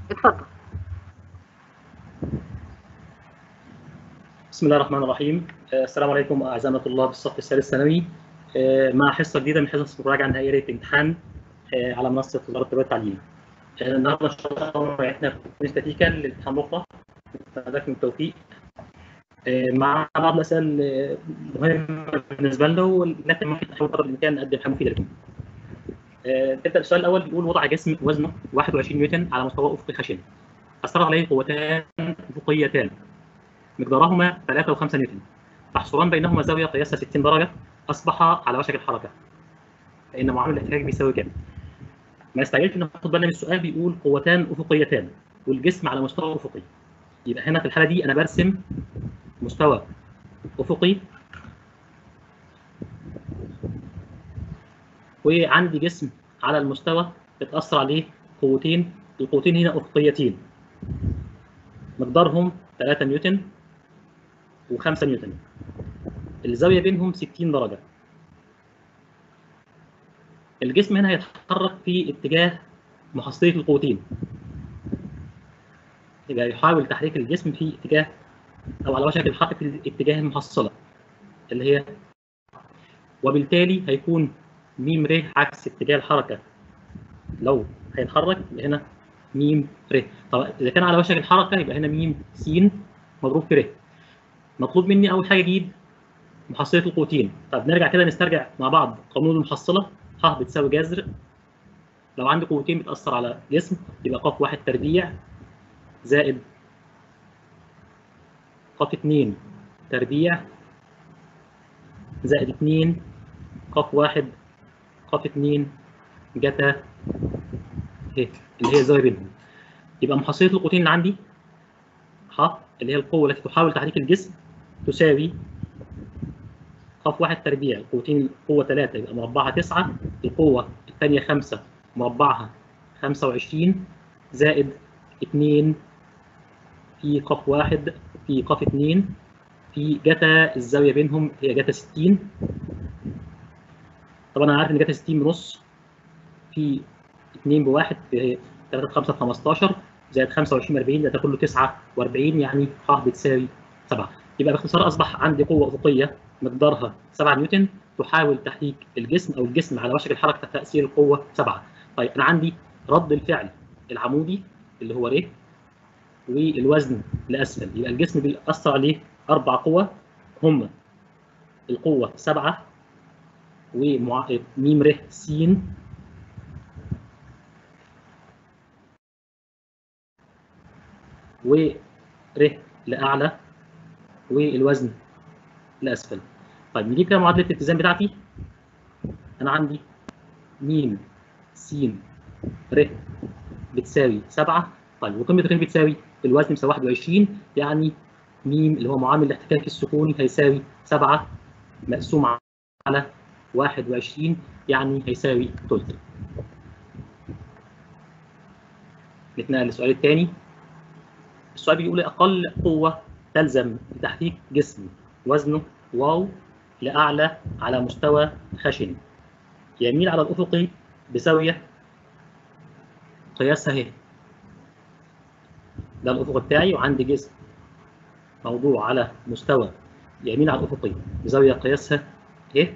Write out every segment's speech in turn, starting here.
اتفضل بسم الله الرحمن الرحيم آه، السلام عليكم اعزائنا الطلاب الصف الثالث ثانوي آه، مع حصه جديده من حصص مراجعه نهائيه الامتحان آه، على منصه وزاره التربيه والتعليم آه، النهارده ان شاء الله مراجعتنا في استاتيكا للامتحان بكره لكم التوفيق آه، مع بعض الاسئله المهمه بالنسبه له ولكن ممكن نحاول قدر الامكان نقدم حاجه مفيده لكم آه، نبدا السؤال الاول بيقول وضع جسم وزنه 21 نيوتن على مستوى افقي خشن اثر عليه قوتان افقيتان مقدارهما 3 و5 نيوتن تحصران بينهما زاويه قياسها 60 درجه اصبح على وشك الحركه فان معامل الاحتكاك بيساوي كام؟ ما نستعجلش ناخد بالنا من السؤال بيقول قوتان افقيتان والجسم على مستوى افقي يبقى هنا في الحاله دي انا برسم مستوى افقي وعندي جسم على المستوى بتاثر عليه قوتين القوتين هنا افقيتين مقدارهم 3 نيوتن و5 نيوتن الزاويه بينهم 60 درجه الجسم هنا هيتحرك في اتجاه محصليه القوتين يبقى يحاول تحريك الجسم في اتجاه او على وشك الحركه في اتجاه المحصله اللي هي وبالتالي هيكون م ر عكس اتجاه الحركه لو هيتحرك يبقى هنا م ر طب اذا كان على وشك الحركه يبقى هنا م س مضروب في ر مطلوب مني اول حاجه اجيب محصله القوتين طب نرجع كده نسترجع مع بعض قانون المحصله ح بتساوي جذر لو عندي قوتين بتاثر على جسم يبقى ق واحد تربيع زائد ق 2 تربيع زائد 2 ق واحد ق 2 جتا ه اللي هي الزاويه بينهم يبقى محصله القوتين اللي عندي ح اللي هي القوه التي تحاول تحريك الجسم تساوي ق واحد تربيع القوتين القوه 3 يبقى مربعها 9 القوه الثانيه 5 مربعها 25 زائد 2 في ق واحد في ق 2 في جتا الزاويه بينهم هي جتا 60 طبعا انا عارف ان جتا 60 بنص في 2 بواحد في 3 في 5 في 15 زائد 25 40 ده كله 49 يعني ح بتساوي 7 يبقى باختصار اصبح عندي قوه افقيه مقدارها 7 نيوتن تحاول تحريك الجسم او الجسم على وشك الحركه تحت تاثير القوه 7 طيب انا عندي رد الفعل العمودي اللي هو ر والوزن لاسفل يبقى الجسم بيأثر عليه اربع قوى هم القوه 7 ومع م ر س ور لاعلى والوزن لاسفل طيب نجيب كده معادله الاتزان بتاعتي انا عندي م س ر بتساوي 7 طيب وقيمه ر بتساوي الوزن بيساوي 21 يعني م اللي هو معامل الاحتكاك السكوني هيساوي 7 مقسوم على 21 يعني هيساوي ثلث نتنقل للسؤال الثاني السؤال بيقول اقل قوه تلزم لتحريك جسم وزنه واو لاعلى على مستوى خشن يميل على الافقي بزاويه قياسها اهي ده الافق بتاعي وعندي جسم موضوع على مستوى يميل على الافقي بزاويه قياسها اهي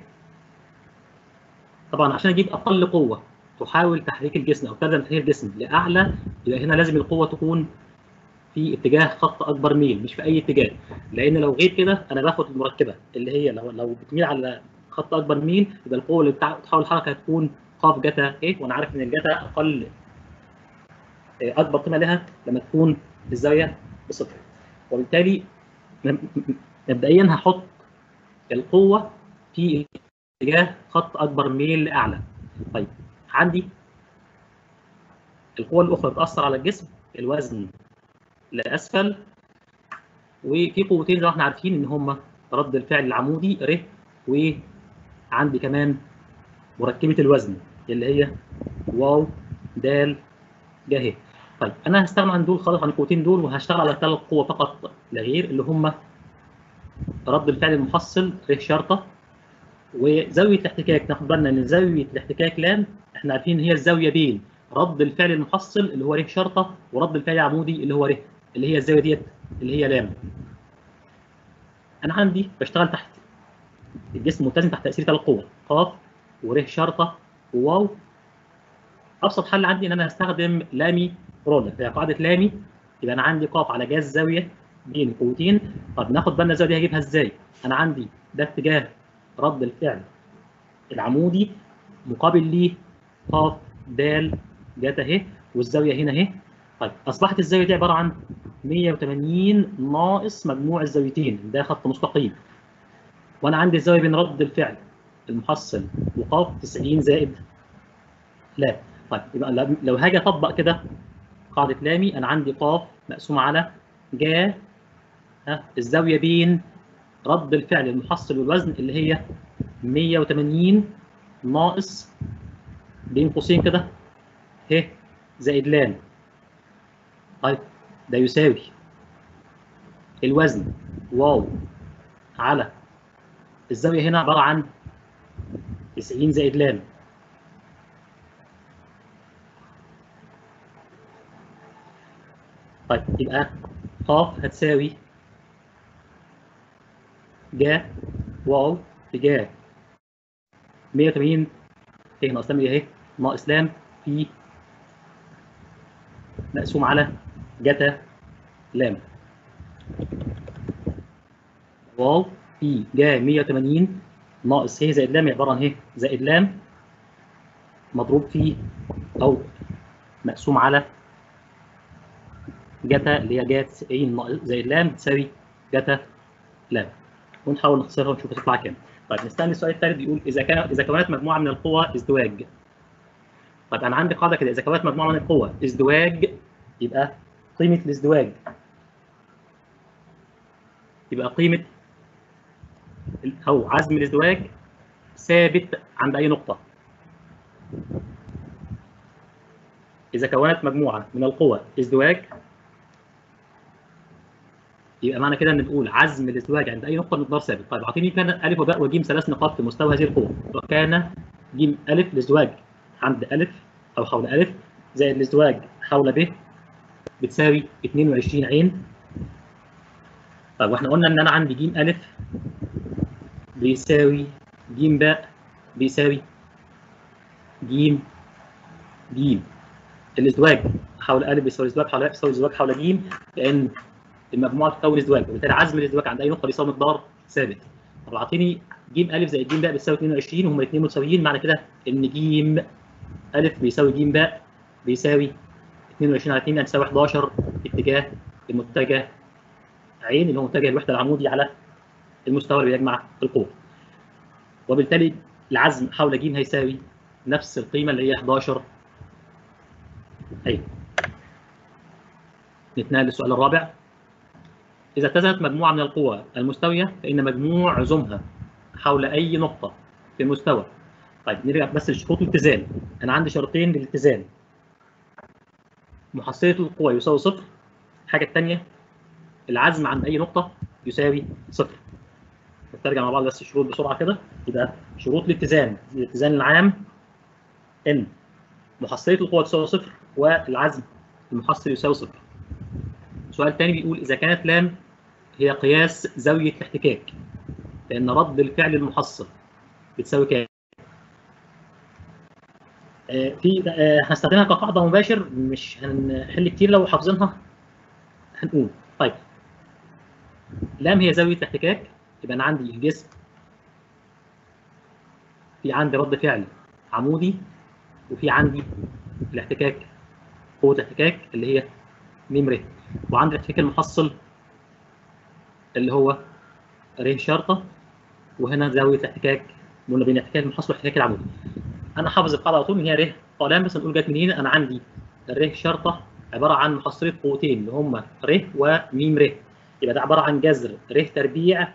طبعا عشان اجيب اقل قوه تحاول تحريك الجسم او تلزم تحريك الجسم لاعلى يبقى هنا لازم القوه تكون في اتجاه خط اكبر ميل مش في اي اتجاه لان لو غير كده انا باخد المركبه اللي هي لو لو بتميل على خط اكبر ميل يبقى القوه اللي بتحاول الحركه هتكون ق جتا ايه وانا عارف ان الجتا اقل اكبر قيمه لها لما تكون الزاويه بصفر وبالتالي مبدئيا هحط القوه في اتجاه خط اكبر ميل لاعلى طيب عندي القوه الاخرى بتاثر على الجسم الوزن لاسفل وفي قوتين زي ما احنا عارفين ان هم رد الفعل العمودي ر وعندي كمان مركبه الوزن اللي هي واو د ج طيب انا هستغنى عن دول خالص عن القوتين دول وهشتغل على ثلاث قوة فقط لا غير اللي هم رد الفعل المحصل ر شرطه وزاويه الاحتكاك ناخد بالنا ان زاويه الاحتكاك لام احنا عارفين هي الزاويه بين رد الفعل المحصل اللي هو ر شرطه ورد الفعل العمودي اللي هو ر اللي هي الزاويه ديت اللي هي لام انا عندي بشتغل تحت الجسم متزن تحت تاثير ثلاث قوى ق ور شرطه وواو ابسط حل عندي ان انا هستخدم لامي رولر هي قاعده لامي يبقى انا عندي ق على جهاز زاويه بين قوتين طب ناخد بالنا الزاويه دي هجيبها ازاي انا عندي ده اتجاه رد الفعل العمودي مقابل ليه ق د جت اهي والزاويه هنا اهي طيب اصبحت الزاويه دي عباره عن 180 ناقص مجموع الزاويتين ده خط مستقيم وانا عندي الزاويه بين رد الفعل المحصل وقاف 90 زائد لا طيب يبقى لو هاجي اطبق كده قاعده لامي انا عندي قاف مقسومه على جا ها الزاويه بين رد الفعل المحصل والوزن اللي هي 180 ناقص بين قوسين كده ه زائد لام طيب ده يساوي الوزن واو على الزاويه هنا عباره عن 90 زائد لام طيب يبقى ق هتساوي جا واو في جا 180 ه ناقص لام اهي ناقص لام في مقسوم على جتا لام واو في جا 180 ناقص ه زائد لام عباره عن ه زائد لام مضروب في او مقسوم على جتا اللي هي جا 90 ناقص زائد لام تساوي جتا لام ونحاول نختصرها ونشوف هتطلع كام. طيب نستنى السؤال الثالث بيقول اذا كان اذا كونت مجموعه من القوى ازدواج. طيب انا عندي قاعده كده اذا كونت مجموعه من القوى ازدواج يبقى قيمه الازدواج يبقى قيمه او عزم الازدواج ثابت عند اي نقطه. اذا كونت مجموعه من القوى ازدواج يبقى معنى كده ان نقول عزم الازدواج عند اي نقطه مقدار ثابت طيب اعطيني كان الف وباء وجيم ثلاث نقاط في مستوى هذه القوه وكان جيم الف الازدواج عند الف او حول الف زائد الازدواج حول ب بتساوي 22 عين طيب واحنا قلنا ان انا عندي جيم الف بيساوي جيم باء بيساوي جيم جيم الازدواج حول الف بيساوي الازدواج حول الف بيساوي الازدواج حول جيم لان المجموعه تساوي الازدواج وبالتالي عزم الازدواج عند اي نقطه بيساوي مقدار ثابت طب اعطيني ج ا زائد ج باء بتساوي 22 وهما الاثنين متساويين معنى كده ان ج ا بيساوي ج باء بيساوي 22 على 2 يعني تساوي 11 اتجاه المتجه عين اللي هو متجه الوحده العمودي على المستوى اللي بيجمع القوه وبالتالي العزم حول ج هيساوي نفس القيمه اللي هي 11 ايوه نتنقل للسؤال الرابع إذا اتزنت مجموعة من القوى المستوية فإن مجموع عزومها حول أي نقطة في المستوى طيب نرجع بس لشروط الاتزان أنا عندي شرطين للاتزان محصلة القوى يساوي صفر الحاجة الثانية العزم عند أي نقطة يساوي صفر نسترجع مع بعض بس الشروط بسرعة كده يبقى شروط الاتزان الاتزان العام إن محصلة القوى تساوي صفر والعزم المحصل يساوي صفر سؤال تاني بيقول إذا كانت لام هي قياس زاوية الاحتكاك لأن رد الفعل المحصل بتساوي كام؟ آه في آه هنستخدمها كقاعدة مباشر مش هنحل كتير لو حافظينها هنقول طيب لام هي زاوية الاحتكاك يبقى أنا عندي الجسم في عندي رد فعل عمودي وفي عندي الاحتكاك قوة الاحتكاك اللي هي م ر وعندي الاحتكاك المحصل اللي هو ر شرطة وهنا زاوية الاحتكاك قلنا بين الاحتكاك المحصل والاحتكاك العمودي. أنا حافظ القاعدة على طول إن هي ر طالما بس نقول جت منين أنا عندي ر شرطة عبارة عن محصلة قوتين اللي هم ر وم ر يبقى ده عبارة عن جذر ر تربيع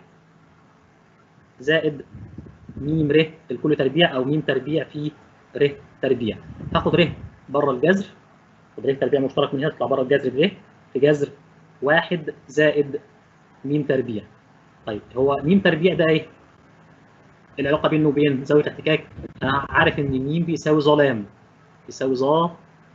زائد م ر الكل تربيع أو م تربيع في ر تربيع. هاخد ر بره الجذر ر تربيع مشترك من هنا تطلع بره الجذر ب في جذر واحد زائد م تربيع. طيب هو م تربيع ده ايه؟ العلاقه بينه وبين زاويه الاحتكاك انا عارف ان م بيساوي ظلام يساوي ظا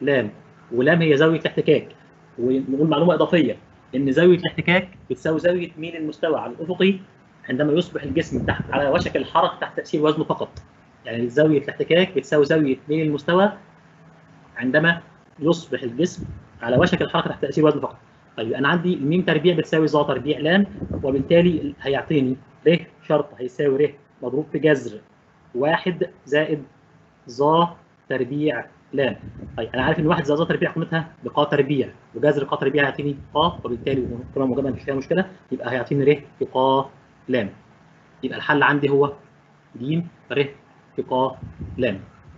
لام ولام هي زاويه الاحتكاك ونقول معلومه اضافيه ان زاويه الاحتكاك بتساوي زاويه ميل المستوى على الافقي عندما يصبح الجسم تحت على وشك الحركه تحت تاثير وزنه فقط يعني زاويه الاحتكاك بتساوي زاويه ميل المستوى عندما يصبح الجسم على وشك الحركه تحت تاثير وزنه فقط طيب انا عندي الميم تربيع بتساوي ظا تربيع لام وبالتالي هيعطيني ر شرط هيساوي ر مضروب في جذر واحد زائد ظا تربيع لام طيب انا عارف ان واحد زائد ظا تربيع قيمتها بقا تربيع وجذر قا تربيع هيعطيني قا وبالتالي قيمه موجبه مفيش فيها مشكله يبقى هيعطيني ر في قا لام يبقى الحل عندي هو ج ر في قا لام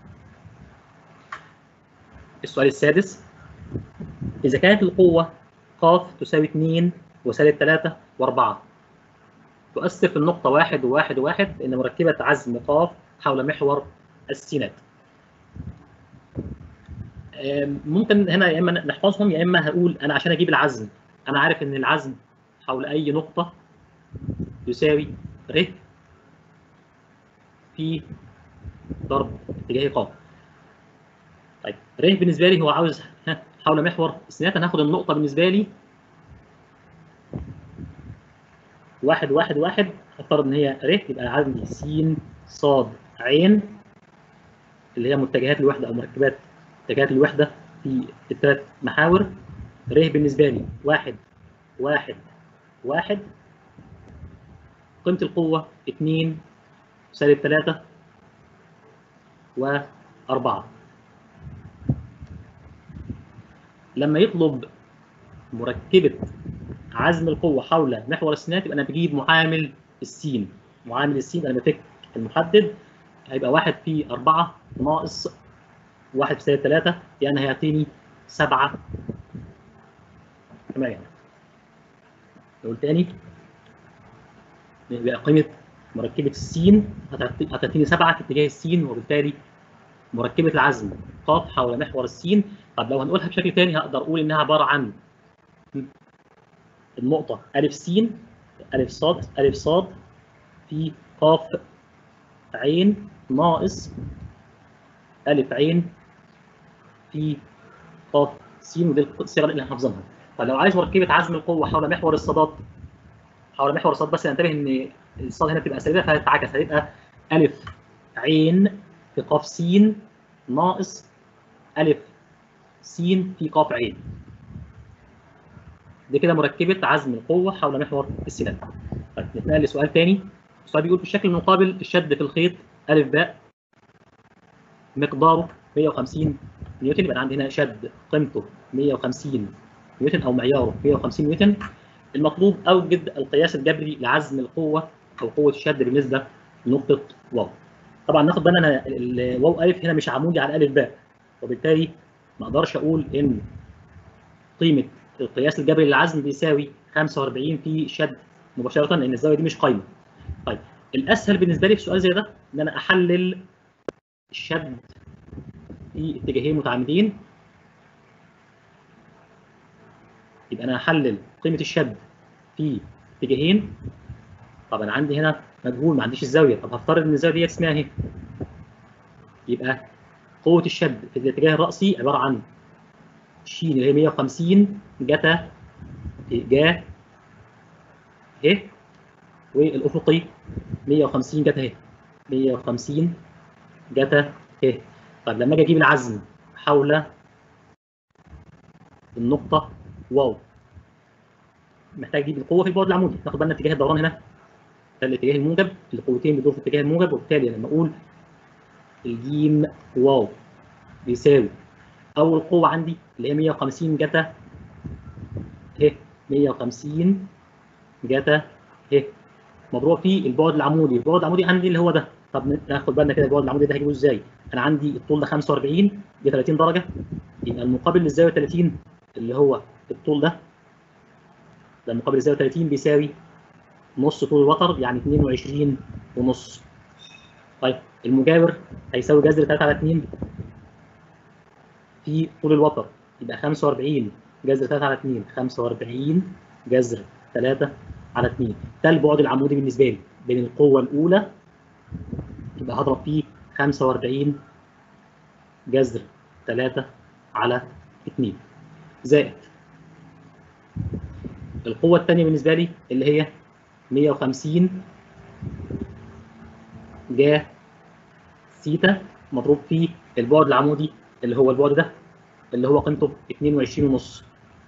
السؤال السادس إذا كانت القوة ق تساوي 2 وسالب 3 و4 تؤثر في النقطة 1 و1 و1 لأن مركبة عزم ق حول محور السينات. ممكن هنا يا إما نحفظهم يا إما هقول أنا عشان أجيب العزم أنا عارف إن العزم حول أي نقطة يساوي ر في ضرب اتجاه ق. طيب ر بالنسبة لي هو عاوز حول محور السينات انا هاخد النقطة بالنسبة لي واحد واحد واحد هفترض ان هي ر يبقى عندي س ص عين اللي هي متجهات الوحدة او مركبات اتجاهات الوحدة في الثلاث محاور ر بالنسبة لي واحد واحد واحد قيمة القوة 2 سالب 3 و4 لما يطلب مركبة عزم القوة حول محور السينات يبقى أنا بجيب معامل السين معامل السين أنا بفك المحدد هيبقى واحد في أربعة ناقص واحد في سالب ثلاثة يعني هيعطيني سبعة كمان يعني نقول تاني يبقى قيمة مركبة السين هتعطيني سبعة في اتجاه السين وبالتالي مركبة العزم ق حول محور السين طب لو هنقولها بشكل تاني هقدر اقول انها عباره عن النقطه ا س ا ص ا ص في ق عين ناقص ا عين في ق س ودي الصيغه اللي احنا حافظينها طب لو عايز مركبه عزم القوه حول محور الصادات حول محور الصاد بس انتبه ان الصاد هنا بتبقى سالبه فهتتعكس هتبقى ا عين في ق س ناقص ا س في ق عين دي كده مركبة عزم القوة حول محور السينات. طيب نتنقل لسؤال تاني، السؤال بيقول في الشكل المقابل الشد في الخيط أ باء مقداره 150 نيوتن يبقى عندي هنا شد قيمته 150 نيوتن أو معياره 150 نيوتن. المطلوب أوجد القياس الجبري لعزم القوة أو قوة الشد بالنسبة لنقطة واو. طبعا ناخد بالنا الواو ألف هنا مش عمودي على ألف باء وبالتالي ما اقدرش اقول ان قيمه القياس الجبري للعزم بيساوي 45 في شد مباشره لان الزاويه دي مش قايمه. طيب الاسهل بالنسبه لي في سؤال زي ده ان انا احلل الشد في اتجاهين متعامدين يبقى انا هحلل قيمه الشد في اتجاهين طب انا عندي هنا مجهول ما عنديش الزاويه طب هفترض ان الزاويه دي اسمها اهي يبقى قوة الشد في الاتجاه الرأسي عبارة عن ش اللي هي 150 جتا جا ه والأفقي 150 جتا ه 150 جتا ه طيب لما اجي اجيب العزم حول النقطة واو محتاج اجيب القوة في البعد العمودي ناخد بالنا اتجاه الدوران هنا ده الاتجاه الموجب القوتين بيدوروا في الاتجاه الموجب وبالتالي لما اقول الجيم واو بيساوي اول قوه عندي اللي هي 150 جتا ه 150 جتا ه مضروب في البعد العمودي البعد العمودي عندي اللي هو ده طب ناخد بالنا كده البعد العمودي ده هجيبه ازاي انا عندي الطول ده 45 دي 30 درجه يبقى المقابل للزاويه 30 اللي هو الطول ده ده المقابل للزاويه 30 بيساوي نص طول الوتر يعني 22 ونص طيب المجاور هيساوي جذر 3 على 2 في طول الوتر يبقى 45 جذر 3 على 2 45 جذر 3 على 2 ده البعد العمودي بالنسبه لي بين القوه الاولى يبقى هضرب فيه 45 جذر 3 على 2 زائد القوة الثانية بالنسبة لي اللي هي 150 جا سيتا مضروب في البعد العمودي اللي هو البعد ده اللي هو قيمته 22 ونص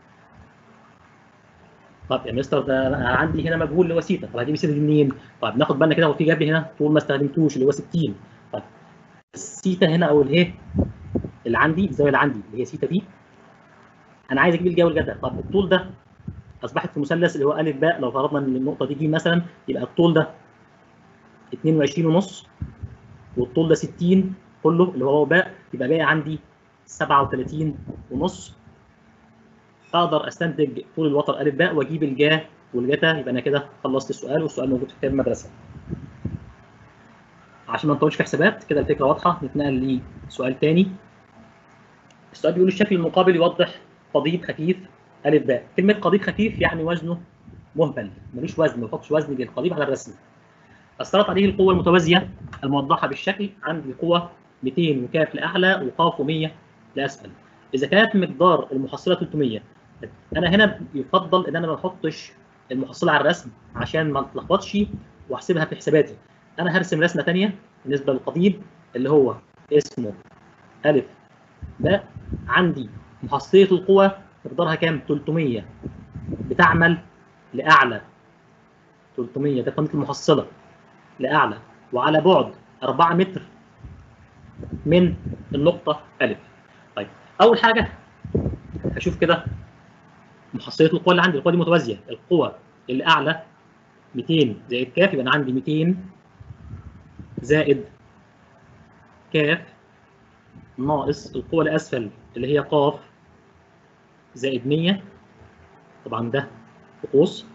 طب يا مستر ده انا عندي هنا مجهول اللي هو سيتا طب هجيب سيتا دي منين؟ طب ناخد بالنا كده هو في جنب هنا طول ما استخدمتوش اللي هو 60 طب السيتا هنا او الايه اللي عندي الزاويه اللي عندي اللي هي سيتا دي انا عايز اجيب الجو الجدول طب الطول ده اصبحت في مثلث اللي هو ا باء لو فرضنا ان النقطه دي ج مثلا يبقى الطول ده 22 ونص والطول ده 60 كله اللي هو باء يبقى باقي عندي 37 ونص اقدر استنتج طول الوتر ا باء واجيب الجا والجتا يبقى انا كده خلصت السؤال والسؤال موجود في كتاب المدرسه. عشان ما نطولش في حسابات كده الفكره واضحه نتنقل لسؤال ثاني. السؤال بيقول الشكل المقابل يوضح قضيب خفيف ا باء. كلمه قضيب خفيف يعني وزنه مهمل ملوش وزن ما بحطش وزن للقضيب على الرسم. اثرت عليه القوه المتوازيه الموضحه بالشكل عندي قوه 200 وكاف لاعلى وقاف 100 لاسفل. اذا كانت مقدار المحصله 300 انا هنا يفضل ان انا ما احطش المحصله على الرسم عشان ما اتلخبطش واحسبها في حساباتي انا هرسم رسمه ثانيه بالنسبه للقضيب اللي هو اسمه ا باء عندي محصله القوى مقدارها كام 300 بتعمل لاعلى 300 ده قيمه المحصله لاعلى وعلى بعد 4 متر من النقطه ا طيب اول حاجه هشوف كده محصله القوى اللي عندي القوى دي متوازيه القوى اللي اعلى 200 زائد كاف يبقى انا عندي 200 زائد كاف ناقص القوى اللي اسفل اللي هي قاف زائد 100 طبعا ده في قوس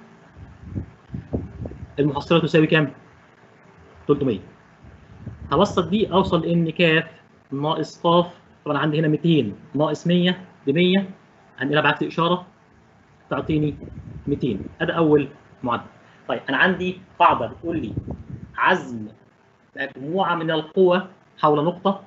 المحصله تساوي كام 300 هبسط دي اوصل ان كاف ناقص قاف طبعا عندي هنا 200 ناقص 100 ب 100 هنقلها بعكس الاشاره تعطيني 200 ادي اول معدل طيب انا عندي قاعده بتقول لي عزم مجموعه من القوى حول نقطه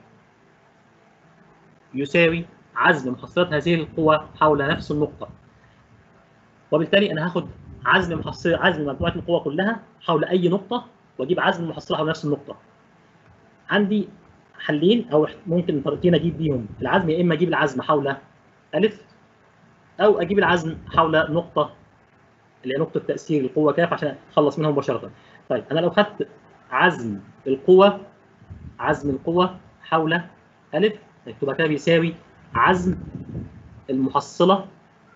يساوي عزم محصلات هذه القوى حول نفس النقطه وبالتالي انا هاخد عزم محصل عزم مجموعه القوى كلها حول اي نقطه واجيب عزم المحصله حول نفس النقطه عندي حلين او ممكن طريقتين اجيب بيهم العزم يا اما اجيب العزم حول الف او اجيب العزم حول نقطه اللي هي نقطه تاثير القوه كاف عشان اخلص منها مباشره. طيب انا لو خدت عزم القوه عزم القوه حول الف يبقى كده بيساوي عزم المحصله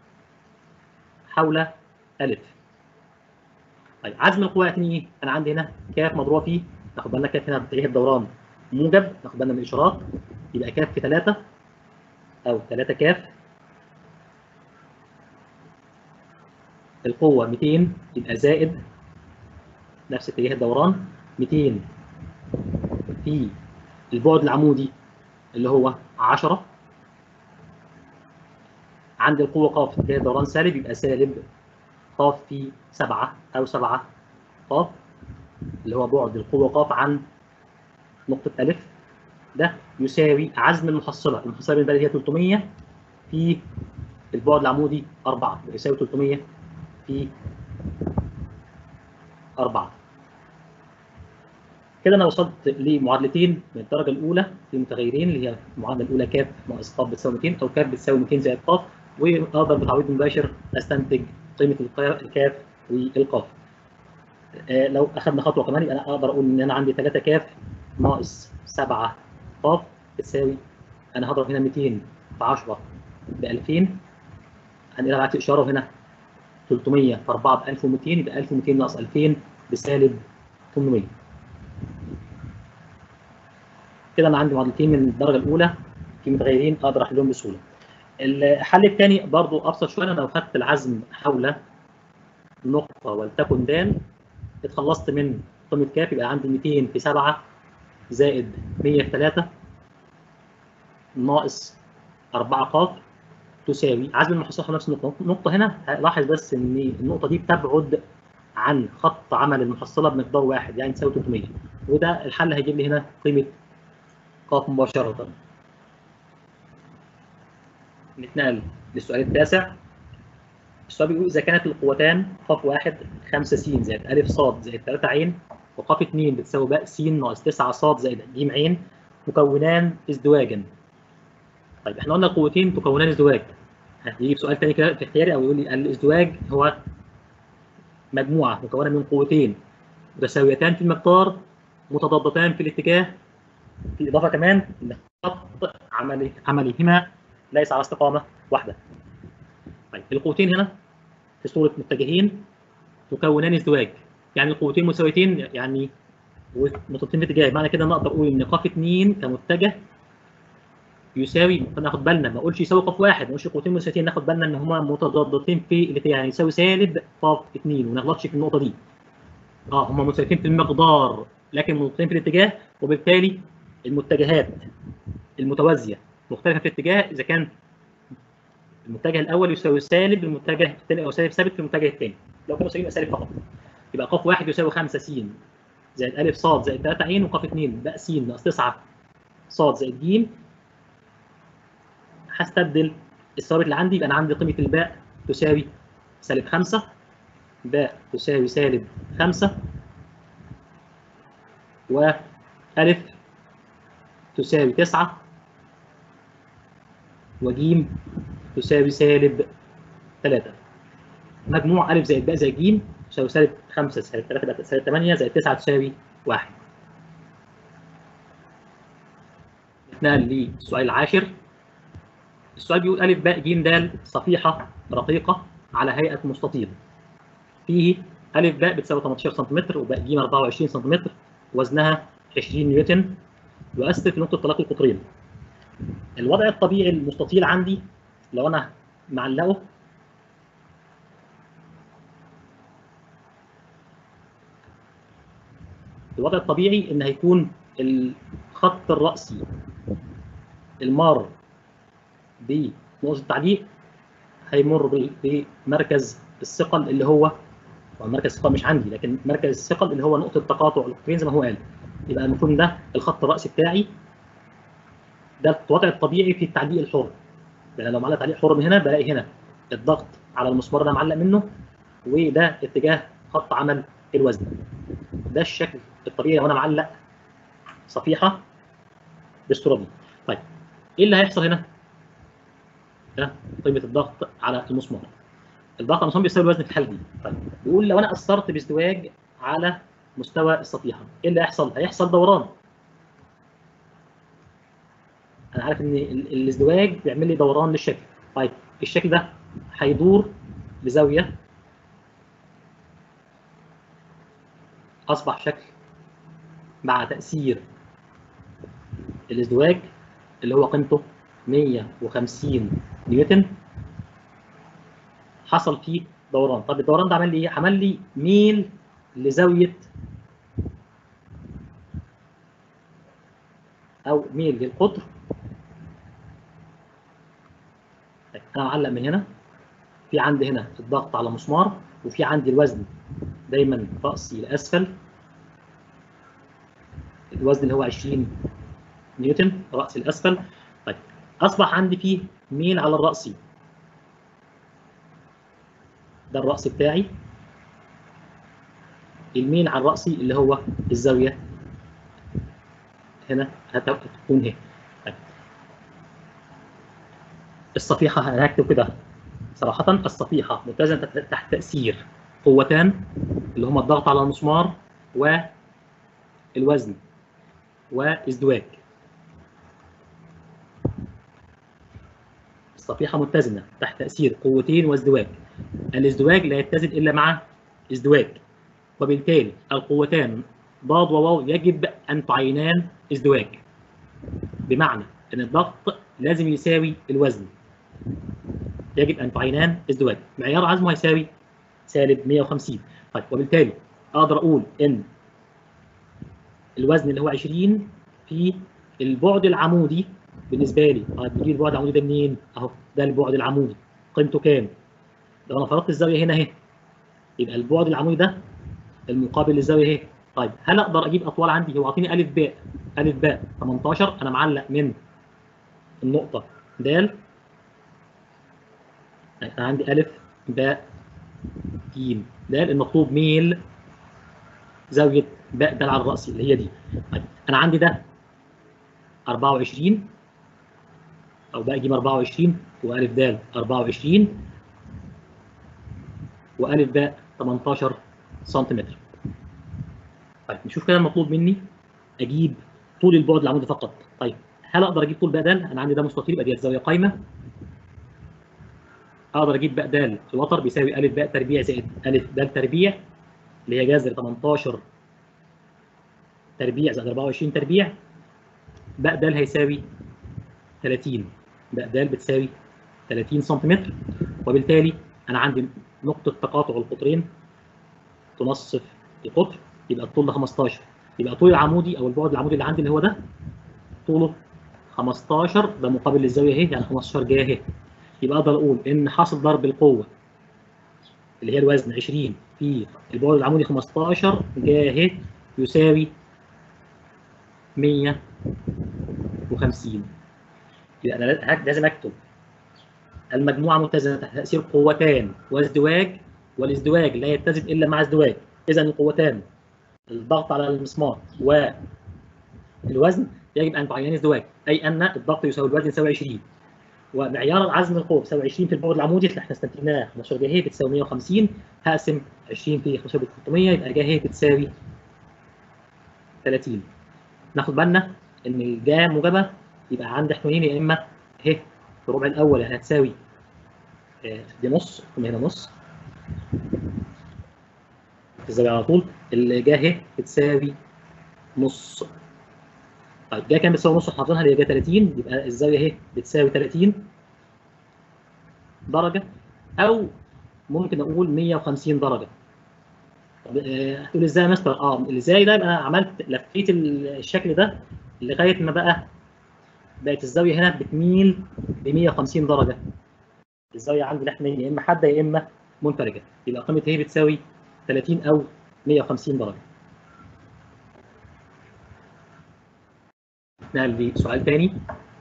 حول الف. طيب عزم القوه يعني ايه؟ انا عندي هنا كاف مضروبه فيه ناخد بالنا كاف هنا باتجاه الدوران موجب ناخد بالنا من الاشارات يبقى كاف في 3 او 3 كاف القوة 200 يبقى زائد نفس اتجاه الدوران 200 في البعد العمودي اللي هو 10 عند القوة ق في اتجاه الدوران سالب يبقى سالب ق في 7 أو 7 ق اللي هو بعد القوة ق عن نقطة أ ده يساوي عزم المحصلة المحصلة بالنسبة لي هي 300 في البعد العمودي 4 يساوي 300 في 4 كده انا وصلت لمعادلتين من الدرجه الاولى في متغيرين اللي هي المعادله الاولى كاف ناقص ق بتساوي 200 او كاف بتساوي 200 زائد ق واقدر بتعويض مباشر استنتج قيمه الكاف والقاف. آه لو اخذنا خطوه كمان يبقى انا اقدر اقول ان انا عندي 3 كاف ناقص 7 ق بتساوي انا هضرب هنا 200 في 10 ب 2000 هنقلها بعكس اشاره وهنا 300 في 4 ب 1200 يبقى 1200 ناقص 2000 بسالب 800 كده انا عندي معادلتين من الدرجه الاولى في متغيرين اقدر احلهم بسهوله الحل الثاني برضو ابسط شويه انا لو خدت العزم حول نقطه ولتكن د اتخلصت من قيمه كاف يبقى عندي 200 في 7 زائد 100 في 3 ناقص 4 ق تساوي عزم المحصله نفس النقطه النقطه هنا لاحظ بس ان النقطه دي بتبعد عن خط عمل المحصله بمقدار واحد يعني تساوي 300 وده الحل هيجيب لي هنا قيمه ق مباشره نتنقل للسؤال التاسع السؤال بيقول اذا كانت القوتان ق واحد 5 س زائد ا ص زائد 3 ع وق 2 بتساوي باء س ناقص 9 ص زائد ج ع مكونان ازدواجا. طيب احنا قلنا القوتين تكونان ازدواج. هيجي سؤال ثاني كده في اختياري او يقول لي الازدواج هو مجموعه مكونه من قوتين متساويتان في المقدار متضادتان في الاتجاه بالاضافه كمان ان خط عملي عمليهما ليس على استقامه واحده. طيب القوتين هنا في صوره متجهين تكونان ازدواج يعني القوتين مساويتين يعني متضادتين في اتجاه معنى كده نقدر اقول ان ق 2 كمتجه يساوي ناخد بالنا ما اقولش يساوي ق واحد ما اقولش قوتين مساويتين ناخد بالنا ان هما متضادتين في الاتجاه يعني يساوي سالب ق 2 وما نغلطش في النقطه دي اه هما مساويتين في المقدار لكن متضادتين في الاتجاه وبالتالي المتجهات المتوازيه مختلفه في الاتجاه اذا كان المتجه الاول يساوي سالب المتجه الثاني او سالب ثابت في المتجه الثاني لو كانوا سالب سالب فقط يبقى ق واحد يساوي 5 س زائد ا ص زائد 3 ع وق 2 باء س ناقص 9 ص زائد ج هستبدل الثوابت اللي عندي يبقى انا عندي قيمه الباء تساوي سالب 5 باء تساوي سالب 5 و أ تساوي 9 وج تساوي سالب 3 مجموع أ زائد باء زائد ج تساوي سالب 5 سالب 3 سالب 8 زائد 9 تساوي 1 نتنقل للسؤال العاشر السؤال بيقول أ باء ج د صفيحة رقيقة على هيئة مستطيل فيه أ باء بتساوي 18 سم وباء ج 24 سم وزنها 20 نيوتن يؤثر في نقطة تلاقي القطرين الوضع الطبيعي المستطيل عندي لو أنا معلقه الوضع الطبيعي ان هيكون الخط الرأسي المار بنقطة التعليق هيمر بمركز الثقل اللي هو مركز الثقل مش عندي لكن مركز الثقل اللي هو نقطة تقاطع القطرين زي ما هو قال يبقى المفروض ده الخط الرأسي بتاعي ده الوضع الطبيعي في التعليق الحر يعني لو معلق تعليق حر من هنا بلاقي هنا الضغط على المسمار ده معلق منه وده اتجاه خط عمل الوزن ده الشكل الطبيعي لو انا معلق صفيحه بالصوره دي طيب ايه اللي هيحصل هنا ده قيمه الضغط على المسمار الضغط على المسمار بيساوي الوزن في الحاله دي طيب بيقول لو انا اثرت بازدواج على مستوى الصفيحه ايه اللي هيحصل هيحصل دوران انا عارف ان الازدواج بيعمل لي دوران للشكل طيب الشكل ده هيدور بزاويه اصبح شكل مع تاثير الازدواج اللي هو قيمته 150 نيوتن حصل فيه دوران طب الدوران ده عمل لي ايه عمل لي ميل لزاويه او ميل للقطر انا معلق من هنا في عندي هنا الضغط على مسمار وفي عندي الوزن دايما راسي لاسفل الوزن اللي هو 20 نيوتن راسي الاسفل طيب اصبح عندي فيه ميل على الراسي ده الراس بتاعي الميل على الراسي اللي هو الزاويه هنا هتكون هنا طيب. الصفيحه هكتب كده صراحه الصفيحه متزنه تحت تاثير قوتان اللي هما الضغط على المسمار والوزن وازدواج الصفيحة متزنة تحت تأثير قوتين وازدواج الازدواج لا يتزن إلا مع ازدواج وبالتالي القوتان ضاد وواو يجب أن تعينان ازدواج بمعنى أن الضغط لازم يساوي الوزن يجب أن تعينان ازدواج معيار عزمه هيساوي سالب 150 طيب وبالتالي أقدر أقول إن الوزن اللي هو 20 في البعد العمودي بالنسبه لي طيب بيجي البعد العمودي ده منين؟ اهو ده البعد العمودي قيمته كام؟ لو انا فرضت الزاويه هنا اهي يبقى البعد العمودي ده المقابل للزاويه اهي طيب هل اقدر اجيب اطوال عندي هو عاطيني الف باء الف باء 18 انا معلق من النقطه د انا عندي الف باء ج ده المطلوب ميل زاويه باء د على الراس اللي هي دي طيب انا عندي ده 24 او باء ج 24 والف د 24 والف باء 18 سنتيمتر طيب نشوف كده المطلوب مني اجيب طول البعد العمودي فقط طيب هل اقدر اجيب طول باء د انا عندي ده مستطيل يبقى دي زاويه قايمه اقدر اجيب باء د الوتر بيساوي الف باء تربيع زائد الف د تربيع اللي هي جذر 18 تربيع زائد 24 تربيع باء د هيساوي 30 باء د بتساوي 30 سنتيمتر وبالتالي انا عندي نقطه تقاطع القطرين تنصف القطر يبقى الطول ده 15 يبقى طول العمودي او البعد العمودي اللي عندي اللي هو ده طوله 15 ده مقابل للزاويه اهي يعني 15 جايه اهي يبقى اقدر اقول ان حاصل ضرب القوه اللي هي الوزن 20 في البعد العمودي 15 جايه اهي يساوي 150 يبقى انا لازم اكتب المجموعه متزنه تحت تاثير قوتان وازدواج والازدواج لا يتزن الا مع ازدواج اذا القوتان الضغط على المسمار والوزن يجب ان تعينان ازدواج اي ان الضغط يساوي الوزن يساوي 20 ومعيار العزم القوه بيساوي 20 في البعد العمودي اللي احنا استنتجناه 15 جاهيه بتساوي 150 هقسم 20 في 15 ب 300 يبقى جاهيه بتساوي 30 ناخد بالنا ان الجا موجبه يبقى عندي احتمالين يا اما ه في الربع الاول يعني هتساوي دي نص هنا نص الزاويه على طول الجا ه بتساوي نص طيب جا كام بتساوي نص حاطينها اللي هي جا 30 يبقى الزاويه اهي بتساوي 30 درجه او ممكن اقول 150 درجه طب هتقول ازاي يا مستر؟ اه ازاي ده يبقى عملت لفيت الشكل ده لغايه ما بقى بقت الزاويه هنا بتميل ب 150 درجه الزاويه عندي الاحتماليه يا اما حاده يا اما منفرجه يبقى قيمه هي بتساوي 30 او 150 درجه نقل لسؤال تاني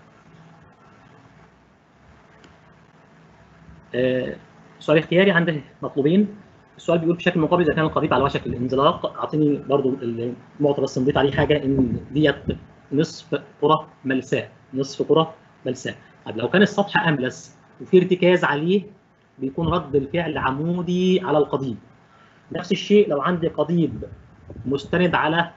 آه سؤال اختياري عندي مطلوبين السؤال بيقول بشكل مقابل اذا كان القضيب على وشك الانزلاق اعطيني برضو النقطه بس نضيف عليه حاجه ان ديت نصف كره ملساء نصف كره ملساء طب لو كان السطح املس وفي ارتكاز عليه بيكون رد الفعل عمودي على القضيب نفس الشيء لو عندي قضيب مستند على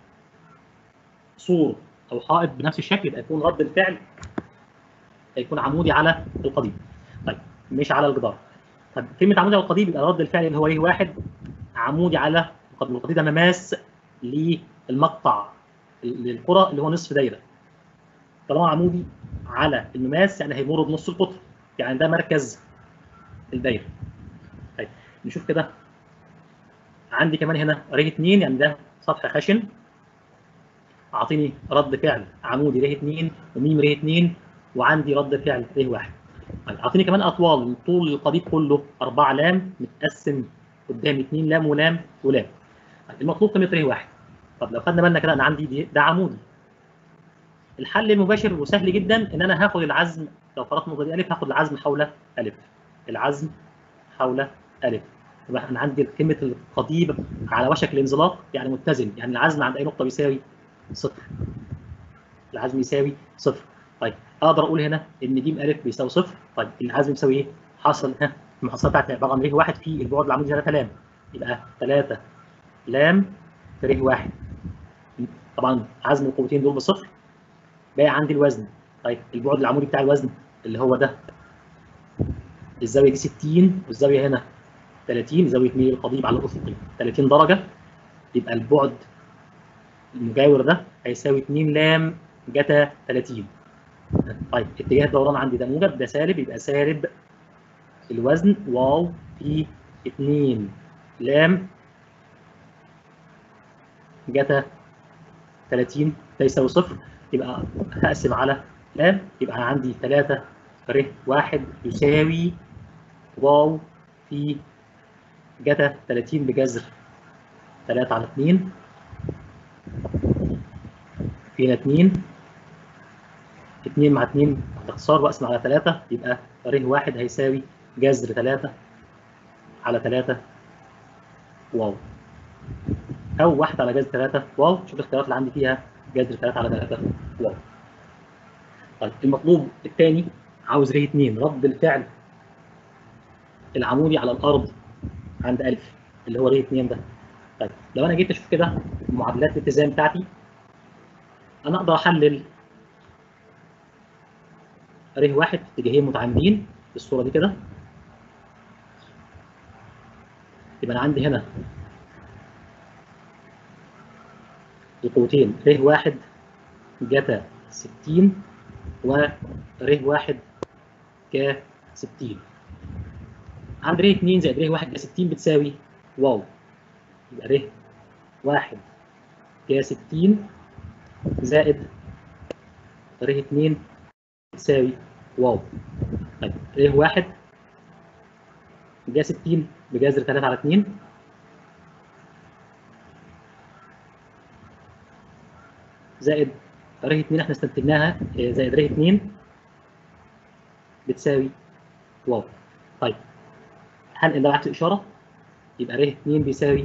سور او حائط بنفس الشكل يبقى يكون رد الفعل هيكون عمودي على القضيب طيب مش على الجدار طب كلمه عمودي على القضيب يبقى رد الفعل اللي هو ايه واحد عمودي على القضيب القضيب ده مماس للمقطع للكره اللي هو نصف دايره طالما عمودي على المماس يعني هيمر بنص القطر يعني ده مركز الدايره طيب نشوف كده عندي كمان هنا ر 2 يعني ده سطح خشن اعطيني رد فعل عمودي ر 2 وميم ر 2 وعندي رد فعل ر 1 طيب اعطيني كمان اطوال طول القضيب كله 4 لام متقسم قدام 2 لام ولام ولام طيب المطلوب قيمه ر 1 طب لو خدنا بالنا كده انا عندي دي ده عمودي الحل المباشر وسهل جدا ان انا هاخد العزم لو فرضنا نقطه دي الف هاخد العزم حول الف العزم حول الف يبقى انا عندي قيمه القضيب على وشك الانزلاق يعني متزن يعني العزم عند اي نقطه بيساوي صفر العزم يساوي صفر طيب اقدر اقول هنا ان ج ا بيساوي صفر طيب العزم يساوي ايه؟ حاصل ها المحصله بتاعتي عباره عن ر واحد في البعد العمودي 3 لام يبقى 3 لام في ر واحد طبعا عزم القوتين دول بصفر باقي عندي الوزن طيب البعد العمودي بتاع الوزن اللي هو ده الزاويه دي 60 والزاويه هنا 30 زاويه ميل القضيب على الافقي 30 درجه يبقى البعد المجاور ده هيساوي 2 لام جتا 30 طيب اتجاه الدوران عندي ده موجب ده سالب يبقى سالب الوزن واو في 2 لام جتا 30 ده يساوي صفر يبقى هقسم على لام يبقى انا عندي 3 ر 1 يساوي واو في جتا 30 بجذر 3 على 2 فينا 2 2 مع 2 اختصار واقسم على 3 يبقى ر 1 هيساوي جذر 3 على 3 واو او 1 على جذر 3 واو شوف الاختيارات اللي عندي فيها جذر 3 على 3 واو طيب المطلوب الثاني عاوز ر 2 رد الفعل العمودي على الارض عند الف اللي هو ر 2 ده طيب لو انا جيت اشوف كده معادلات الاتزان بتاعتي انا اقدر احلل ر واحد في اتجاهين متعامدين بالصوره دي كده يبقى انا عندي هنا القوتين ر واحد جتا 60 ور واحد ك 60 عند ر 2 زائد ر 1 ك 60 بتساوي واو يبقى ر 1 ك 60 زائد ر 2 بتساوي واو طيب ر 1 ج 60 بجذر 3 على 2 زائد ر 2 احنا استنتجناها زائد ر 2 بتساوي واو طيب هنقل ده عكس الاشاره يبقى ر 2 بيساوي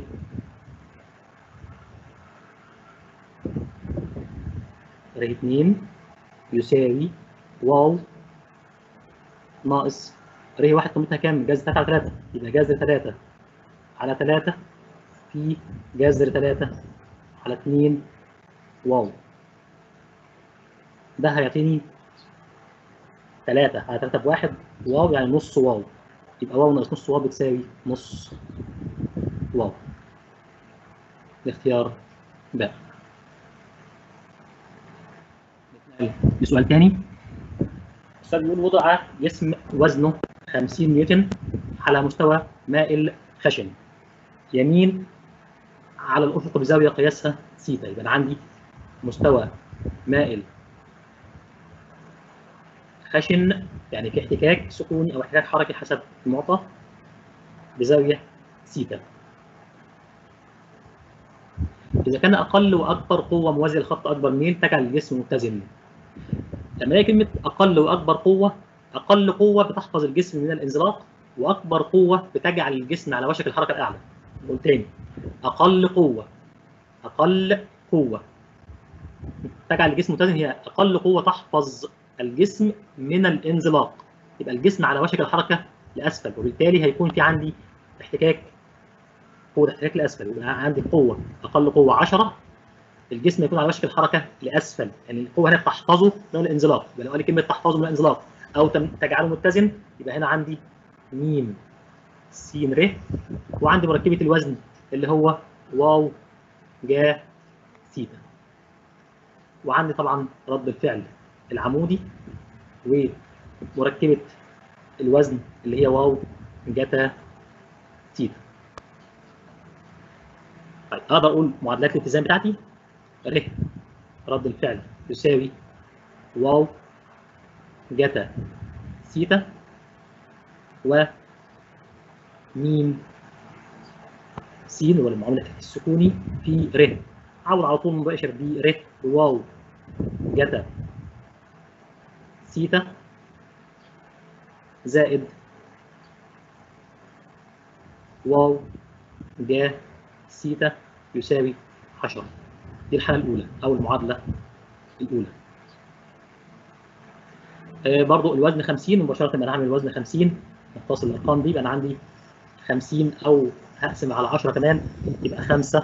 ر 2 يساوي واو ناقص ر 1 قيمتها كام؟ جذر 3 على 3 يبقى جذر 3 على 3 في جذر 3 على 2 واو ده هيعطيني 3 على 3 بواحد واو يعني نص واو يبقى واو ناقص نص واو بتساوي نص واو الاختيار باء بسؤال تاني السؤال بيقول وضع جسم وزنه 50 نيوتن على مستوى مائل خشن يمين على الافق بزاويه قياسها سيتا يبقى انا عندي مستوى مائل خشن يعني في احتكاك سكوني او احتكاك حركي حسب المعطى بزاويه سيتا اذا كان اقل واكبر قوه موازيه لخط اكبر ميل تجعل الجسم متزن لما هي كلمه اقل واكبر قوه اقل قوه بتحفظ الجسم من الانزلاق واكبر قوه بتجعل الجسم على وشك الحركه الاعلى نقول تاني اقل قوه اقل قوه تجعل الجسم متزن هي اقل قوه تحفظ الجسم من الانزلاق يبقى الجسم على وشك الحركه لاسفل وبالتالي هيكون في عندي احتكاك قوه احتكاك لاسفل يبقى عندي قوه اقل قوه 10 الجسم يكون على وشك الحركه لاسفل يعني القوه هنا تحفظه من الانزلاق يبقى لو قال كلمه تحفظه من الانزلاق او تجعله متزن يبقى هنا عندي م س ر وعندي مركبه الوزن اللي هو واو جا ثيتا وعندي طبعا رد الفعل العمودي ومركبه الوزن اللي هي واو جتا ثيتا طيب اقدر اقول معادلات الاتزان بتاعتي ر رد الفعل يساوي واو جتا ثيتا و ميم س هو المعامله السكوني في ر عوض على طول مباشر ب ر واو جتا ثيتا زائد واو جا ثيتا يساوي 10 دي الحاله الاولى او المعادله الاولى آه برضو الوزن 50 مباشره انا هعمل الوزن 50 نختصر الارقام دي يبقى انا عندي 50 او هقسم على 10 كمان يبقى 5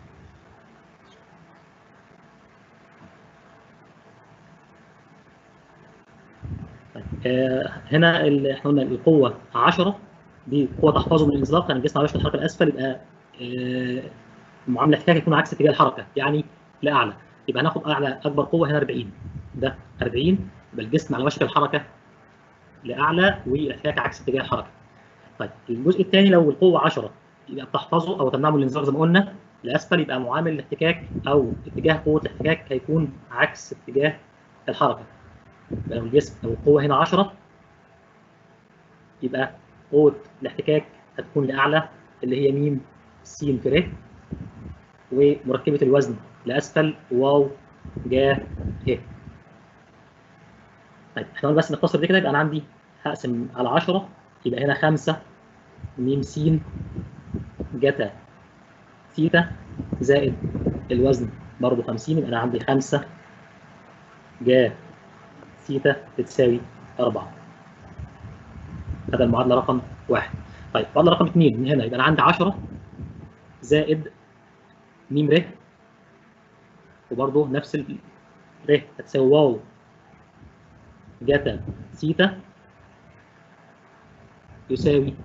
آه هنا احنا قلنا القوه 10 دي قوه تحفظه من الانزلاق يعني الجسم على وشك الحركه الاسفل يبقى آه المعامله احتكاك يكون عكس اتجاه الحركه يعني لاعلى يبقى هناخد اعلى اكبر قوه هنا 40 ده 40 يبقى الجسم على وشك الحركه لاعلى والاحتكاك عكس اتجاه الحركه. طيب الجزء الثاني لو القوه 10 يبقى بتحفظه او تمنعه من الانزلاق زي ما قلنا لاسفل يبقى معامل الاحتكاك او اتجاه قوه الاحتكاك هيكون عكس اتجاه الحركه. يبقى لو الجسم لو القوه هنا 10 يبقى قوه الاحتكاك هتكون لاعلى اللي هي م س في ر ومركبه الوزن لاسفل واو جا ه طيب احنا بس نختصر دي كده يبقى انا عندي هقسم على 10 يبقى هنا 5 م س جتا ثيتا زائد الوزن برضه 50 يبقى انا عندي 5 جا ثيتا بتساوي 4 هذا المعادله رقم واحد طيب المعادله رقم 2 من هنا يبقى انا عندي 10 زائد م ر وبرضه نفس ال ر هتساوي واو جتا ثيتا يساوي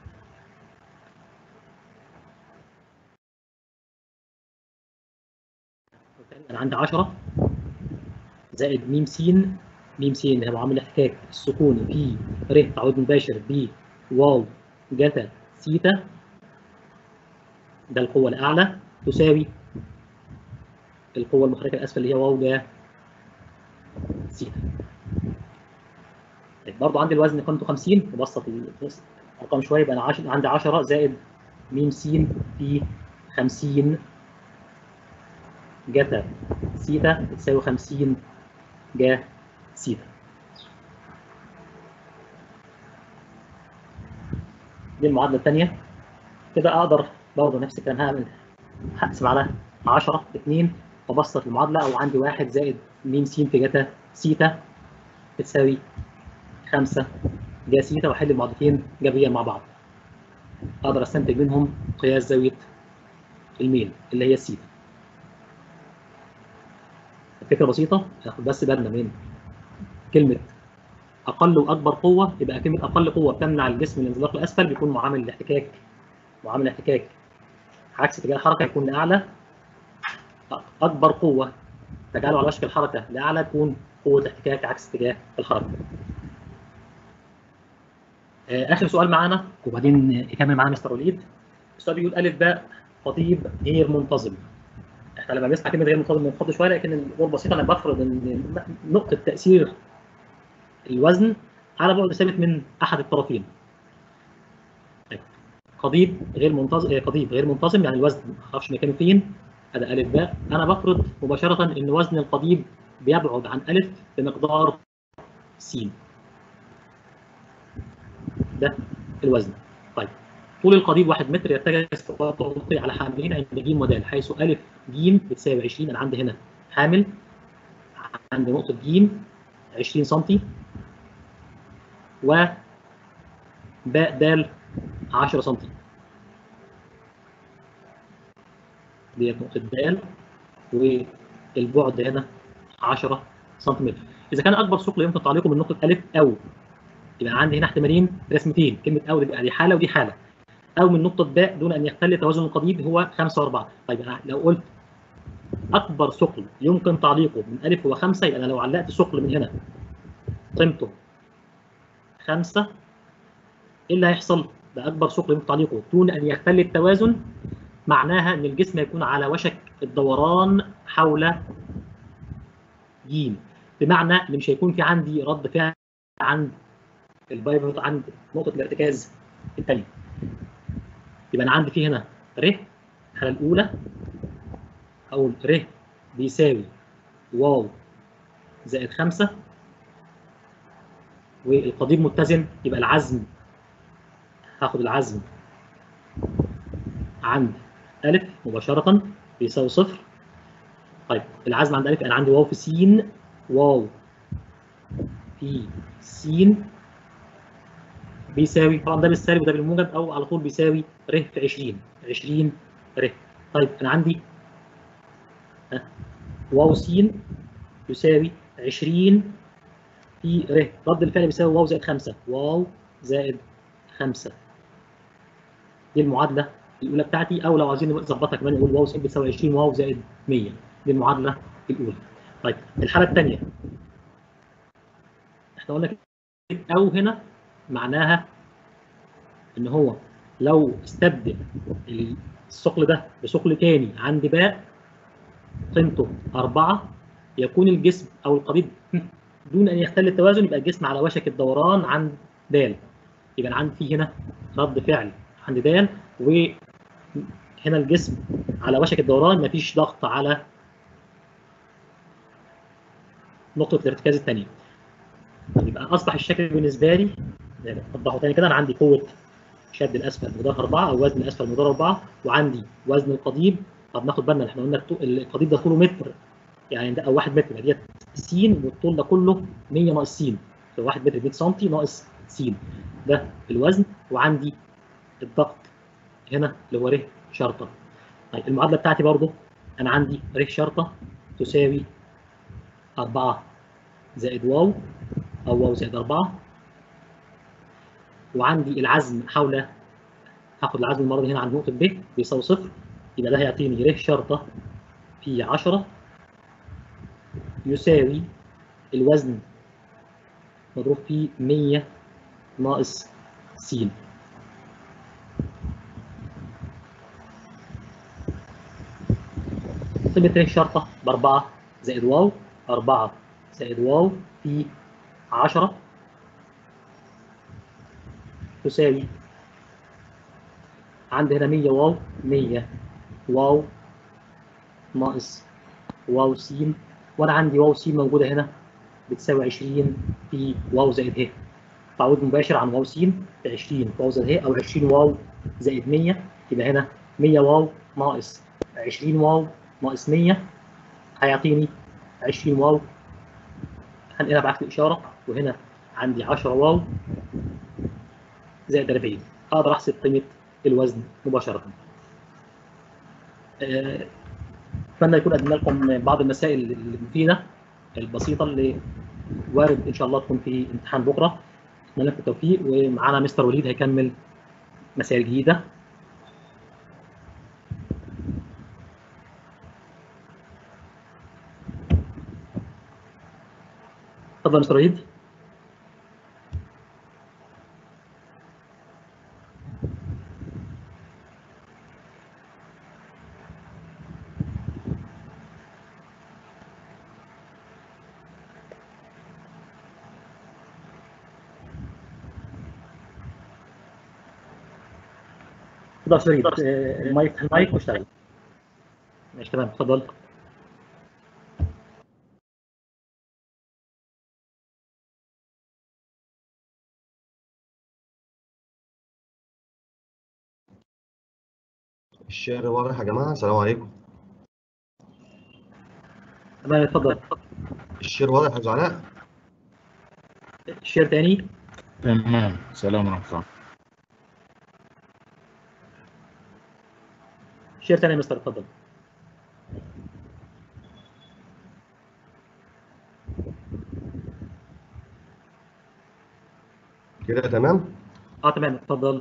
انا عندي 10 زائد م س م س اللي هو معامل الاحتكاك السكوني في ر تعويض مباشر ب واو جتا ثيتا ده القوه الاعلى تساوي القوه المحركه الاسفل اللي هي واو جا ثيتا طيب برضه عندي الوزن قيمته 50 نبسط الارقام شويه يبقى انا عش... عندي 10 زائد م س في 50 جتا سيتا بتساوي 50 جا سيتا دي المعادله الثانيه كده اقدر برضه نفس الكلام هعمل هقسم على 10 2 وابسط المعادله او عندي 1 زائد م س في جتا سيتا بتساوي 5 جا سيتا واحل المعادلتين جبريا مع بعض اقدر استنتج منهم قياس زاويه الميل اللي هي السيتا الفكره بسيطه ناخد بس بالنا من كلمه اقل واكبر قوه يبقى كلمه اقل قوه بتمنع الجسم من الانزلاق الاسفل بيكون معامل الاحتكاك معامل الاحتكاك عكس اتجاه الحركه يكون لاعلى اكبر قوه تجعله على وشك الحركه لاعلى تكون قوه الاحتكاك عكس اتجاه الحركه اخر سؤال معانا وبعدين يكمل معانا مستر وليد السؤال بيقول الف باء قضيب غير منتظم احنا لما بنسمع كلمه غير منتظم بنخض شويه لكن الامور بسيطه انا بفرض ان نقطه تاثير الوزن على بعد ثابت من احد الطرفين قضيب غير منتظم قضيب غير منتظم يعني الوزن ما اعرفش مكانه فين هذا الف باء انا بفرض مباشره ان وزن القضيب بيبعد عن الف بمقدار س ده الوزن طيب طول القضيب 1 متر يتجه استقامته على حاملين عند ج ودال حيث ا ج بتساوي 20 انا عندي هنا حامل عند نقطه ج 20 سم و باء د 10 سم ديت نقطه د والبعد هنا 10 سم اذا كان اكبر ثقل يمكن تعليقه من نقطه ا او يبقى عندي هنا احتمالين رسمتين كلمه او دي حاله ودي حاله او من نقطه باء دون ان يختل توازن القضيب هو 5 و4 طيب أنا لو قلت اكبر ثقل يمكن تعليقه من ا هو 5 يبقى انا لو علقت ثقل من هنا قيمته 5 ايه اللي هيحصل؟ ده اكبر ثقل يمكن تعليقه دون ان يختل التوازن معناها ان الجسم هيكون على وشك الدوران حول ج بمعنى ان مش هيكون في عندي رد فعل عند البايفوت عند نقطه الارتكاز الثانيه يبقى انا عندي في هنا ر الحاله الاولى اقول ر بيساوي واو زائد 5 والقضيب متزن يبقى العزم هاخد العزم عند ا مباشره بيساوي صفر طيب العزم عند ا انا عندي واو في س واو في س بيساوي طبعا ده بالسالب وده بالموجب او على طول بيساوي ر في 20 20 ر طيب انا عندي ها واو س يساوي 20 في ر رد الفعل بيساوي واو زائد 5 واو زائد 5 دي المعادله الاولى بتاعتي او لو عايزين نظبطها كمان نقول واو س بتساوي 20 واو زائد 100 دي المعادله الاولى طيب الحاله الثانيه احنا قلنا او هنا معناها ان هو لو استبدل الثقل ده بثقل تاني عند باء قيمته 4 يكون الجسم او القضيب دون ان يختل التوازن يبقى الجسم على وشك الدوران عند د يبقى انا عندي في هنا رد فعل عند د وهنا الجسم على وشك الدوران مفيش ضغط على نقطه الارتكاز الثانيه يبقى اصبح الشكل بالنسبه لي اوضحه تاني كده انا عندي قوه شد الاسفل مقدار 4 او وزن الاسفل مقدار 4 وعندي وزن القضيب طب ناخد بالنا احنا قلنا القضيب ده طوله متر يعني ده او 1 متر ديت س والطول ده كله 100 ناقص س 1 متر 100 سم ناقص س ده الوزن وعندي الضغط هنا اللي هو ر شرطه طيب المعادله بتاعتي برضو انا عندي ر شرطه تساوي 4 زائد واو او واو زائد 4 وعندي العزم حول هاخد العزم المره دي هنا عند نقطه ب بيساوي صفر يبقى ده هيعطيني ر شرطه في 10 يساوي الوزن مضروب في 100 ناقص س قيمة ر شرطة ب 4 زائد واو 4 زائد واو في 10 تساوي عندي هنا 100 واو 100 واو ناقص واو س وانا عندي واو س موجوده هنا بتساوي 20 في واو زائد ه تعويض مباشر عن واو س ب 20 واو زائد ه او 20 واو زائد 100 يبقى هنا 100 واو ناقص 20 واو ناقص 100 هيعطيني 20 واو هنقلها بعكس الاشاره وهنا عندي 10 واو زائد 40 اقدر احسب قيمه الوزن مباشره. اتمنى يكون قدمنا لكم بعض المسائل المفيده البسيطه اللي وارد ان شاء الله تكون في امتحان بكره. اتمنى لكم التوفيق ومعانا مستر وليد هيكمل مسائل جديده. اتفضل مستر وليد. اتفضل شريف المايك المايك واشتغل ماشي تمام اتفضل الشعر واضح يا جماعة السلام عليكم تمام اتفضل الشعر واضح يا زعلاء الشير تاني تمام سلام ورحمة الله شير تاني يا مستر اتفضل كده تمام اه تمام اتفضل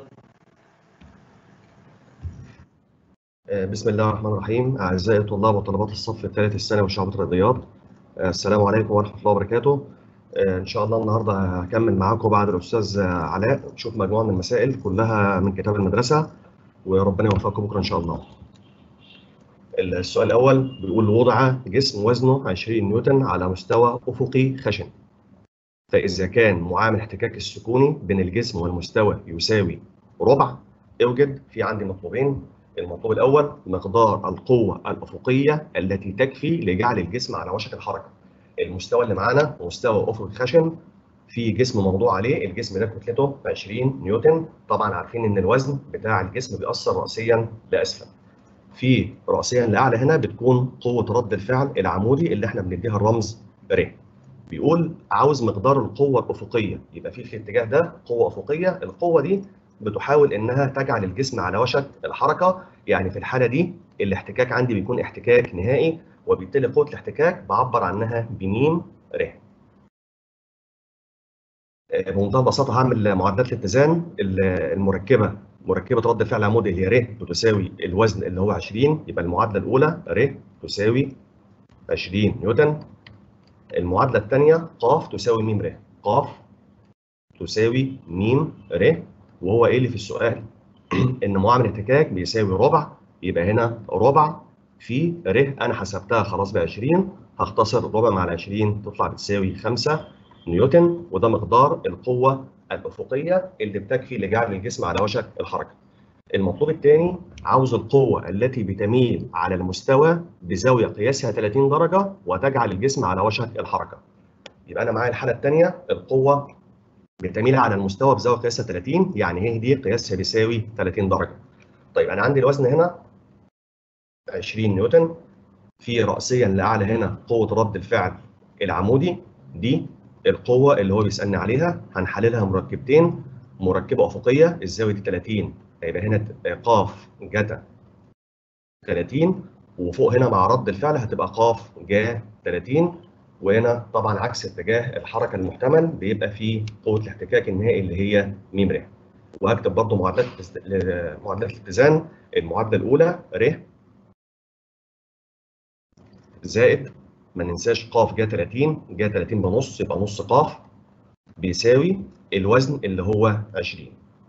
آه، بسم الله الرحمن الرحيم أعزائي طلاب وطلبات الصف الثالث الثانوي وشعبة الرياضيات آه، السلام عليكم ورحمة الله وبركاته آه، إن شاء الله النهاردة هكمل معاكم بعد الأستاذ آه، علاء نشوف مجموعة من المسائل كلها من كتاب المدرسة وربنا يوفقكم بكرة إن شاء الله السؤال الأول بيقول وضع جسم وزنه 20 نيوتن على مستوى أفقي خشن فإذا كان معامل الاحتكاك السكوني بين الجسم والمستوى يساوي ربع اوجد في عندي مطلوبين المطلوب الأول مقدار القوة الأفقية التي تكفي لجعل الجسم على وشك الحركة. المستوى اللي معانا مستوى أفقي خشن في جسم موضوع عليه، الجسم ده كتلته 20 نيوتن، طبعا عارفين إن الوزن بتاع الجسم بيأثر رأسيا لأسفل. في رأسيا لأعلى هنا بتكون قوة رد الفعل العمودي اللي احنا بنديها الرمز ر. بيقول عاوز مقدار القوة الأفقية، يبقى في في الاتجاه ده قوة أفقية، القوة دي بتحاول انها تجعل الجسم على وشك الحركه يعني في الحاله دي الاحتكاك عندي بيكون احتكاك نهائي وبالتالي قوه الاحتكاك بعبر عنها بميم ر بمنتهى البساطه هعمل معادلات الاتزان المركبه مركبه رد فعل عمودي اللي هي ر بتساوي الوزن اللي هو 20 يبقى المعادله الاولى ر تساوي 20 نيوتن المعادله الثانيه ق تساوي م ر ق تساوي م ر وهو ايه اللي في السؤال؟ ان معامل الاحتكاك بيساوي ربع يبقى هنا ربع في ر انا حسبتها خلاص ب 20 هختصر ربع مع ال 20 تطلع بتساوي 5 نيوتن وده مقدار القوه الافقيه اللي بتكفي لجعل الجسم على وشك الحركه. المطلوب الثاني عاوز القوه التي بتميل على المستوى بزاويه قياسها 30 درجه وتجعل الجسم على وشك الحركه. يبقى انا معايا الحاله الثانيه القوه بتميل على المستوى بزاويه قياسها 30 يعني هي دي قياسها بيساوي 30 درجه طيب انا عندي الوزن هنا 20 نيوتن في رأسيا لأعلى هنا قوة رد الفعل العمودي دي القوة اللي هو بيسألني عليها هنحللها مركبتين مركبة أفقية الزاوية دي 30 هيبقى هنا قاف جتا 30 وفوق هنا مع رد الفعل هتبقى قاف جا 30 وهنا طبعا عكس اتجاه الحركة المحتمل بيبقى فيه قوة الاحتكاك النهائي اللي هي م ر وهكتب برضه معادلات معادلات الاتزان المعادلة الأولى ر زائد ما ننساش ق جا 30 جا 30 بنص يبقى نص ق بيساوي الوزن اللي هو 20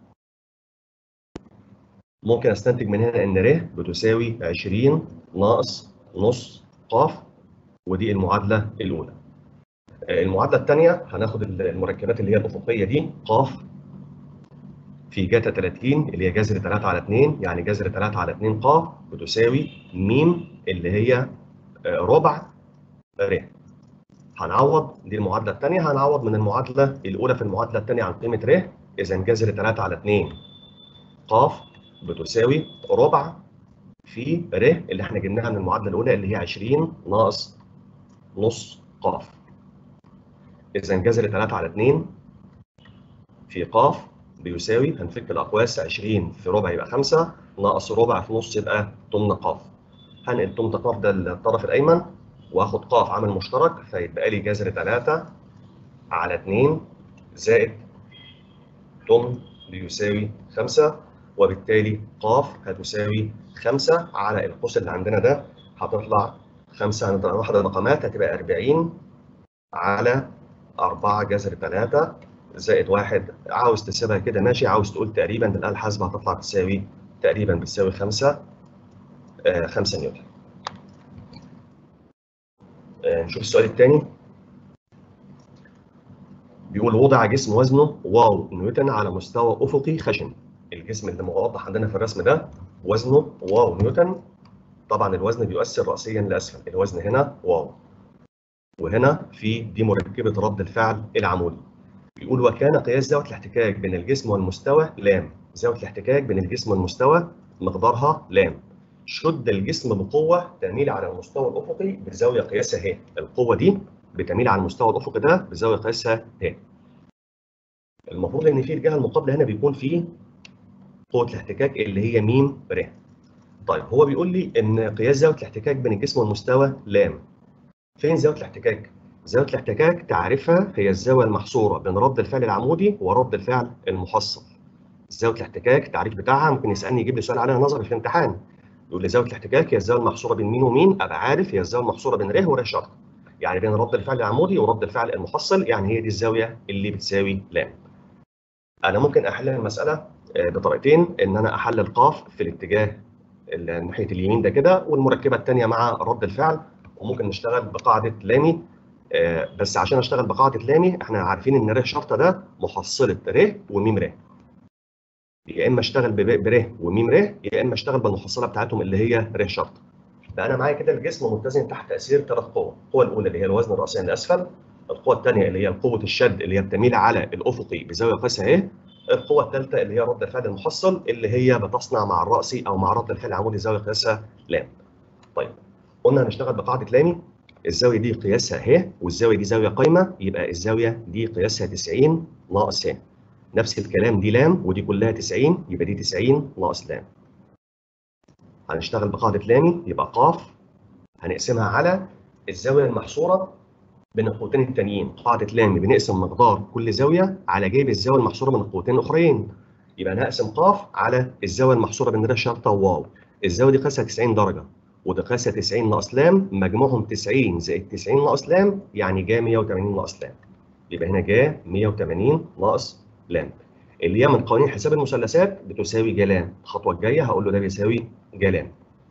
ممكن استنتج من هنا ان ر بتساوي 20 ناقص نص ق ودي المعادله الاولى المعادله الثانيه هناخد المركبات اللي هي الافقيه دي ق في جاتا 30 اللي هي جذر 3 على 2 يعني جذر 3 على 2 ق بتساوي م اللي هي ربع ر هنعوض دي المعادله الثانيه هنعوض من المعادله الاولى في المعادله الثانيه عن قيمه ر اذا جذر 3 على 2 ق بتساوي ربع في ر اللي احنا جبناها من المعادله الاولى اللي هي 20 ناقص نص ق اذا جذر 3 على 2 في ق بيساوي هنفك الاقواس 20 في ربع يبقى 5 ناقص ربع في نص يبقى 8 ق هنقل تمن ق ده للطرف الايمن واخد ق عامل مشترك فيتبقى لي جذر 3 على 2 زائد تمن بيساوي 5 وبالتالي ق هتساوي 5 على القوس اللي عندنا ده هتطلع 5 هنضرب واحده رقمات هتبقى 40 على 4 جذر 3 زائد 1 عاوز تسيبها كده ماشي عاوز تقول تقريبا بالاله الحاسبه هتطلع تساوي تقريبا بتساوي 5 5 نيوتن. نشوف السؤال الثاني. بيقول وضع جسم وزنه واو نيوتن على مستوى افقي خشن. الجسم اللي موضح عندنا في الرسم ده وزنه واو نيوتن. طبعا الوزن بيؤثر راسيا لاسفل، الوزن هنا واو. وهنا في دي مركبه رد الفعل العمودي. بيقول وكان قياس زاويه الاحتكاك بين الجسم والمستوى لام. زاويه الاحتكاك بين الجسم والمستوى مقدارها لام. شد الجسم بقوة تميل على المستوى الأفقي بزاوية قياسها ه. القوة دي بتميل على المستوى الأفقي ده بزاوية قياسها ه. المفروض إن في الجهة المقابلة هنا بيكون في قوة الاحتكاك اللي هي م ر. طيب هو بيقول لي إن قياس زاوية الاحتكاك بين الجسم والمستوى لام. فين زاوية الاحتكاك؟ زاوية الاحتكاك تعرفها هي الزاوية المحصورة بين رد الفعل العمودي ورد الفعل المحصل. زاوية الاحتكاك التعريف بتاعها ممكن يسألني يجيب لي سؤال عليها نظري في الامتحان. يقول لي زاويه الاحتكاك هي الزاويه المحصوره بين مين ومين ابقى عارف هي الزاويه المحصوره بين ر ور شرط يعني بين رد الفعل العمودي ورد الفعل المحصل يعني هي دي الزاويه اللي بتساوي لام انا ممكن احل المساله بطريقتين ان انا احلل ق في الاتجاه ناحيه اليمين ده كده والمركبه الثانيه مع رد الفعل وممكن نشتغل بقاعده لامي بس عشان اشتغل بقاعده لامي احنا عارفين ان ر شرطه ده محصله ر وم ر يا اما اشتغل بر وميم ر يا اما اشتغل بالمحصله بتاعتهم اللي هي ر شرط بقى انا معايا كده الجسم متزن تحت تاثير ثلاث قوى القوه الاولى اللي هي الوزن الراسي لاسفل القوه الثانيه اللي هي قوه الشد اللي هي بتميل على الافقي بزاويه قياسها ايه القوه الثالثه اللي هي رد الفعل المحصل اللي هي بتصنع مع الراسي او مع رد الفعل العمودي زاويه قياسها لام طيب قلنا هنشتغل بقاعده لامي الزاويه دي قياسها ه والزاويه دي زاويه قايمه يبقى الزاويه دي قياسها 90 ناقص ه نفس الكلام دي لام ودي كلها 90 يبقى دي 90 ناقص لام. هنشتغل بقاعدة لامي يبقى ق هنقسمها على الزاوية المحصورة بين القوتين التانيين، قاعدة لامي بنقسم مقدار كل زاوية على جيب الزاوية المحصورة من القوتين الأخرين. يبقى أنا هقسم ق على الزاوية المحصورة بين ر شرطة وواو. الزاوية دي قياسها 90 درجة ودي قياسها 90 ناقص لام مجموعهم 90 زائد 90 ناقص لام يعني جا 180 ناقص لام. يبقى هنا جا 180 ناقص لام اللي هي من قوانين حساب المثلثات بتساوي جلام الخطوه الجايه هقول له ده بيساوي جلام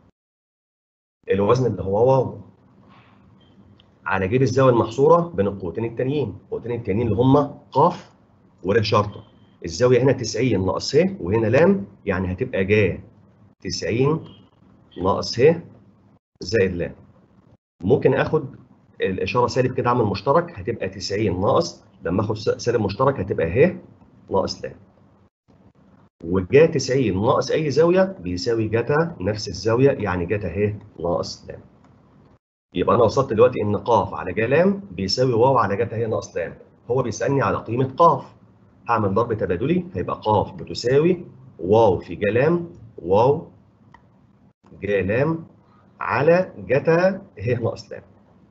الوزن اللي هو واو على جيب الزاويه المحصوره بين القوتين التانيين القوتين التانيين اللي هم ق ور شرطه الزاويه هنا 90 ناقص ه وهنا لام يعني هتبقى جا 90 ناقص ه زائد لام ممكن اخد الاشاره سالب كده عامل مشترك هتبقى 90 ناقص لما اخد سالب مشترك هتبقى ه ناقص لام وجا 90 ناقص اي زاويه بيساوي جتا نفس الزاويه يعني جتا ه ناقص لام يبقى انا وصلت دلوقتي ان ق على ج لام بيساوي واو على جتا ه ناقص لام هو بيسالني على قيمه ق هعمل ضرب تبادلي هيبقى ق بتساوي واو في ج لام واو ج لام على جتا ه ناقص لام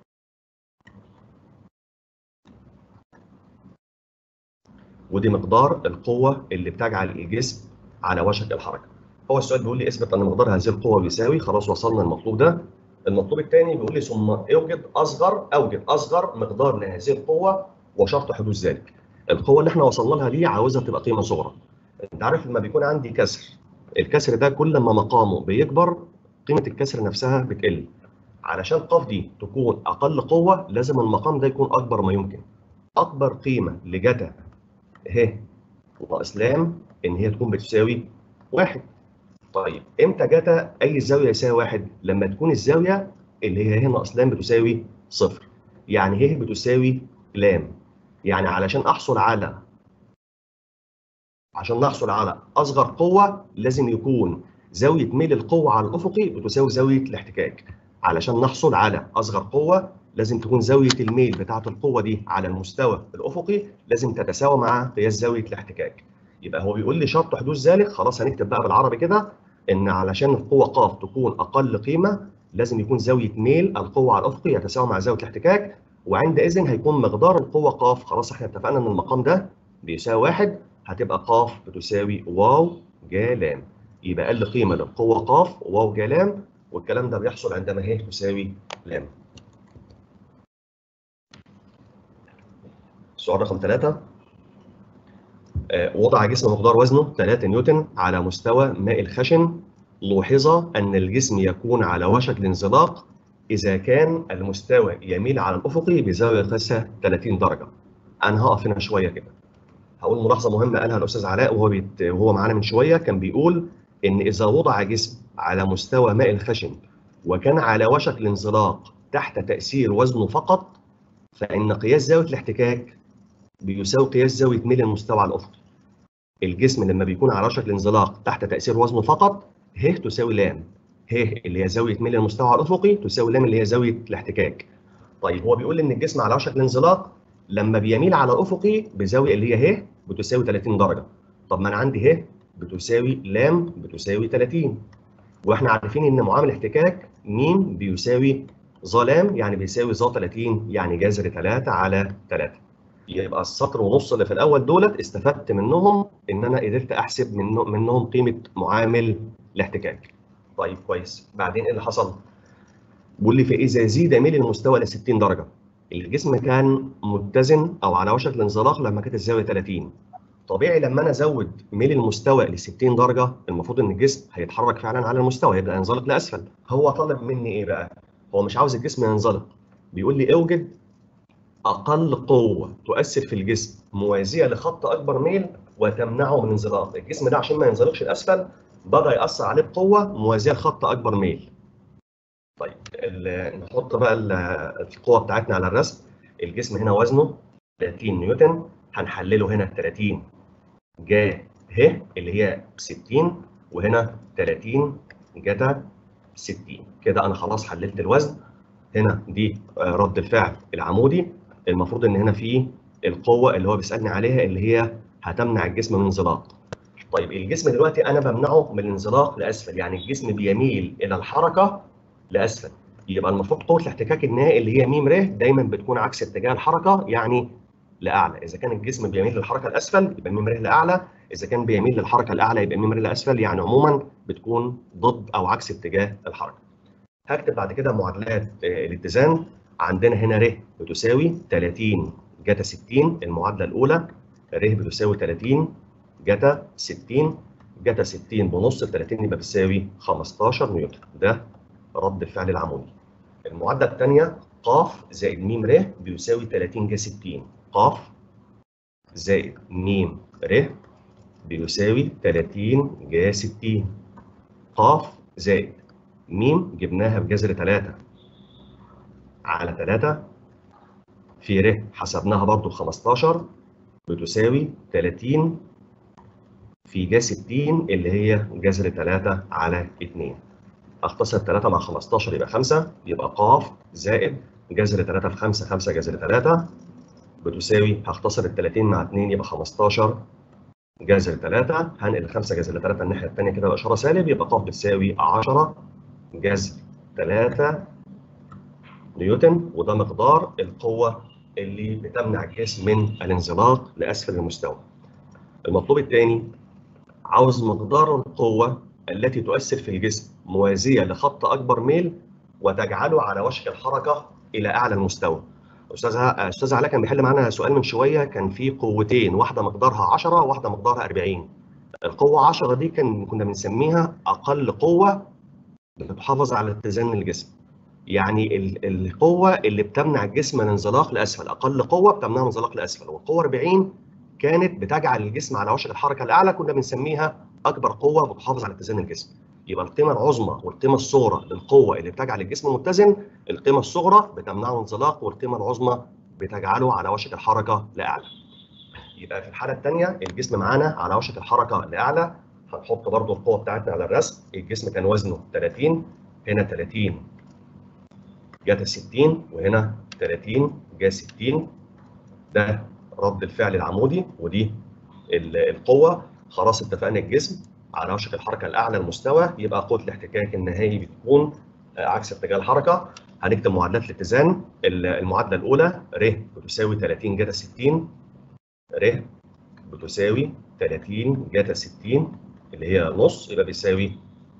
ودي مقدار القوة اللي بتجعل الجسم على وشك الحركة. هو السؤال بيقول لي اثبت أن مقدار هذه القوة بيساوي خلاص وصلنا المطلوب ده. المطلوب الثاني بيقول لي ثم اوجد أصغر أوجد أصغر مقدار لهذه القوة وشرط حدوث ذلك. القوة اللي احنا وصلنا لها دي عاوزها تبقى قيمة صغرى. أنت عارف لما بيكون عندي كسر الكسر ده كل ما مقامه بيكبر قيمة الكسر نفسها بتقل. علشان ق دي تكون أقل قوة لازم المقام ده يكون أكبر ما يمكن. أكبر قيمة لجتا ه ناقص لام ان هي تكون بتساوي واحد. طيب امتى جتا اي زاويه يساوي واحد؟ لما تكون الزاويه اللي هي ه ناقص لام بتساوي صفر. يعني ه بتساوي لام. يعني علشان احصل على عشان نحصل على اصغر قوه لازم يكون زاويه ميل القوه على الافقي بتساوي زاويه الاحتكاك. علشان نحصل على اصغر قوه لازم تكون زاويه الميل بتاعه القوه دي على المستوى الافقي لازم تتساوى مع قياس زاويه الاحتكاك. يبقى هو بيقول لي شرط حدوث ذلك خلاص هنكتب بقى بالعربي كده ان علشان القوه ق تكون اقل قيمه لازم يكون زاويه ميل القوه على الافقي يتساوى مع زاويه الاحتكاك وعندئذ هيكون مقدار القوه ق خلاص احنا اتفقنا ان المقام ده بيساوي واحد هتبقى ق بتساوي واو ج لام يبقى اقل قيمه للقوه ق واو ج لام والكلام ده بيحصل عندما ه تساوي لام. السؤال رقم ثلاثة وضع جسم مقدار وزنه 3 نيوتن على مستوى ماء الخشن لوحظ أن الجسم يكون على وشك الانزلاق إذا كان المستوى يميل على الأفقي بزاوية قياسها 30 درجة. أنا هقف هنا شوية كده. هقول ملاحظة مهمة قالها الأستاذ علاء وهو بيت... وهو معانا من شوية كان بيقول إن إذا وضع جسم على مستوى ماء الخشن وكان على وشك الانزلاق تحت تأثير وزنه فقط فإن قياس زاوية الاحتكاك بيساوي قياس زاوية ميل المستوى على الأفقي. الجسم لما بيكون على وشك الانزلاق تحت تأثير وزنه فقط ه تساوي لام. ه اللي هي زاوية ميل المستوى على الأفقي تساوي لام اللي هي زاوية الاحتكاك. طيب هو بيقول إن الجسم على وشك الانزلاق لما بيميل على الأفقي بزاوية اللي هي ه بتساوي 30 درجة. طب ما أنا عندي ه بتساوي لام بتساوي 30. واحنا عارفين إن معامل الاحتكاك م بيساوي ظلام يعني بيساوي ظ 30 يعني جذر 3 على 3. يبقى السطر ونص اللي في الاول دولت استفدت منهم ان انا قدرت احسب منه منهم قيمه معامل الاحتكاك. طيب كويس بعدين ايه اللي حصل؟ بيقول لي فاذا زيد ميل المستوى ل 60 درجه الجسم كان متزن او على وشك الانزلاق لما كانت الزاويه 30 طبيعي لما انا ازود ميل المستوى ل 60 درجه المفروض ان الجسم هيتحرك فعلا على المستوى يبدا ينزلق لاسفل هو طالب مني ايه بقى؟ هو مش عاوز الجسم ينزلق بيقول لي اوجد اقل قوه تؤثر في الجسم موازيه لخط اكبر ميل وتمنعه من الانزلاق الجسم ده عشان ما ينزلقش لاسفل بدا ياثر عليه بقوه موازيه لخط اكبر ميل طيب نحط بقى القوه بتاعتنا على الرسم الجسم هنا وزنه 30 نيوتن هنحلله هنا 30 جا ه اللي هي 60 وهنا 30 جتا 60 كده انا خلاص حللت الوزن هنا دي رد الفعل العمودي المفروض ان هنا في القوه اللي هو بيسالني عليها اللي هي هتمنع الجسم من الانزلاق. طيب الجسم دلوقتي انا بمنعه من الانزلاق لاسفل يعني الجسم بيميل الى الحركه لاسفل يبقى المفروض قوه الاحتكاك النهائي اللي هي م ر دايما بتكون عكس اتجاه الحركه يعني لاعلى اذا كان الجسم بيميل للحركه لاسفل يبقى م ر لاعلى اذا كان بيميل للحركه الاعلى يبقى م ر لاسفل يعني عموما بتكون ضد او عكس اتجاه الحركه. هكتب بعد كده معادلات الاتزان عندنا هنا ر بتساوي 30 جتا 60 المعادله الاولى ر بتساوي 30 جتا 60 جتا 60 بنص ال 30 يبقى بتساوي 15 نيوتن ده رد الفعل العمودي. المعادله الثانيه ق زائد م ر بيساوي 30 جا 60 ق زائد م ر بيساوي 30 جا 60 ق زائد م جبناها بجذر 3 على 3 في ر حسبناها برضو 15 بتساوي 30 في جا 60 اللي هي جذر 3 على 2 اختصر 3 مع 15 يبقى 5 يبقى ق زائد جذر 3 في 5 5 جذر 3 بتساوي هختصر ال 30 مع 2 يبقى 15 جذر 3 هنقل 5 جذر 3 الناحيه الثانيه كده الاشاره سالب يبقى ق بتساوي 10 جذر 3 نيوتن وده مقدار القوه اللي بتمنع الجسم من الانزلاق لاسفل المستوى. المطلوب الثاني عاوز مقدار القوه التي تؤثر في الجسم موازيه لخط اكبر ميل وتجعله على وشك الحركه الى اعلى المستوى. استاذ استاذ علاء كان بيحل معانا سؤال من شويه كان في قوتين واحده مقدارها 10 وواحده مقدارها 40. القوه 10 دي كان كنا بنسميها اقل قوه بتحافظ على اتزان الجسم. يعني القوه اللي بتمنع الجسم من انزلاق لاسفل، اقل قوه بتمنعه من انزلاق لاسفل، والقوه 40 كانت بتجعل الجسم على وشك الحركه الاعلى كنا بنسميها اكبر قوه بتحافظ على اتزان الجسم. يبقى القيمه العظمى والقيمه الصغرى للقوه اللي بتجعل الجسم متزن، القيمه الصغرى بتمنعه انزلاق والقيمه العظمى بتجعله على وشك الحركه لاعلى. يبقى في الحاله الثانيه الجسم معانا على وشك الحركه لاعلى هنحط برضو القوه بتاعتنا على الرسم، الجسم كان وزنه 30 هنا 30 جت 60 وهنا 30 جا 60 ده رد الفعل العمودي ودي القوه خلاص اتفقنا الجسم على وشك الحركه الاعلى المستوى يبقى قوه الاحتكاك النهائي بتكون عكس اتجاه الحركه هنكتب معادلات الاتزان المعادله الاولى ر بتساوي 30 جتا 60 ر بتساوي 30 جتا 60 اللي هي نص يبقى بيساوي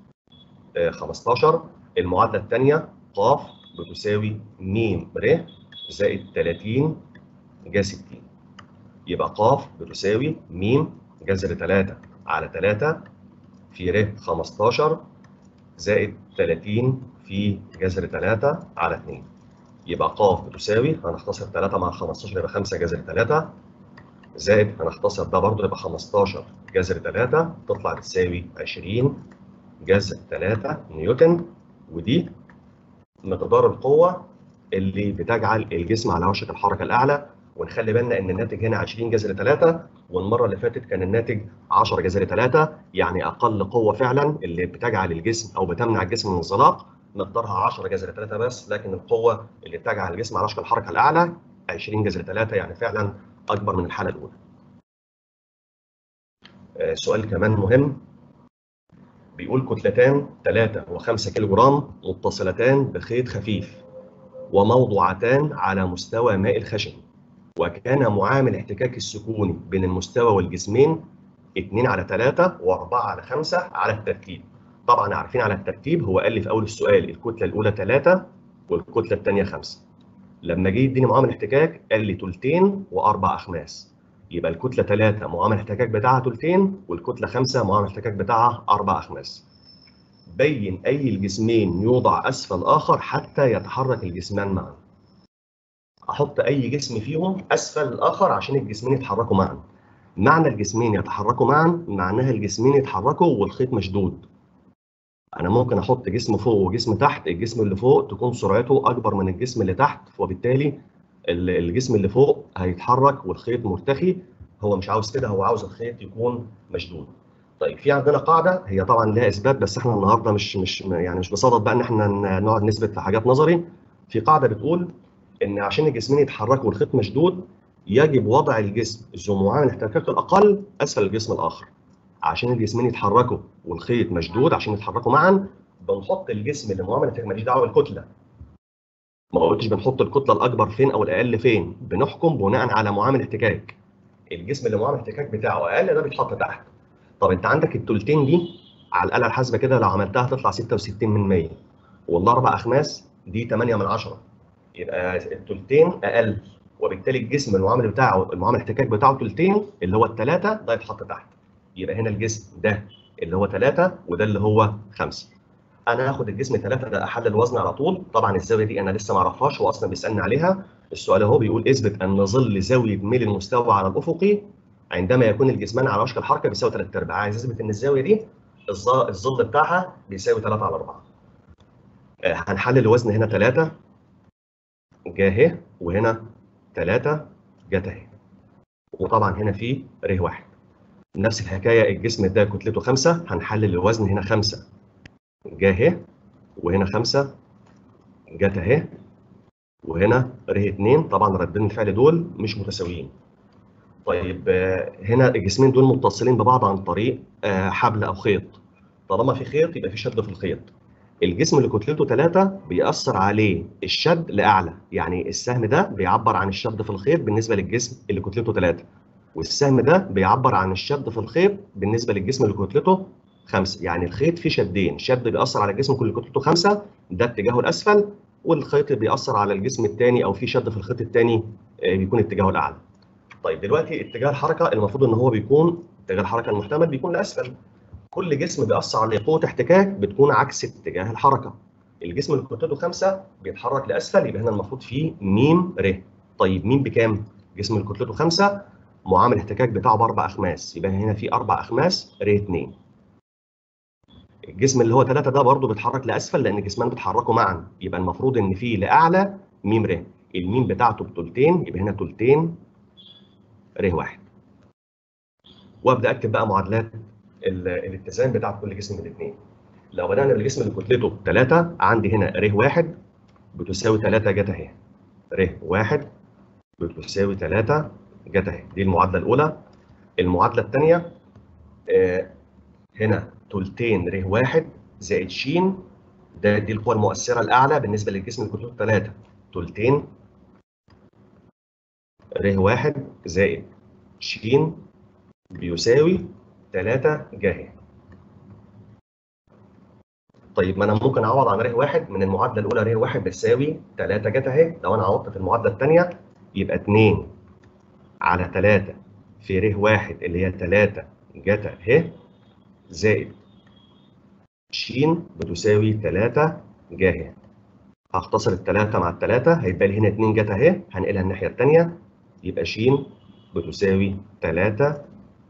15 المعادله الثانيه ق بتساوي م ر زائد 30 جا 60 يبقى ق بتساوي م جذر 3 على 3 في ر 15 زائد 30 في جذر 3 على 2 يبقى ق بتساوي هنختصر 3 مع 15 يبقى 5 جذر 3 زائد هنختصر ده برضه يبقى 15 جذر 3 تطلع بتساوي 20 جذر 3 نيوتن ودي مقدار القوة اللي بتجعل الجسم على وشك الحركة الأعلى ونخلي بالنا إن الناتج هنا 20 جذر 3 والمرة اللي فاتت كان الناتج 10 جذر 3 يعني أقل قوة فعلا اللي بتجعل الجسم أو بتمنع الجسم من الانزلاق مقدارها 10 جذر 3 بس لكن القوة اللي بتجعل الجسم على وشك الحركة الأعلى 20 جذر 3 يعني فعلا أكبر من الحالة الأولى. آه سؤال كمان مهم بيقول كتلتان 3 و5 كيلو جرام متصلتان بخيط خفيف وموضوعتان على مستوى ماء الخشن وكان معامل احتكاك السكوني بين المستوى والجسمين 2 على 3 و4 على 5 على الترتيب طبعا عارفين على الترتيب هو قال لي في اول السؤال الكتله الاولى 3 والكتله الثانيه 5 لما جه يديني معامل احتكاك قال لي ثلثين واربع اخماس يبقى الكتله 3 معامل الاحتكاك بتاعها ثلثين والكتله 5 معامل الاحتكاك بتاعها اربع اخماس. بين اي الجسمين يوضع اسفل اخر حتى يتحرك الجسمان معا. احط اي جسم فيهم اسفل الاخر عشان الجسمين يتحركوا معا. معنى الجسمين يتحركوا معا معناها الجسمين يتحركوا والخيط مشدود. انا ممكن احط جسم فوق وجسم تحت الجسم اللي فوق تكون سرعته اكبر من الجسم اللي تحت وبالتالي الجسم اللي فوق هيتحرك والخيط مرتخي هو مش عاوز كده هو عاوز الخيط يكون مشدود. طيب في عندنا قاعده هي طبعا لها اثبات بس احنا النهارده مش مش يعني مش بصدد بقى ان احنا نقعد نثبت في حاجات نظري. في قاعده بتقول ان عشان الجسمين يتحركوا والخيط مشدود يجب وضع الجسم ذو معامل الاحتكاك الاقل اسفل الجسم الاخر. عشان الجسمين يتحركوا والخيط مشدود عشان يتحركوا معا بنحط الجسم اللي معامل الاحتكاك ماليش دعوه بالكتله ما قلتش بنحط الكتله الاكبر فين او الاقل فين بنحكم بناء على معامل احتكاك الجسم اللي معامل الاحتكاك بتاعه اقل ده بيتحط تحت طب انت عندك التلتين دي على الاله الحاسبه كده لو عملتها تطلع 66 من 100 والاربع اخماس دي 8 من 10 يبقى التلتين اقل وبالتالي الجسم المعامل بتاعه المعامل الاحتكاك بتاعه تلتين اللي هو الثلاثه ده يتحط تحت يبقى هنا الجسم ده اللي هو 3 وده اللي هو 5 انا هاخد الجسم 3 ده احلل الوزن على طول طبعا الزاويه دي انا لسه ما اعرفهاش هو اصلا بيسالني عليها السؤال اهو بيقول اثبت ان ظل زاويه ميل المستوى على الافقي عندما يكون الجسمان على وشك الحركه بيساوي 3 ارباع عايز اثبت ان الزاويه دي الظل بتاعها بيساوي 3 على 4 هنحلل الوزن هنا 3 جه وهنا 3 جت اهي وطبعا هنا في ر واحد نفس الحكايه الجسم ده كتلته 5 هنحلل الوزن هنا 5 جه اهي وهنا 5 جت اهي وهنا ر 2 طبعا ردين الفعل دول مش متساويين طيب هنا الجسمين دول متصلين ببعض عن طريق حبل او خيط طالما في خيط يبقى في شد في الخيط الجسم اللي كتلته 3 بيأثر عليه الشد لأعلى يعني السهم ده بيعبر عن الشد في الخيط بالنسبة للجسم اللي كتلته 3 والسهم ده بيعبر عن الشد في الخيط بالنسبة للجسم اللي كتلته 5 يعني الخيط فيه شدين شد بيأثر على الجسم كل كتلته 5 ده اتجاهه الأسفل والخيط بيأثر على الجسم الثاني أو في شد في الخيط الثاني بيكون اتجاهه الأعلى طيب دلوقتي اتجاه الحركة المفروض إن هو بيكون اتجاه الحركة المحتمل بيكون لأسفل كل جسم بيأثر عليه قوة احتكاك بتكون عكس اتجاه الحركة. الجسم اللي كتلته 5 بيتحرك لأسفل يبقى هنا المفروض فيه م ر. طيب م بكام؟ الجسم اللي كتلته 5 معامل الاحتكاك بتاعه بأربع أخماس يبقى هنا في أربع أخماس ر 2. الجسم اللي هو 3 ده برضه بيتحرك لأسفل لأن الجسمان بيتحركوا معا يبقى المفروض إن في لأعلى م ر. الميم بتاعته بتلتين يبقى هنا تلتين ر واحد. وابدا اكتب بقى معادلات الاتزان بتاع كل جسم من الاثنين. لو بدأنا بالجسم اللي كتلته 3 عندي هنا ر 1 بتساوي 3 جت اهي. ر 1 بتساوي 3 جت اهي. دي المعادلة الأولى. المعادلة الثانية آه هنا تلتين ر 1 زائد ش ده دي القوة المؤثرة الأعلى بالنسبة للجسم اللي كتلته 3 تلتين ر 1 زائد ش بيساوي 3 جاهي طيب ما انا ممكن اعوض عن ر واحد من المعادله الاولى ر واحد بتساوي 3 جت اهي لو انا عوضت في المعادله الثانيه يبقى 2 على 3 في ر واحد اللي هي 3 جت اهي زائد ش بتساوي 3 جاهي هختصر الثلاثة مع الثلاثة هيبقى لي هنا 2 جت اهي هنقلها الناحية الثانية يبقى ش بتساوي 3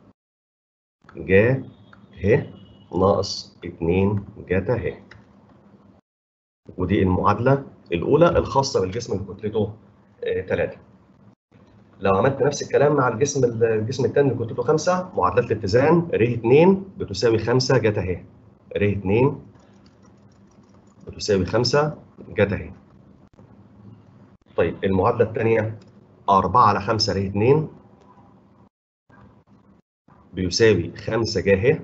جا ه ناقص 2 جتا ه ودي المعادلة الأولى الخاصة بالجسم اللي كتلته 3 لو عملت نفس الكلام مع الجسم الجسم الثاني اللي كتلته 5 معادلات الاتزان ر 2 بتساوي 5 جتا ه ر 2 بتساوي 5 جتا ه طيب المعادلة الثانية 4 على 5 ر 2 بيساوي 5 جاه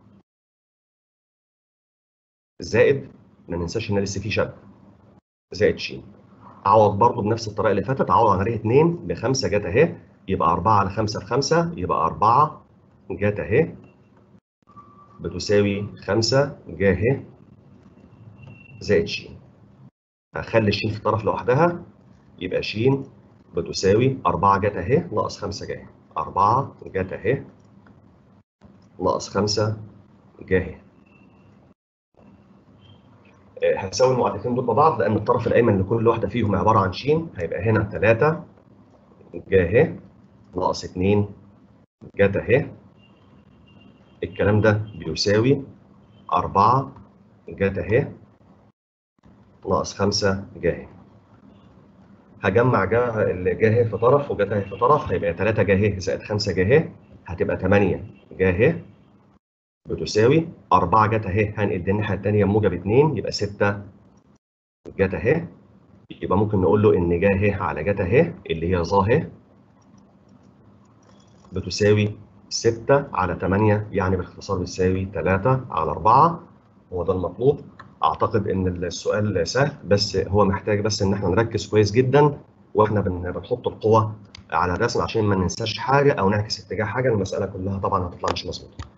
زائد ما ننساش ان لسه في شد زائد ش اعوض برضو بنفس الطريقه اللي فاتت اعوض عن ر 2 ب 5 جت اهي يبقى 4 على 5 في 5 يبقى 4 جت اهي بتساوي 5 جاه زائد ش هخلي الش في الطرف لوحدها يبقى ش بتساوي 4 جت اهي ناقص 5 جاه 4 جت اهي ناقص 5 جاهي هساوي المعادلتين دول ببعض لان الطرف الايمن لكل واحده فيهم عباره عن ش هيبقى هنا 3 جاهي ناقص 2 جت اهي الكلام ده بيساوي 4 جت اهي ناقص 5 جاهي هجمع جا الجاهي في طرف وجت اهي في طرف هيبقى 3 جاهي زائد 5 جاهي هتبقى 8 جاهي بتساوي 4 جت اهي هنقل دي الناحيه الثانيه موجب 2 يبقى 6 جت اهي يبقى ممكن نقول له ان جا اهي على جت اهي اللي هي ظا اهي بتساوي 6 على 8 يعني باختصار بتساوي 3 على 4 هو ده المطلوب اعتقد ان السؤال سهل بس هو محتاج بس ان احنا نركز كويس جدا واحنا بنحط القوه على الرسم عشان ما ننساش حاجه او نعكس اتجاه حاجه المساله كلها طبعا هتطلع مش مظبوطه.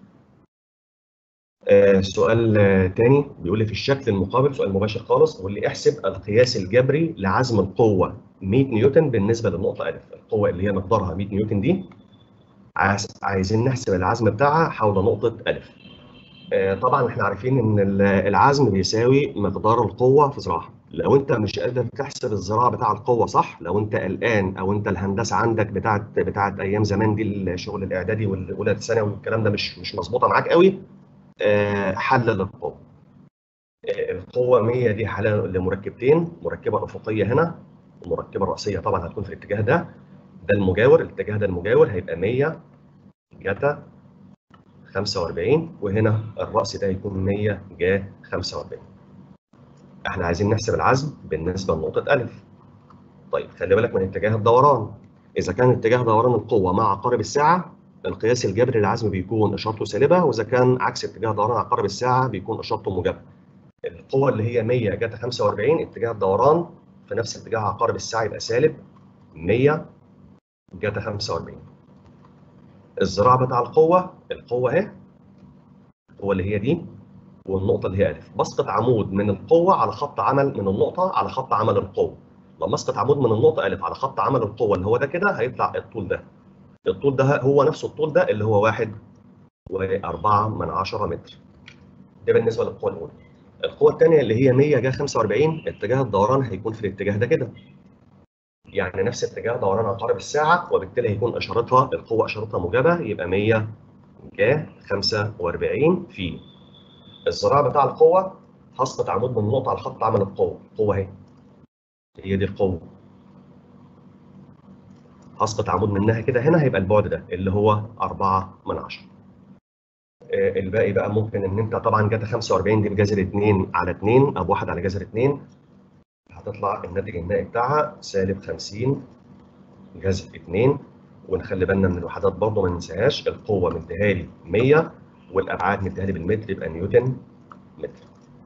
آه سؤال آه تاني بيقول لي في الشكل المقابل سؤال مباشر خالص بيقول لي احسب القياس الجبري لعزم القوه 100 نيوتن بالنسبه للنقطه الف القوه اللي هي مقدارها 100 نيوتن دي عايز عايزين نحسب العزم بتاعها حول نقطه الف. آه طبعا احنا عارفين ان العزم بيساوي مقدار القوه في ذراع لو انت مش قادر تحسب الذراع بتاع القوه صح لو انت قلقان او انت الهندسه عندك بتاعت بتاعت ايام زمان دي الشغل الاعدادي والاولى الثانوي والكلام ده مش مش مظبوطه معاك قوي آه حلل القوه آه القوه 100 دي حالة لمركبتين مركبه افقيه هنا المركبه الرئيسيه طبعا هتكون في الاتجاه ده ده المجاور الاتجاه ده المجاور هيبقى 100 جتا 45 وهنا الراس ده هيكون 100 جا 45 احنا عايزين نحسب العزم بالنسبه لنقطه الف طيب خلي بالك من اتجاه الدوران اذا كان اتجاه دوران القوه مع عقارب الساعه القياس الجبري للعزم بيكون اشارته سالبه واذا كان عكس اتجاه دوران عقارب الساعه بيكون اشارته موجبه القوه اللي هي 100 جتا 45 اتجاه الدوران في نفس اتجاه عقارب الساعه يبقى سالب 100 جتا 45 الذراع بتاع القوه القوه اهي القوه اللي هي دي والنقطه اللي هي الف بسقط عمود من القوه على خط عمل من النقطه على خط عمل القوه لما اسقط عمود من النقطه الف على خط عمل القوه اللي هو ده كده هيطلع الطول ده الطول ده هو نفسه الطول ده اللي هو واحد وأربعة من عشرة متر ده بالنسبة للقوة الأولى القوة الثانية اللي هي 100 جا 45 اتجاه الدوران هيكون في الاتجاه ده كده يعني نفس اتجاه دوران عقارب الساعة وبالتالي هيكون إشارتها القوة إشارتها موجبة يبقى 100 جا 45 في الذراع بتاع القوة هسقط عمود من النقطة على خط عمل القوة القوة اهي هي دي القوة هسقط عمود منها كده هنا هيبقى البعد ده اللي هو 4 من 10 آه الباقي بقى ممكن ان انت طبعا جتا 45 دي بجذر 2 على 2 او 1 على جذر 2 هتطلع الناتج النهائي بتاعها سالب 50 جذر 2 ونخلي بالنا من الوحدات برضه ما ننساهاش القوه مديها لي 100 والابعاد مديها لي بالمتر يبقى نيوتن متر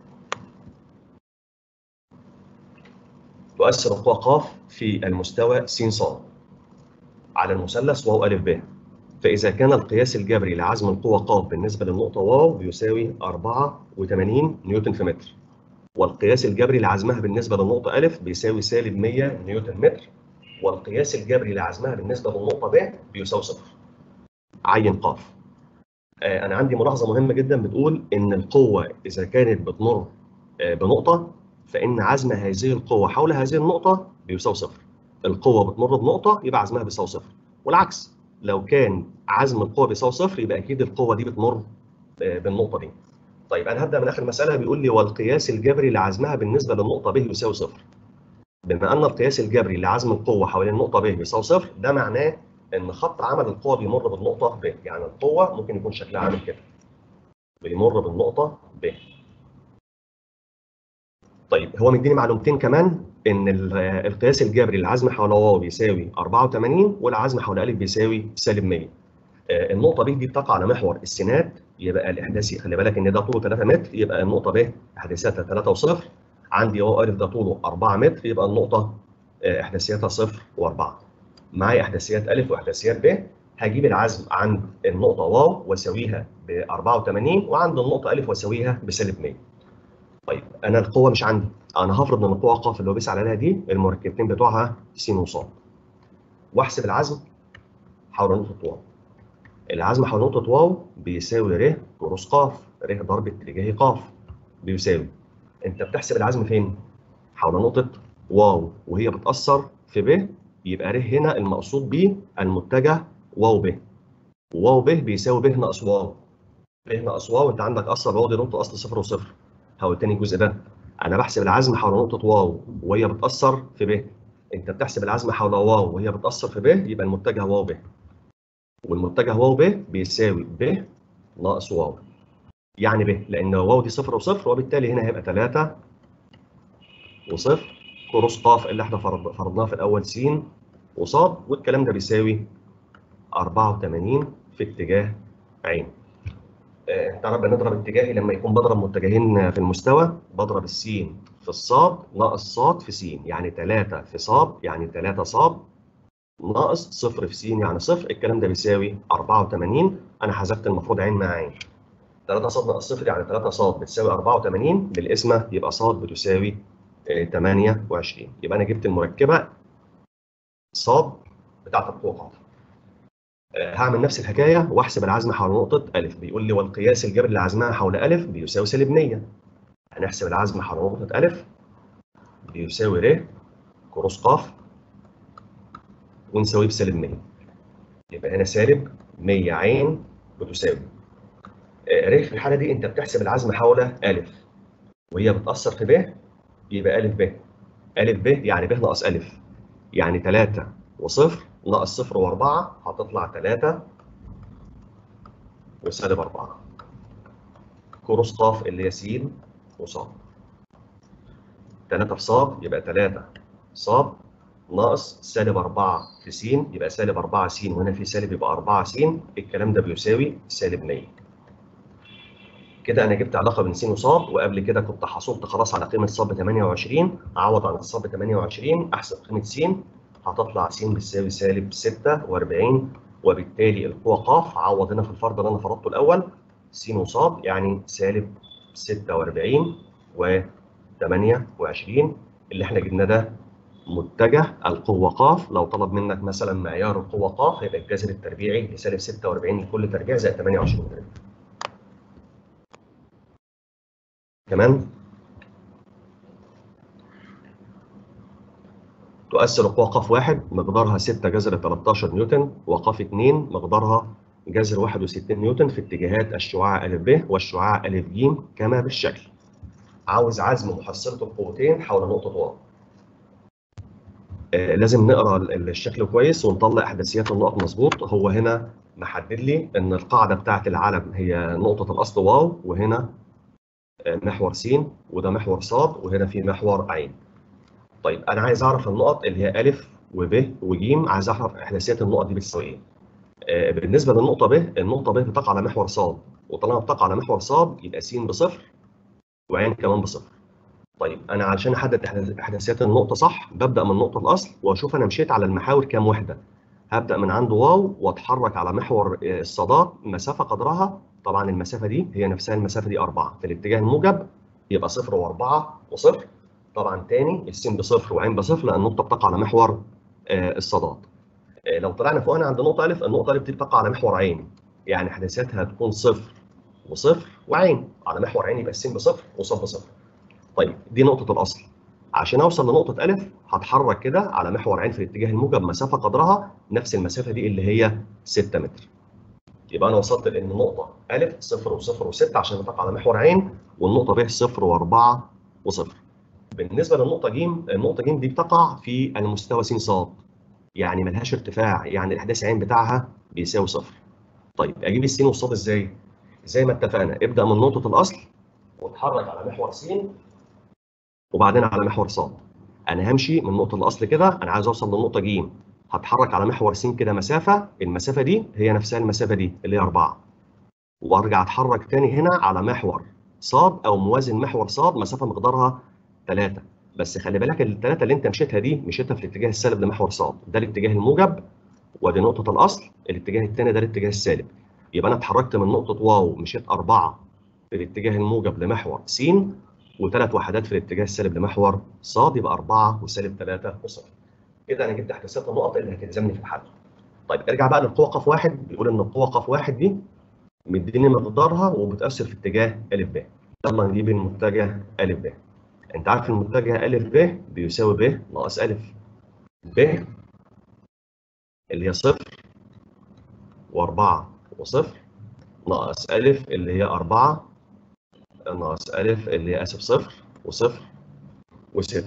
تؤثر القوى ق في المستوى س ص على المثلث واو أ ب فإذا كان القياس الجبري لعزم القوة ق بالنسبة للنقطة واو بيساوي 84 نيوتن في متر والقياس الجبري لعزمها بالنسبة للنقطة أ بيساوي سالب 100 نيوتن متر والقياس الجبري لعزمها بالنسبة للنقطة ب بيساوي صفر عين ق آه أنا عندي ملاحظة مهمة جدا بتقول إن القوة إذا كانت بتمر آه بنقطة فإن عزم هذه القوة حول هذه النقطة بيساوي صفر القوة بتمر بنقطة يبقى عزمها بيساوي صفر والعكس لو كان عزم القوة بيساوي صفر يبقى أكيد القوة دي بتمر بالنقطة دي. طيب أنا هبدأ من آخر مسألة بيقول لي والقياس الجبري لعزمها بالنسبة للنقطة ب يساوي صفر. بما أن القياس الجبري لعزم القوة حوالين النقطة ب بيساوي صفر ده معناه إن خط عمل القوة بيمر بالنقطة ب، يعني القوة ممكن يكون شكلها عامل كده. بيمر بالنقطة ب. طيب هو مديني معلومتين كمان ان القياس الجبري للعزم حول واو بيساوي 84 والعزم حول ا بيساوي سالب 100 النقطه ب دي بتقع على محور السينات يبقى الاحداثي خلي بالك ان ده طوله 3 متر يبقى النقطه ب احداثياتها 3 و0 عندي واو ا ده طوله 4 متر يبقى النقطه احداثياتها 0 و4 معايا احداثيات ا واحداثيات ب هجيب العزم عند النقطه واو واساويها ب 84 وعند النقطه ا واساويها بسالب 100 طيب انا القوه مش عندي انا هفرض ان القوه ق اللي هو بيسال عليها دي المركبتين بتوعها س وص واحسب العزم حول نقطه واو العزم حول نقطه واو بيساوي ر كروس ق ر ضرب اتجاه ق بيساوي انت بتحسب العزم فين حول نقطه واو وهي بتاثر في ب يبقى ر هنا المقصود بيه المتجه واو ب واو ب بيساوي ب ناقص واو ب ناقص واو انت عندك اصلا واو دي نقطه اصل صفر وصفر هو تاني الجزء ده انا بحسب العزم حول نقطه واو وهي بتاثر في ب انت بتحسب العزم حول واو وهي بتاثر في ب يبقى المتجه واو ب والمتجه واو ب بيساوي ب ناقص واو يعني ب لان واو دي صفر وصفر وبالتالي هنا هيبقى 3 وصفر كروس ق اللي احنا فرضناه في الاول س وصاد والكلام ده بيساوي 84 في اتجاه عين انت عارف بنضرب اتجاهي لما يكون بضرب متجهين في المستوى بضرب السين في الصاد ناقص صاد في س يعني 3 في صاد يعني 3 صاد ناقص صفر في س يعني صفر الكلام ده بيساوي 84 انا حذفت المفروض عين مع عين 3 صاد ناقص صفر يعني 3 صاد بتساوي 84 بالقسمه يبقى صاد بتساوي 28 يبقى انا جبت المركبه صاد بتاعت القوه قاعده هعمل نفس الحكايه واحسب العزم حول نقطه ا بيقول لي والقياس الجبري لعزمها حول ا بيساوي سالب 100 هنحسب العزم حول نقطه ا بيساوي ر كروس ق ونساويه بسالب 100 يبقى هنا سالب 100 عين بتساوي ر في الحاله دي انت بتحسب العزم حول ا وهي بتاثر في ب يبقى ا ب ا ب يعني ب ناقص ا يعني 3 وصفر ناقص صفر وأربعة هتطلع 3 وسالب 4 كروس قاف اللي هي س وصاد 3 في صاد يبقى 3 صاد ناقص سالب 4 في س يبقى سالب 4 س وهنا في سالب يبقى 4 س الكلام ده بيساوي سالب 100 كده انا جبت علاقه بين س وصاد وقبل كده كنت حصلت خلاص على قيمه صاد ب 28 اعوض عن الصاد ب 28 احسب قيمه س هتطلع س بتساوي سالب 46 وبالتالي القوه ق عوض هنا في الفرض اللي انا فرضته الاول س وصاد يعني سالب 46 و 28 اللي احنا جبناه ده متجه القوه ق لو طلب منك مثلا معيار القوه ق هيبقى الجذر التربيعي لسالب 46 لكل تربيع زائد 28 تربيع. تمام؟ تؤثر القوة ق واحد مقدارها 6 جذر 13 نيوتن وق 2 مقدارها جذر 61 نيوتن في اتجاهات الشعاع أ ب والشعاع أ ج كما بالشكل. عاوز عزم محصلة القوتين حول نقطة واو. آه لازم نقرا الشكل كويس ونطلع احداثيات النقط مظبوط هو هنا محدد لي ان القاعده بتاعه العلم هي نقطه الاصل واو وهنا محور س وده محور ص وهنا في محور ع. طيب انا عايز اعرف النقط اللي هي ا وب وج عايز اعرف احداثيات النقط دي بتساوي ايه. آه بالنسبه للنقطه ب النقطه ب بتقع على محور ص وطالما بتقع على محور ص يبقى س بصفر وع كمان بصفر. طيب انا علشان احدد احداثيات النقطه صح ببدا من نقطه الاصل واشوف انا مشيت على المحاور كام وحده. هبدا من عند واو واتحرك على محور الصادات مسافه قدرها طبعا المسافه دي هي نفسها المسافه دي 4 في الاتجاه الموجب يبقى صفر و4 وصفر طبعا تاني السين بصفر وعين بصفر لان النقطه بتقع على محور آه الصادات آه لو طلعنا فوق هنا عند نقطه الف النقطه الف دي بتقع على محور عين يعني احداثياتها هتكون صفر وصفر وعين على محور عين يبقى السين بصفر وصاد بصفر طيب دي نقطه الاصل عشان اوصل لنقطه الف هتحرك كده على محور عين في الاتجاه الموجب مسافه قدرها نفس المسافه دي اللي هي 6 متر يبقى انا وصلت لان النقطه ا صفر وصفر وستة عشان بتقع على محور عين والنقطه ب صفر واربعه وصفر. بالنسبه للنقطه ج النقطه ج دي بتقع في المستوى س ص يعني ملهاش ارتفاع يعني الاحداث عين بتاعها بيساوي صفر. طيب اجيب السين والصاد ازاي؟ زي ما اتفقنا ابدا من نقطه الاصل واتحرك على محور س وبعدين على محور ص. انا همشي من نقطه الاصل كده انا عايز اوصل للنقطه ج هتحرك على محور س كده مسافه المسافه دي هي نفسها المسافه دي اللي هي 4 وارجع اتحرك تاني هنا على محور ص او موازن محور ص مسافه مقدارها 3 بس خلي بالك الثلاثه اللي انت مشيتها دي مشيتها في الاتجاه السالب لمحور ص ده الاتجاه الموجب ودي نقطه الاصل الاتجاه الثاني ده الاتجاه السالب يبقى انا اتحركت من نقطه واو مشيت 4 في الاتجاه الموجب لمحور س وثلاث وحدات في الاتجاه السالب لمحور ص يبقى 4 وسالب 3 وصفر كده انا جبت احداثيات النقط اللي هتلزمني في الحل. طيب ارجع بقى للقوه ق واحد بيقول ان القوه ق واحد دي مديني مقدارها وبتاثر في اتجاه ا ب. يلا نجيب المتجه ا ب. انت عارف المتجه ا ب بيساوي ب ناقص ا. ب اللي هي صفر و4 وصفر ناقص ا اللي هي 4 ناقص ا اللي هي اسف صفر وصفر و6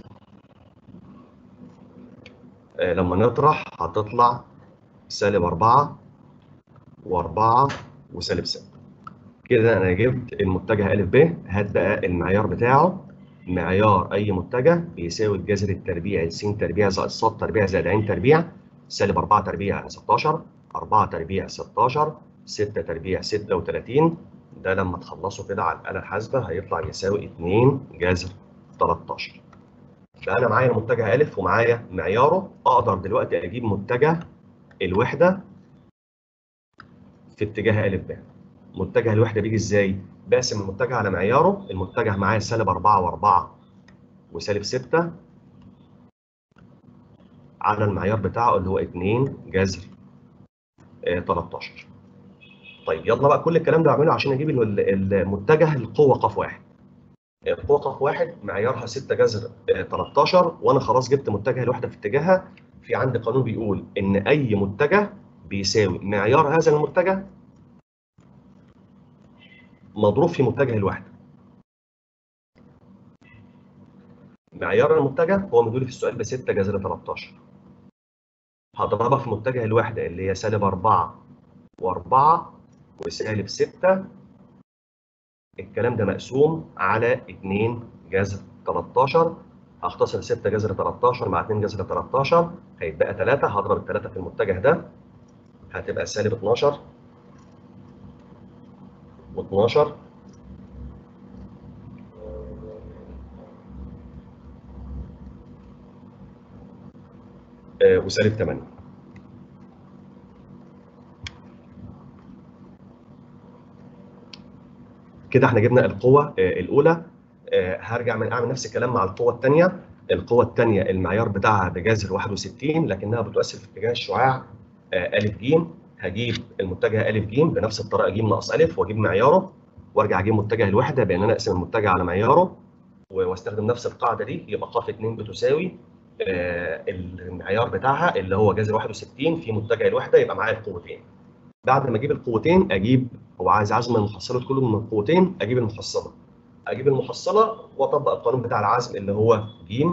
لما نطرح هتطلع سالب 4 و4 وسالب 6 كده انا جبت المتجه ا ب هات بقى المعيار بتاعه معيار اي متجه بيساوي الجذر التربيعي س تربيع زائد ص تربيع زائد ع تربيع سالب 4 تربيع يعني 16 4 تربيع 16 6 تربيع 36 ده لما تخلصوا كده على الاله الحاسبه هيطلع يساوي 2 جذر 13 بقى انا معايا المتجه ا ومعايا معياره اقدر دلوقتي اجيب متجه الوحده في اتجاه ا ب متجه الوحده بيجي ازاي بقسم المتجه على معياره المتجه معايا سالب 4 و4 وسالب 6 على المعيار بتاعه اللي هو 2 جذر 13 طيب يلا بقى كل الكلام ده بعمله عشان اجيب المتجه القوه ق واحد القوه ق واحد معيارها 6 جذر 13 وانا خلاص جبت متجه الوحده في اتجاهها في عندي قانون بيقول ان اي متجه بيساوي معيار هذا المتجه مضروب في متجه الوحده معيار المتجه هو مدولي في السؤال ب 6 جذر 13 هضربها في متجه الوحده اللي هي سالب 4 و4 وسالب 6 الكلام ده مقسوم على 2 جذر 13 هختصر 6 جذر 13 مع 2 جذر 13 هيتبقى 3 هضرب الثلاثه في المتجه ده هتبقى سالب 12 و12 آه وسالب 8 كده احنا جبنا القوه آه الاولى آه هرجع من اعمل نفس الكلام مع القوه الثانيه القوه الثانيه المعيار بتاعها بجذر 61 لكنها بتؤثر في اتجاه الشعاع آه ا ج هجيب المتجه ا ج بنفس الطريقه ج ناقص ا واجيب معياره وارجع اجيب متجه الوحده بان انا اقسم المتجه على معياره واستخدم نفس القاعده دي يبقى ق 2 بتساوي آه المعيار بتاعها اللي هو جذر 61 في متجه الوحده يبقى معايا القوتين بعد ما اجيب القوتين اجيب هو عايز عزم المحصله كله من القوتين اجيب المحصله اجيب المحصله واطبق القانون بتاع العزم اللي هو ج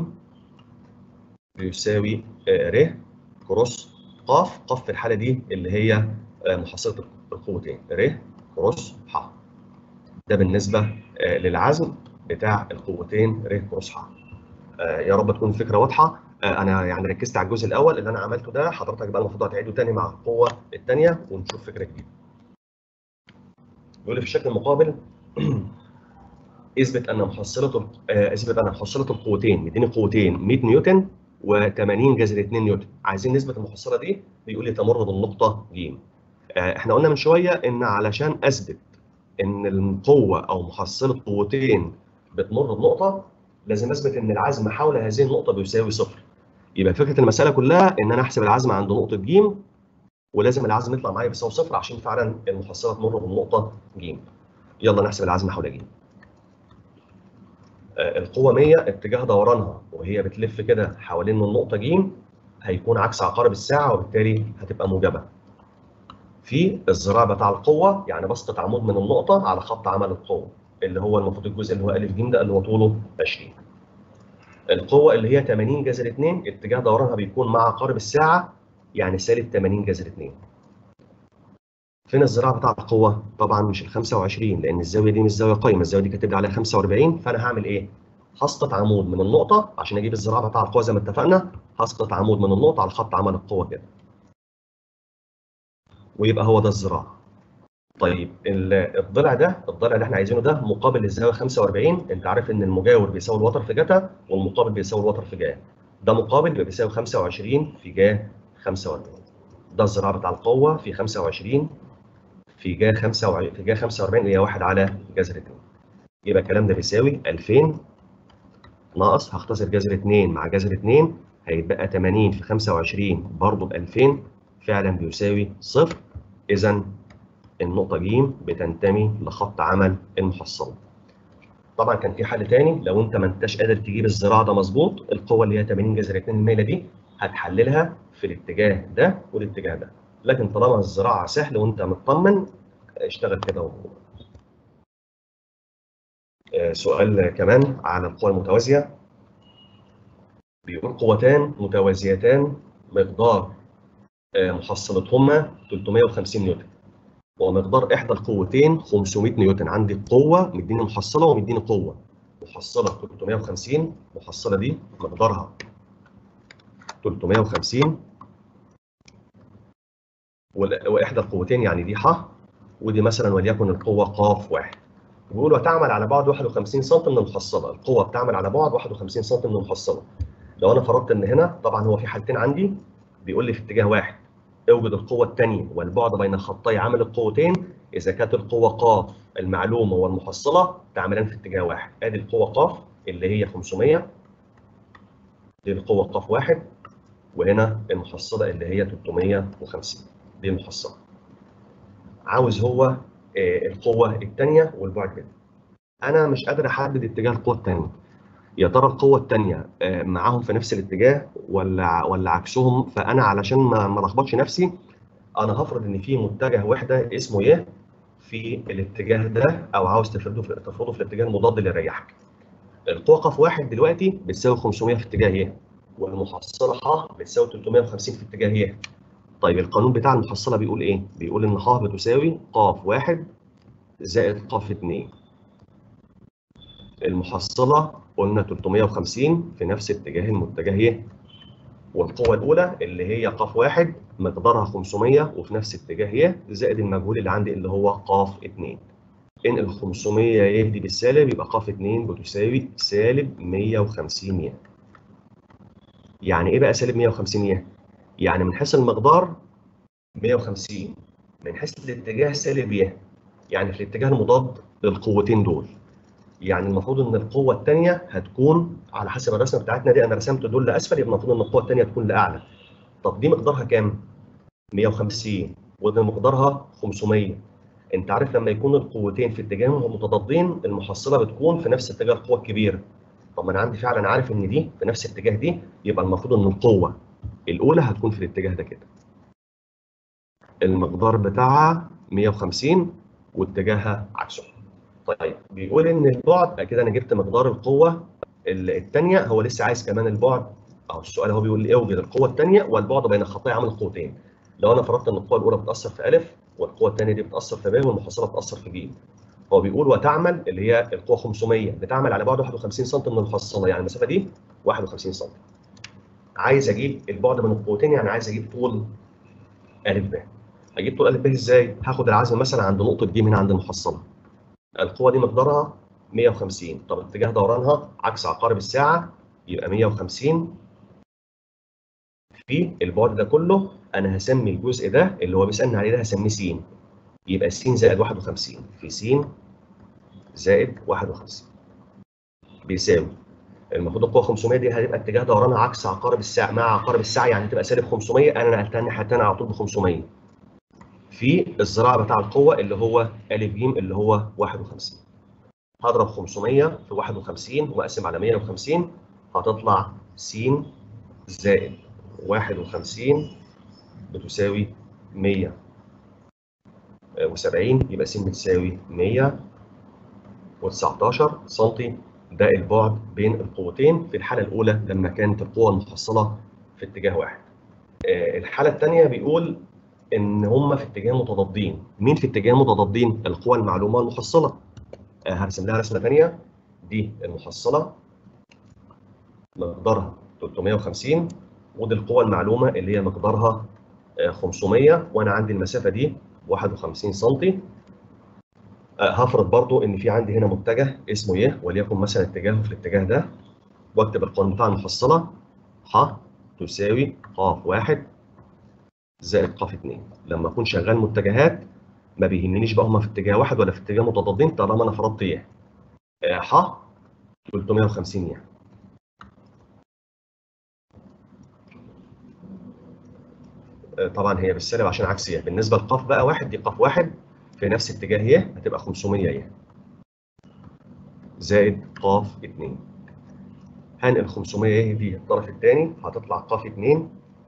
بيساوي ر كروس ق ق في الحاله دي اللي هي محصله القوتين ر كروس ح ده بالنسبه للعزم بتاع القوتين ر كروس ح يا رب تكون الفكره واضحه انا يعني ركزت على الجزء الاول اللي انا عملته ده حضرتك بقى المفروض هتعيده تاني مع القوه الثانيه ونشوف فكره جديده بيقول لي في الشكل المقابل اثبت ان محصله اثبت ان محصله القوتين مديني قوتين 100 نيوتن و80 جذر 2 نيوتن عايزين نثبت المحصله دي بيقول لي تمر بالنقطه ج احنا قلنا من شويه ان علشان اثبت ان القوه او محصله قوتين بتمر بنقطه لازم اثبت ان العزم حول هذه النقطه بيساوي صفر يبقى فكره المساله كلها ان انا احسب العزم عند نقطه ج ولازم العزم يطلع معايا بيساوي صفر عشان فعلا المحصله تمر بالنقطه ج يلا نحسب العزم حول ج القوة 100 اتجاه دورانها وهي بتلف كده حوالين النقطة ج هيكون عكس عقارب الساعة وبالتالي هتبقى موجبة. في الذراع بتاع القوة يعني بسقط عمود من النقطة على خط عمل القوة اللي هو المفروض الجزء اللي هو أ ج ده اللي هو طوله 20. القوة اللي هي 80 جذر 2 اتجاه دورانها بيكون مع عقارب الساعة يعني سالب 80 جذر 2. فين الذراع بتاع القوه؟ طبعا مش ال 25 لان الزاويه دي مش زاويه قايمه، الزاويه دي كاتب لي عليها 45 فانا هعمل ايه؟ هسقط عمود من النقطه عشان اجيب الذراع بتاع القوه زي ما اتفقنا، هسقط عمود من النقطه على خط عمل القوه كده. ويبقى هو ده الذراع. طيب الضلع ده الضلع اللي احنا عايزينه ده مقابل للزاويه 45 انت عارف ان المجاور بيساوي الوتر في جتا والمقابل بيساوي الوتر في جا. ده مقابل بيساوي 25 في جا 45. ده الذراع بتاع القوه في 25 في جا 45 في جا 45 اللي هي 1 على جذر 2 يبقى الكلام ده بيساوي 2000 ناقص هختصر جذر 2 مع جذر 2 هيتبقى 80 في 25 برضه ب 2000 فعلا بيساوي صفر اذا النقطه ج بتنتمي لخط عمل المحصله طبعا كان في حل ثاني لو انت ما انتش قادر تجيب الذراع ده مظبوط القوه اللي هي 80 جذر 2 الميله دي هتحللها في الاتجاه ده والاتجاه ده لكن طالما الزراعه سهل وانت مطمن اشتغل كده وهو. سؤال كمان على القوى المتوازيه بيقول قوتان متوازيتان مقدار محصلتهما 350 نيوتن ومقدار احدى القوتين 500 نيوتن عندي قوه مديني محصله ومديني قوه محصله 350 المحصله دي مقدارها 350 واحدى القوتين يعني دي ح ودي مثلا وليكن القوه ق واحد بيقول وتعمل على بعد 51 سم من المحصله القوه بتعمل على بعد 51 سم من المحصله لو انا فرضت ان هنا طبعا هو في حالتين عندي بيقول لي في اتجاه واحد اوجد القوه الثانيه والبعد بين خطي عمل القوتين اذا كانت القوه ق المعلومه والمحصله تعملان في اتجاه واحد ادي القوه ق اللي هي 500 دي القوه ق واحد وهنا المحصله اللي هي 350 دي المحصله عاوز هو القوه الثانيه والبعد كده انا مش قادر احدد اتجاه القوه الثانيه يا ترى القوه الثانيه معاهم في نفس الاتجاه ولا ولا عكسهم فانا علشان ما ما لخبطش نفسي انا هفرض ان في متجه وحده اسمه ي في الاتجاه ده او عاوز تفرضه في تفرضه في الاتجاه المضاد اللي يريحك القوه ق واحد دلوقتي بتساوي 500 في اتجاه ي والمحصله ح بتساوي 350 في اتجاه ي طيب القانون بتاع المحصله بيقول ايه؟ بيقول ان ح بتساوي ق واحد زائد ق 2 المحصله قلنا 350 في نفس اتجاه المتجه ي والقوة الأولى اللي هي ق واحد مقدارها 500 وفي نفس اتجاه ي زائد المجهول اللي عندي اللي هو ق 2 انقل 500 ي دي بالسالب يبقى ق 2 بتساوي سالب 150 ي يعني ايه بقى سالب 150 ي؟ يعني من حيث المقدار 150 من حيث الاتجاه سالب ي يعني في الاتجاه المضاد للقوتين دول يعني المفروض ان القوه الثانيه هتكون على حسب الرسمه بتاعتنا دي انا رسمت دول لاسفل يبقى المفروض ان القوه الثانيه تكون لاعلى طب دي مقدارها كام 150 وده مقدارها 500 انت عارف لما يكون القوتين في اتجاههم متضادين المحصله بتكون في نفس اتجاه القوه الكبيره طب ما انا عندي فعلا عارف ان دي في نفس الاتجاه دي يبقى المفروض ان القوه الاولى هتكون في الاتجاه ده كده المقدار بتاعها 150 واتجاهها عكسه طيب بيقول ان البعد كده انا جبت مقدار القوه الثانيه هو لسه عايز كمان البعد اهو السؤال هو بيقول لي اوجد القوه الثانيه والبعد بين خطي عمل القوتين لو انا فرضت ان القوه الاولى بتاثر في الف والقوه الثانيه دي بتاثر في ب والمحصله بتاثر في ج هو بيقول وتعمل اللي هي القوه 500 بتعمل على بعد 51 سم من المحصله يعني المسافه دي 51 سم عايز اجيب البعد بين القوتين يعني عايز اجيب طول ا ب اجيب طول ا ب ازاي هاخد العزم مثلا عند نقطه ج هنا عند المحصله القوة دي مقدارها 150 طب اتجاه دورانها عكس عقارب الساعة يبقى 150 في البعد ده كله أنا هسمي الجزء ده اللي هو بيسألني عليه ده هسميه س يبقى س زائد 51 في س زائد 51 بيساوي المفروض القوة 500 دي هتبقى اتجاه دورانها عكس عقارب الساعة مع عقارب الساعة يعني تبقى سالب 500 أنا نقلتها الناحية التانية على طول ب 500 في الذراع بتاع القوة اللي هو أ ج اللي هو 51 هضرب 500 في 51 وأقسم على 150 هتطلع س زائد 51 بتساوي 170 يبقى س بتساوي 119 سم ده البعد بين القوتين في الحالة الأولى لما كانت القوة المحصلة في اتجاه واحد. الحالة الثانية بيقول ان هم في اتجاه متضادين مين في اتجاه متضادين القوى المعلومه المحصله آه هرسم لها رسمه ثانيه دي المحصله مقدارها 350 ودي القوى المعلومه اللي هي مقدارها آه 500 وانا عندي المسافه دي 51 سم آه هفرض برضو ان في عندي هنا متجه اسمه ي وليكن مثلا اتجاهه في الاتجاه ده واكتب القانون بتاع المحصله ح تساوي ق واحد زائد ق 2 لما اكون شغال متجهات ما بيهمنيش بقى هما في اتجاه واحد ولا في اتجاه متضادين طالما انا فرضت ي ح 350 ي طبعا هي بالسالب عشان عكس ي بالنسبه لقاف بقى واحد دي قاف واحد في نفس اتجاه ي هتبقى 500 ي زائد قاف 2 هنقل 500 ي دي الطرف الثاني هتطلع قاف 2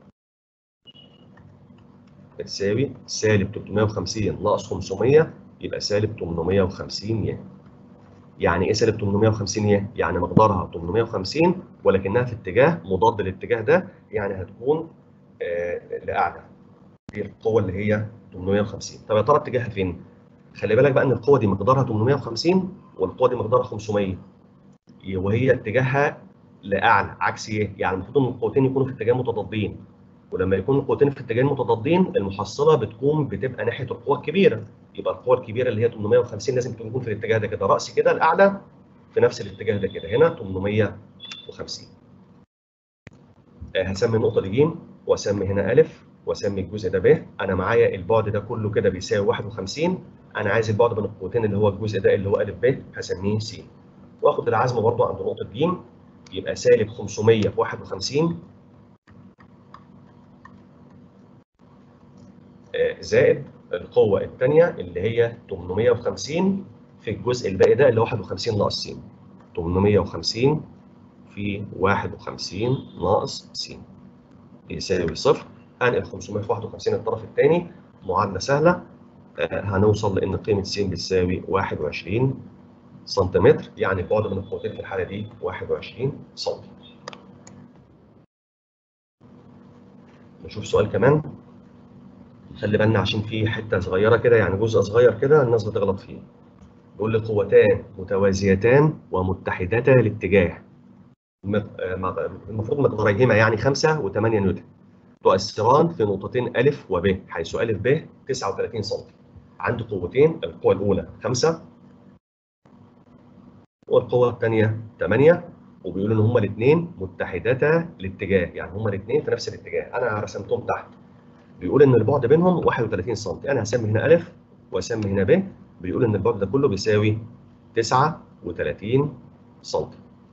بتساوي سالب 350 ناقص 500 يبقى سالب 850 ي يعني ايه سالب 850 ي؟ يعني مقدارها 850 ولكنها في اتجاه مضاد للاتجاه ده يعني هتكون آه لاعلى دي القوه اللي هي 850 طب يا ترى اتجاهها فين؟ خلي بالك بقى ان القوه دي مقدارها 850 والقوه دي مقدارها 500 وهي اتجاهها لاعلى عكس ايه؟ يعني المفروض ان القوتين يكونوا في اتجاه متضادين ولما يكون القوتين في اتجاهين متضادين المحصله بتكون بتبقى ناحيه القوه الكبيره يبقى القوه الكبيره اللي هي 850 لازم تكون في الاتجاه ده كده راسي كده الاعلى في نفس الاتجاه ده كده هنا 850 آه هسمي النقطه دي ج واسمي هنا ا واسمي الجزء ده ب انا معايا البعد ده كله كده بيساوي 51 انا عايز البعد بين القوتين اللي هو الجزء ده اللي هو ا ب هسميه س واخد العزم برضو عند نقطه ج يبقى سالب 500 في 51 زائد القوة الثانية اللي هي 850 في الجزء الباقي ده اللي 51 ناقص س 850 في 51 ناقص س يساوي صفر هنقل 500 في 51 الطرف الثاني معادلة سهلة هنوصل لأن قيمة س بتساوي 21 سنتيمتر يعني البعد من القوتين في الحالة دي 21 سم نشوف سؤال كمان خلي بالنا عشان في حته صغيره كده يعني جزء صغير كده الناس بتغلط فيه بيقول لي قوتان متوازيتان ومتحدتا الاتجاه مق- آه، مق- المفروض مقداريهما يعني 5 و8 نيوتن تؤثران في نقطتين أ وب حيث أ ب 39 سم عندي قوتين القوة الأولى 5 والقوة الثانية 8 وبيقولوا إن هما الاثنين متحدتا الاتجاه يعني هما الاثنين في نفس الاتجاه أنا رسمتهم تحت بيقول إن البعد بينهم 31 سم أنا هسمي هنا أ وأسمي هنا ب بيقول إن البعد ده كله بيساوي 39 سم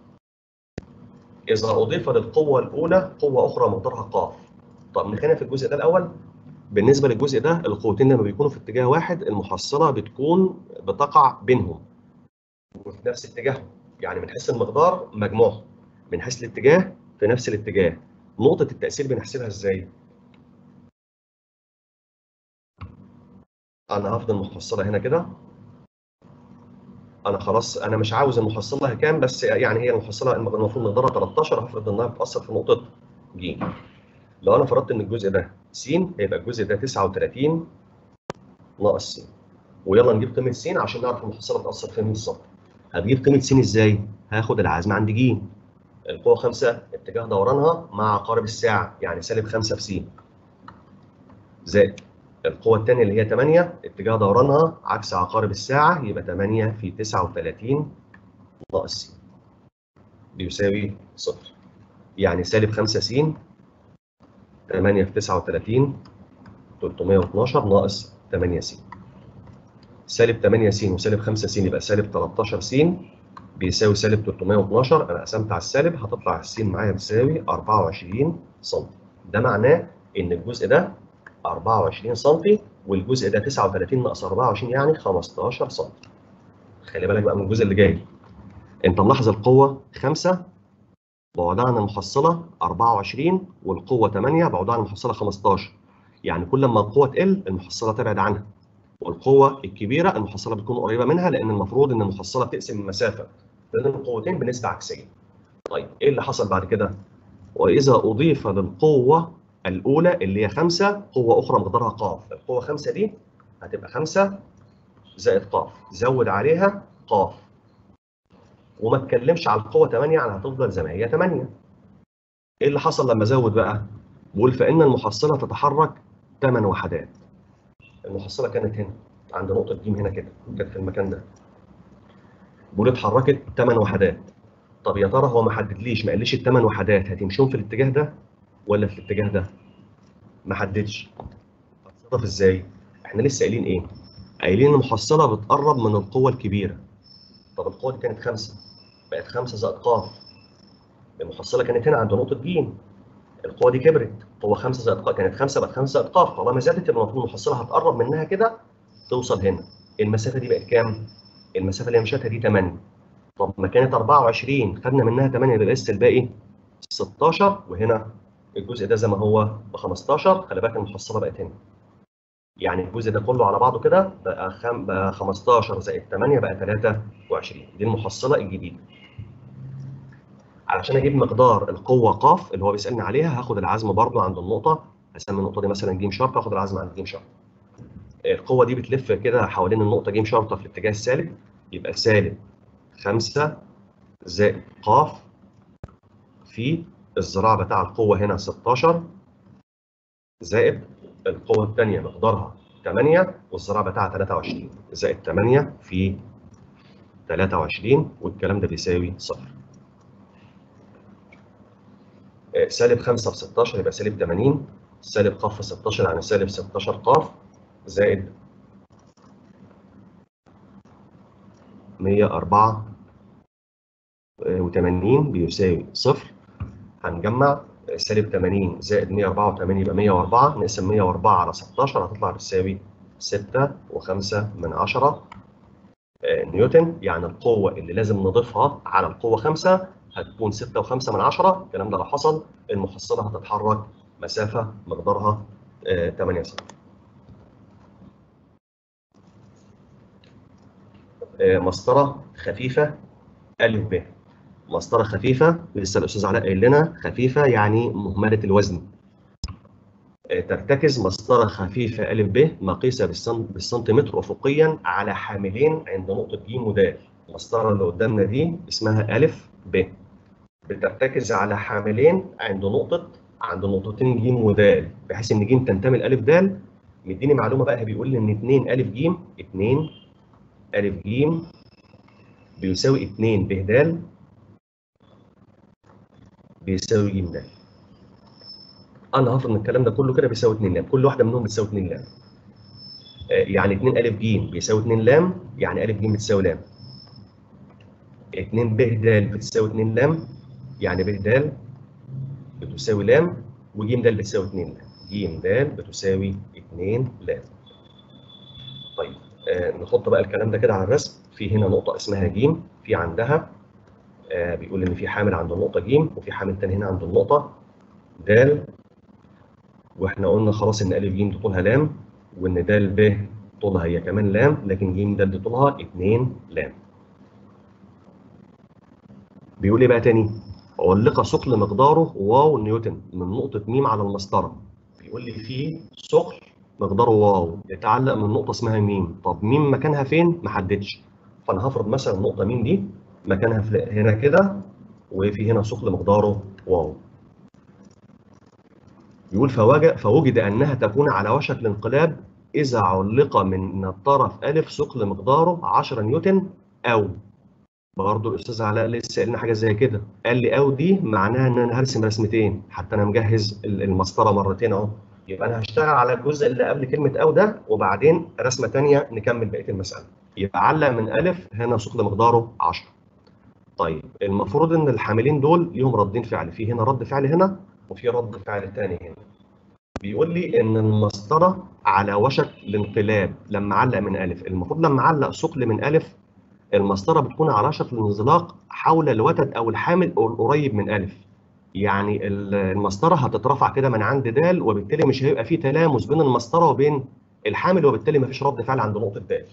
إذا أضيف للقوة الأولى قوة أخرى مقدارها ق طب نخلينا في الجزء ده الأول بالنسبة للجزء ده القوتين لما بيكونوا في اتجاه واحد المحصلة بتكون بتقع بينهم وفي نفس اتجاههم يعني من حيث المقدار مجموعهم من حيث الاتجاه في نفس الاتجاه نقطة التأثير بنحسبها ازاي؟ أنا هفضل المحصلة هنا كده أنا خلاص أنا مش عاوز المحصلة كام بس يعني هي المحصلة المفروض مقدارها 13 هفرض إنها بتأثر في نقطة ج لو أنا فرضت إن الجزء ده س هيبقى الجزء ده 39 ناقص س ويلا نجيب قيمة س عشان نعرف المحصلة بتأثر فين بالظبط هتجيب قيمة س ازاي؟ هاخد العزم عند ج القوة 5 اتجاه دورانها مع عقارب الساعة يعني سالب 5 في س زائد القوة الثانية اللي هي 8 اتجاه دورانها عكس عقارب الساعة يبقى 8 في 39 ناقص س بيساوي صفر يعني سالب 5 س 8 في 39 312 ناقص 8 س سالب 8 س وسالب 5 س يبقى سالب 13 س بيساوي سالب 312 انا قسمت على السالب هتطلع الس معايا بتساوي 24 سم ده معناه ان الجزء ده 24 سم والجزء ده 39 ناقص 24 يعني 15 سم خلي بالك بقى من الجزء اللي جاي انت ملاحظ القوه 5 بعدها عن المحصله 24 والقوه 8 بعدها عن المحصله 15 يعني كل ما القوه تقل المحصله تبعد عنها والقوه الكبيره المحصله بتكون قريبه منها لان المفروض ان المحصله بتقسم المسافه بين القوتين بنسبه عكسيه. طيب ايه اللي حصل بعد كده؟ واذا اضيف للقوه الاولى اللي هي 5 قوه اخرى مقدارها ق، القوه 5 دي هتبقى 5 زائد ق، زود عليها ق. وما اتكلمش على القوه 8 يعني هتفضل زي ما هي 8. ايه اللي حصل لما ازود بقى؟ بقول فان المحصله تتحرك 8 وحدات. المحصله كانت هنا عند نقطه ج هنا كده كانت في المكان ده بقول اتحركت 8 وحدات طب يا ترى هو ما حددليش ما قاليش الثمان وحدات هتمشيهم في الاتجاه ده ولا في الاتجاه ده ما حددش هتصرف ازاي احنا لسه قايلين ايه قايلين المحصله بتقرب من القوه الكبيره طب القوه دي كانت 5 بقت 5 زائد ق المحصله كانت هنا عند نقطه ج القوه دي كبرت قوه 5 زائد ق كانت 5 بقت 5 زائد ق طالما زادت يبقى المفروض المحصله هتقرب منها كده توصل هنا المسافه دي بقت كام؟ المسافه اللي هي مشيتها دي 8 طب ما كانت 24 خدنا منها 8 يبقى لسه الباقي 16 وهنا الجزء ده زي ما هو ب 15 خلي بالك المحصله بقت هنا يعني الجزء ده كله على بعضه كده بقى خم... بقى 15 زائد 8 بقى 23 دي المحصله الجديده علشان اجيب مقدار القوه ق اللي هو بيسالني عليها هاخد العزم برضو عند النقطه هسمي النقطه دي مثلا ج شرطه اخد العزم عند ج شرطه القوه دي بتلف كده حوالين النقطه ج شرطه في الاتجاه السالب يبقى سالب 5 زائد ق في الذراع بتاع القوه هنا 16 زائد القوه الثانيه مقدارها 8 والذراع بتاعها 23 زائد 8 في 23 والكلام ده بيساوي صفر سالب 5 في 16 يبقى سالب 80 سالب ق في 16 يعني سالب 16 ق زائد 184 بيساوي صفر هنجمع سالب 80 زائد 184 يبقى 104 نقسم 104 على 16 هتطلع بتساوي 6 و5 من 10 نيوتن يعني القوة اللي لازم نضيفها على القوة 5 هتكون 6 و5 من 10 الكلام ده لو حصل المحصلة هتتحرك مسافة مقدارها 8 سم. مسطرة خفيفة أ ب مسطرة خفيفة لسه الأستاذ علاء قايل لنا خفيفة يعني مهملة الوزن ترتكز مسطرة خفيفة أ ب مقيسة بالسنتيمتر أفقيا على حاملين عند نقطة ج ود المسطرة اللي قدامنا دي اسمها أ ب بترتكز على حاملين عند نقطة عند نقطتين ج ود بحيث إن ج تنتمي لأ د مديني معلومة بقى بيقول لي إن 2 أ ج 2 أ ج بيساوي 2 ب د بيساوي ج د انا هفرض ان الكلام ده كله كده بيساوي 2 لام كل واحده منهم بتساوي 2 لام يعني 2 ا ج بيساوي 2 لام يعني ا ج بتساوي لام 2 ب د بتساوي 2 لام يعني ب د بتساوي لام وج د بتساوي 2 لام ج د بتساوي 2 لام طيب آه نحط بقى الكلام ده كده على الرسم في هنا نقطه اسمها ج في عندها آه بيقول ان في حامل عند النقطه ج وفي حامل ثاني هنا عند النقطه د واحنا قلنا خلاص ان ا ج طولها لام وان د ب طولها هي كمان لام لكن ج د طولها 2 لام. بيقول ايه بقى تاني؟ علق ثقل مقداره واو نيوتن من نقطة م على المسطرة. بيقول لي في ثقل مقداره واو يتعلق من نقطة اسمها م، طب م مكانها فين؟ ما حددش. فانا هفرض مثلا النقطة م دي مكانها هنا كده وفي هنا ثقل مقداره واو. يقول فوجد, فوجد أنها تكون على وشك الانقلاب إذا علق من الطرف أ ثقل مقداره 10 نيوتن أو برضه الأستاذ علاء لسه قال لنا حاجة زي كده قال لي أو دي معناها إن أنا هرسم رسمتين حتى أنا مجهز المسطرة مرتين أهو يبقى أنا هشتغل على الجزء اللي قبل كلمة أو ده وبعدين رسمة ثانية نكمل بقية المسألة يبقى علق من أ هنا ثقل مقداره 10 طيب المفروض إن الحاملين دول ليهم ردين فعل في هنا رد فعل هنا وفي رد فعل تاني هنا بيقول لي ان المسطره على وشك الانقلاب لما علق من ا المفروض لما علق ثقل من ا المسطره بتكون على وشك الانزلاق حول الوتد او الحامل القريب من ا يعني المسطره هتترفع كده من عند د وبالتالي مش هيبقى في تلامس بين المسطره وبين الحامل وبالتالي مفيش رد فعل عند نقطه د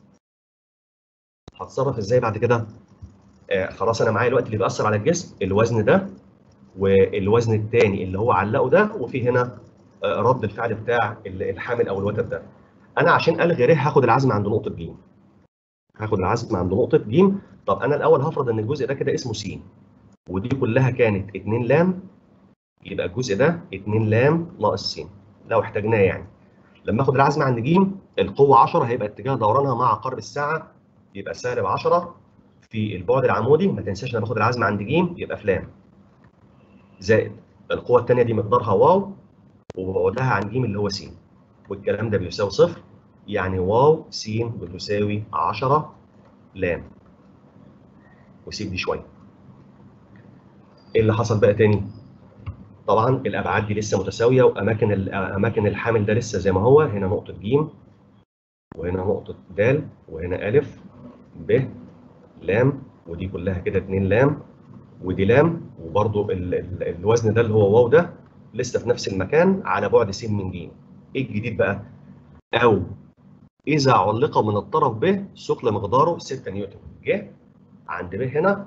هتصرف ازاي بعد كده آه خلاص انا معايا الوقت اللي بيأثر على الجسم الوزن ده والوزن الثاني اللي هو علقه ده وفي هنا رد الفعل بتاع الحامل او الوتد ده. انا عشان الغي ر هاخد العزم عند نقطه ج. هاخد العزم عند نقطه ج، طب انا الاول هفرض ان الجزء ده كده اسمه س. ودي كلها كانت 2 لام يبقى الجزء ده 2 لام ناقص س لو احتاجناه يعني. لما اخد العزم عند ج القوه 10 هيبقى اتجاه دورانها مع عقارب الساعه يبقى سالب 10 في البعد العمودي ما تنساش انا باخد العزم عند ج يبقى في لام. زائد القوه الثانيه دي مقدارها واو وبعدها عن ج اللي هو س والكلام ده بيساوي صفر يعني واو س بتساوي 10 لام وسيب دي شويه ايه اللي حصل بقى تاني طبعا الابعاد دي لسه متساويه واماكن اماكن الحامل ده لسه زي ما هو هنا نقطه ج وهنا نقطه د وهنا ا ب لام ودي كلها كده 2 لام ودي لام وبرده الوزن ده اللي هو واو ده لسه في نفس المكان على بعد س من ج. ايه الجديد بقى؟ او اذا علق من الطرف ب ثقل مقداره 6 نيوتن. جه عند ب هنا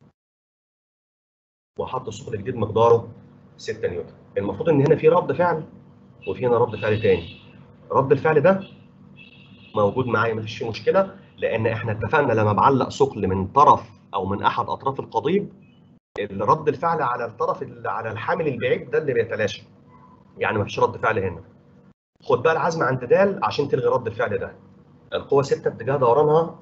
وحط الثقل الجديد مقداره 6 نيوتن. المفروض ان هنا في رد فعل وفي هنا رد فعل تاني. رد الفعل ده موجود معايا مفيش فيه مشكله لان احنا اتفقنا لما بعلق ثقل من طرف او من احد اطراف القضيب رد الفعل على الطرف على الحامل البعيد ده اللي بيتلاشى يعني مفيش رد فعل هنا خد بقى العزم عند د عشان تلغي رد الفعل ده القوه 6 اتجاه دورانها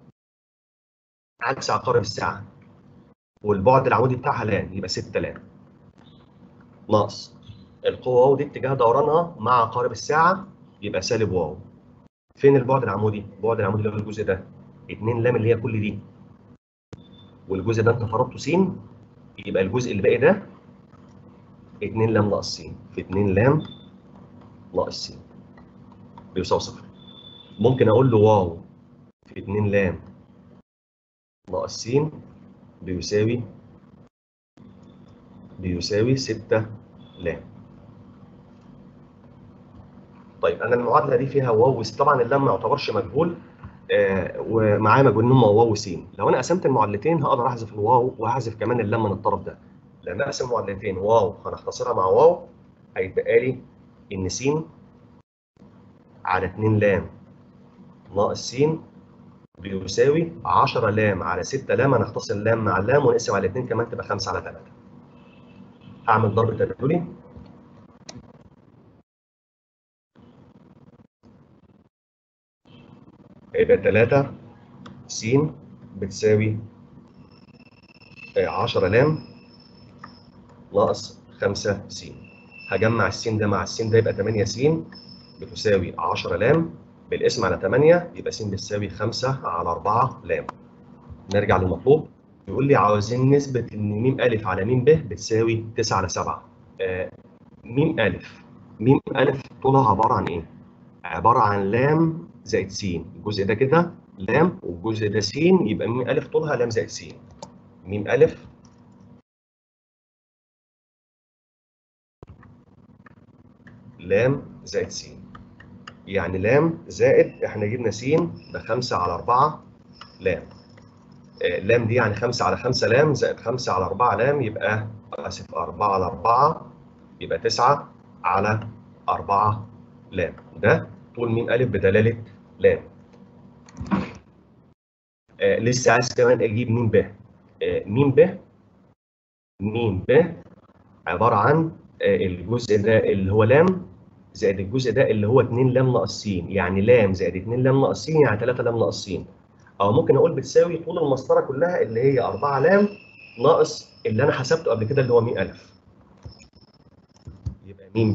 عكس عقارب الساعه والبعد العمودي بتاعها لام يبقى 6 لام ناقص القوه واو دي اتجاه دورانها مع عقارب الساعه يبقى سالب واو فين البعد العمودي؟ البعد العمودي اللي هو الجزء ده 2 لام اللي هي كل دي والجزء ده انت فرضته س يبقى الجزء اللي باقي ده 2 لام ناقص س في 2 لام ناقص س بيساوي صفر ممكن اقول له واو في 2 لام ناقص س بيساوي بيساوي 6 لام طيب انا المعادله دي فيها واو طبعا اللام ما يعتبرش مجهول آه ومعاه مجهولين هم واو وس لو انا قسمت المعادلتين هقدر احذف الواو واحذف كمان اللام من الطرف ده لما اقسم معادلتين واو هنختصرها مع واو هيتبقى لي ان س على 2 لام ناقص س بيساوي 10 لام على 6 لام هنختصر لام مع اللام ونقسم على 2 كمان تبقى 5 على 3 هعمل ضرب تبادلي يبقى 3 س بتساوي 10 لام ناقص 5 س هجمع السين ده مع السين ده يبقى 8 س بتساوي 10 لام بالقسم على 8 يبقى س بتساوي 5 على 4 لام نرجع للمطلوب يقول لي عاوزين نثبت ان م ا على م ب بتساوي 9 على 7 آه م ا م ا طولها عباره عن ايه؟ عباره عن لام زائد س الجزء ده كده لام والجزء ده س يبقى م ا طولها لام زائد س م ا لام زائد س يعني لام زائد احنا جبنا س ب 5 على 4 لام آه لام دي يعني 5 على 5 لام زائد 5 على 4 لام يبقى اسف 4 على 4 يبقى 9 على 4 لام ده طول م ا بدلاله لام آه لسه عايز كمان اجيب م ب آه م ب م ب عباره عن آه الجزء ده اللي هو لام زائد الجزء ده اللي هو 2 لام ناقص س يعني لام زائد 2 لام ناقص س يعني 3 لام ناقص س او ممكن اقول بتساوي طول المسطره كلها اللي هي 4 لام ناقص اللي انا حسبته قبل كده اللي هو 100000 يبقى م ب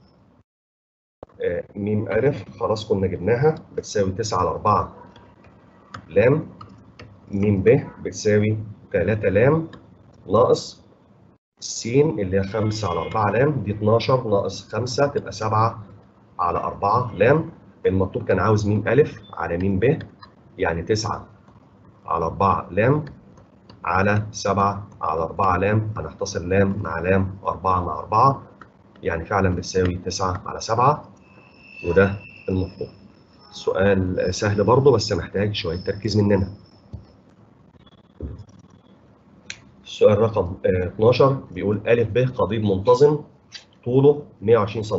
م ا خلاص كنا جبناها بتساوي 9 على 4 لام م ب بتساوي 3 لام ناقص س اللي هي 5 على 4 لام دي 12 ناقص 5 تبقى 7 على 4 لام المطلوب كان عاوز م ا على م ب يعني 9 على 4 لام على 7 على 4 لام هنختصر لام مع لام 4 مع 4 يعني فعلا بتساوي 9 على 7 وده المطلوب سؤال سهل برضه بس محتاج شويه تركيز مننا السؤال رقم 12 بيقول أ ب قضيب منتظم طوله 120 سم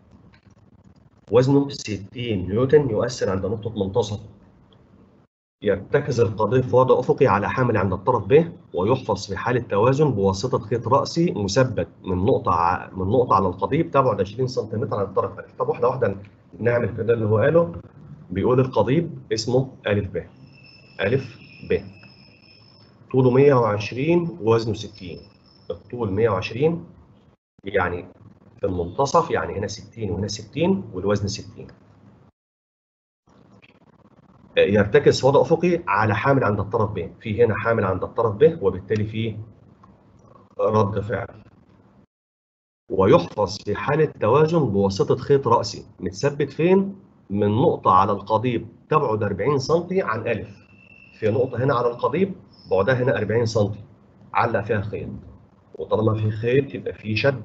وزنه 60 نيوتن يؤثر عند نقطة منتصف يرتكز القضيب في وضع أفقي على حامل عند الطرف ب ويحفظ في حالة توازن بواسطة خيط رأسي مثبت من نقطة ع... من نقطة على القضيب تبعد 20 سم عن الطرف أ طب واحدة واحدة نعمل كده اللي هو قاله بيقول القضيب اسمه أ ب أ ب طوله 120 ووزنه 60 الطول 120 يعني في المنتصف يعني هنا 60 وهنا 60 والوزن 60 يرتكز في وضع افقي على حامل عند الطرف ب في هنا حامل عند الطرف ب وبالتالي في رد فعل ويحفظ في حالة توازن بواسطة خيط رأسي متثبت فين؟ من نقطة على القضيب تبعد 40 سم عن أ في نقطة هنا على القضيب بعدها هنا 40 سم علق فيها خيط وطالما في خيط يبقى في شد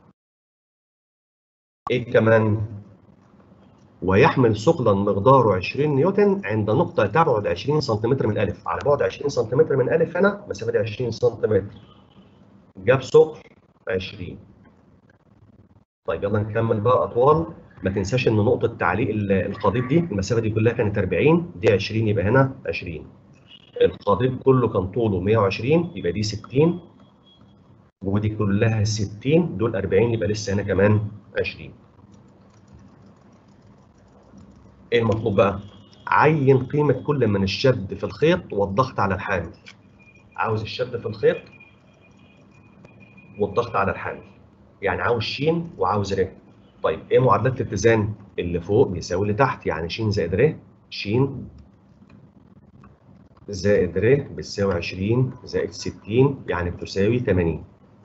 ايه كمان ويحمل ثقلا مقداره 20 نيوتن عند نقطة تبعد 20 سم من أ على بعد 20 سم من أ هنا مسافة دي 20 سم جاب ثقل 20 طيب يلا نكمل بقى أطوال ما تنساش إن نقطة تعليق القضيب دي المسافة دي كلها كانت 40 دي 20 يبقى هنا 20 القضيب كله كان طوله 120 يبقى دي 60 ودي كلها 60 دول 40 يبقى لسه هنا كمان 20 ايه المطلوب بقى؟ عين قيمة كل من الشد في الخيط والضغط على الحامل عاوز الشد في الخيط والضغط على الحامل يعني عاوز ش وعاوز ر طيب ايه معادلات الاتزان؟ اللي فوق بيساوي اللي تحت يعني ش زائد ر ش زائد ر بتساوي 20 زائد 60 يعني بتساوي 80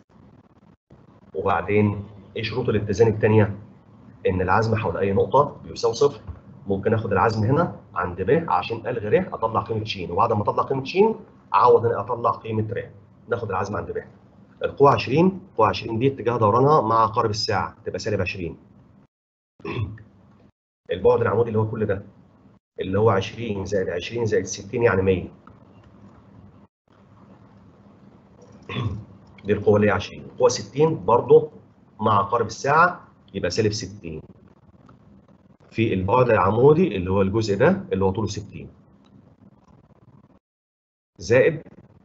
وبعدين ايه شروط الاتزان الثانيه؟ ان العزم حول اي نقطه بيساوي صفر ممكن اخد العزم هنا عند ب عشان الغي ر اطلع قيمه ش وبعد ما اطلع قيمه ش اعوض هنا اطلع قيمه ر ناخد العزم عند ب القوه 20 القوه 20 دي اتجاه دورانها مع عقارب الساعه تبقى سالب 20 البعد العمودي اللي هو كل ده اللي هو 20 زائد 20 زائد 60 يعني 100 دي القوه اللي هي 20 القوه 60 برضه مع عقارب الساعه يبقى سالب 60 في البعد العمودي اللي هو الجزء ده اللي هو طوله 60 زائد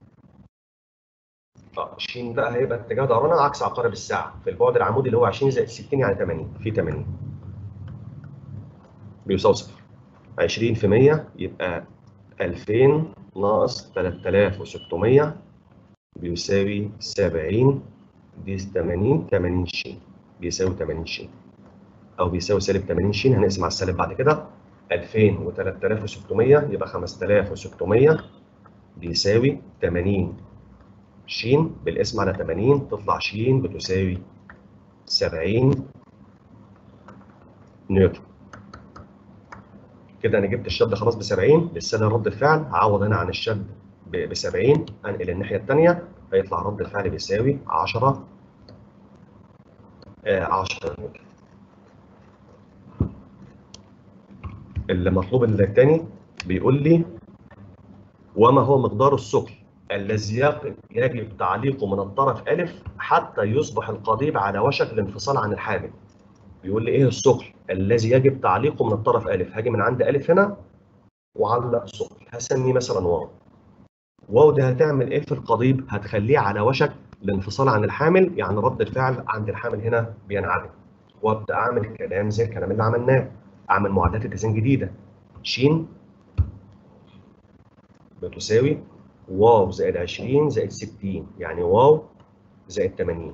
اه ش بقى هيبقى اتجاه دورانها عكس عقارب الساعه في البعد العمودي اللي هو 20 زائد 60 يعني 80 في 80 بيساوي صفر 20 في 100 يبقى 2000 ناقص 3600 بيساوي 70 دي 80 80 ش بيساوي 80 ش او بيساوي سالب 80 ش هنقسم على السالب بعد كده 2000 و 3600 يبقى 5600 بيساوي 80 ش بالقسم على 80 تطلع ش بتساوي 70 نيوتن كده انا جبت الشد خلاص ب 70 لسه رد الفعل هعوض هنا عن الشد ب 70 انقل الناحيه الثانيه هيطلع رد الفعل بيساوي 10 آه 10 نيوتن المطلوب الثاني بيقول لي وما هو مقدار الثقل الذي يجب تعليقه من الطرف أ حتى يصبح القضيب على وشك الانفصال عن الحامل بيقول لي ايه الثقل الذي يجب تعليقه من الطرف أ هاجي من عند أ هنا وعلق ثقل هسميه مثلا واو واو ده هتعمل ايه في القضيب هتخليه على وشك الانفصال عن الحامل يعني رد الفعل عند الحامل هنا بينعدم وابدا اعمل كلام زي الكلام اللي عملناه اعمل معادلات اتزان جديده ش بتساوي واو زائد 20 زائد 60 يعني واو زائد 80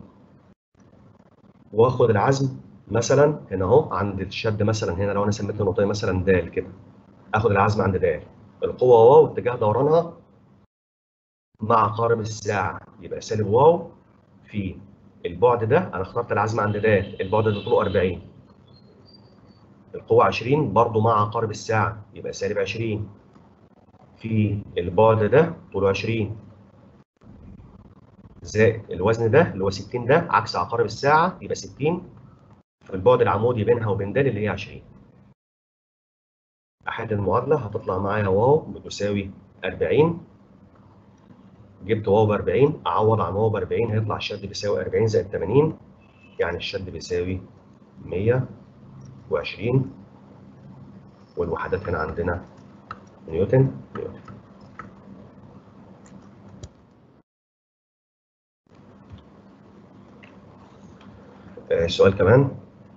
واخد العزم مثلا هنا اهو عند الشد مثلا هنا لو انا سميت النقطه مثلا د كده اخد العزم عند د القوه واو اتجاه دورانها مع عقارب الساعه يبقى سالب واو في البعد ده انا اخترت العزم عند د البعد ده طوله 40 القوه 20 برضه مع عقارب الساعه يبقى سالب 20 في البعد ده طوله 20 زائد الوزن ده اللي هو 60 ده عكس عقارب الساعه يبقى 60 في البعد العمودي بينها وبين د اللي هي 20 احد المعادله هتطلع معايا واو بتساوي 40 جبت واو ب 40 اعوض عن واو ب 40 هيطلع الشد بيساوي 40 زائد 80 يعني الشد بيساوي 120 والوحدات هنا عندنا نيوتن نيوتن آه سؤال كمان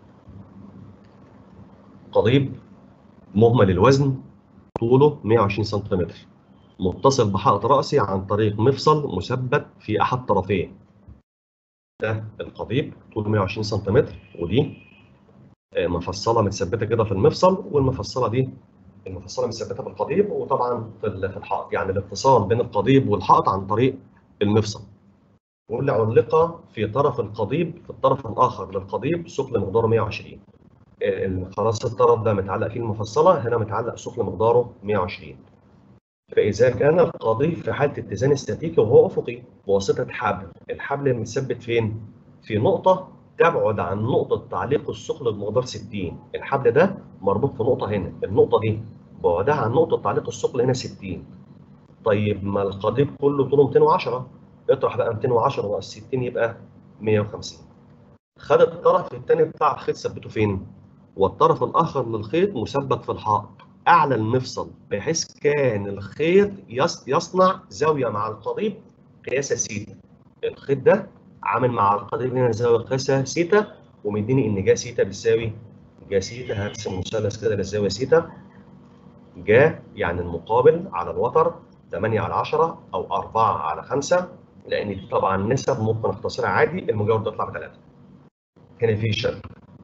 قضيب مهمل الوزن طوله 120 سنتيمتر متصل بحائط رأسي عن طريق مفصل مثبت في أحد طرفيه ده القضيب طوله 120 سنتيمتر ودي آه مفصلة متثبتة كده في المفصل والمفصلة دي المفصله مثبته في القضيب وطبعا في الحائط يعني الاتصال بين القضيب والحائط عن طريق المفصل واللي علق في طرف القضيب في الطرف الاخر للقضيب ثقل مقداره 120 خلاص الطرف ده متعلق فيه المفصله هنا متعلق ثقل مقداره 120 فاذا كان القضيب في حاله اتزان استاتيكي وهو افقي بواسطه حبل الحبل المثبت فين في نقطه تبعد عن نقطة تعليق الثقل بمقدار 60 الحبل ده مربوط في نقطة هنا النقطة دي بعدها عن نقطة تعليق الثقل هنا 60 طيب ما القضيب كله طوله 210 اطرح بقى 210 ناقص 60 يبقى 150 خد الطرف الثاني بتاع الخيط ثبته فين؟ والطرف الآخر للخيط مثبت في الحائط أعلى المفصل بحيث كان الخيط يصنع زاوية مع القضيب قياس سيتا الخيط ده عامل مع القضيب هنا زاويه قياسها سيتا ومديني ان جا سيتا بتساوي جا سيتا هرسم مثلث كده للزاويه سيتا جا يعني المقابل على الوتر 8 على 10 او 4 على 5 لان دي طبعا نسب ممكن اختصرها عادي المجاور ده يطلع ب 3 هنا في شد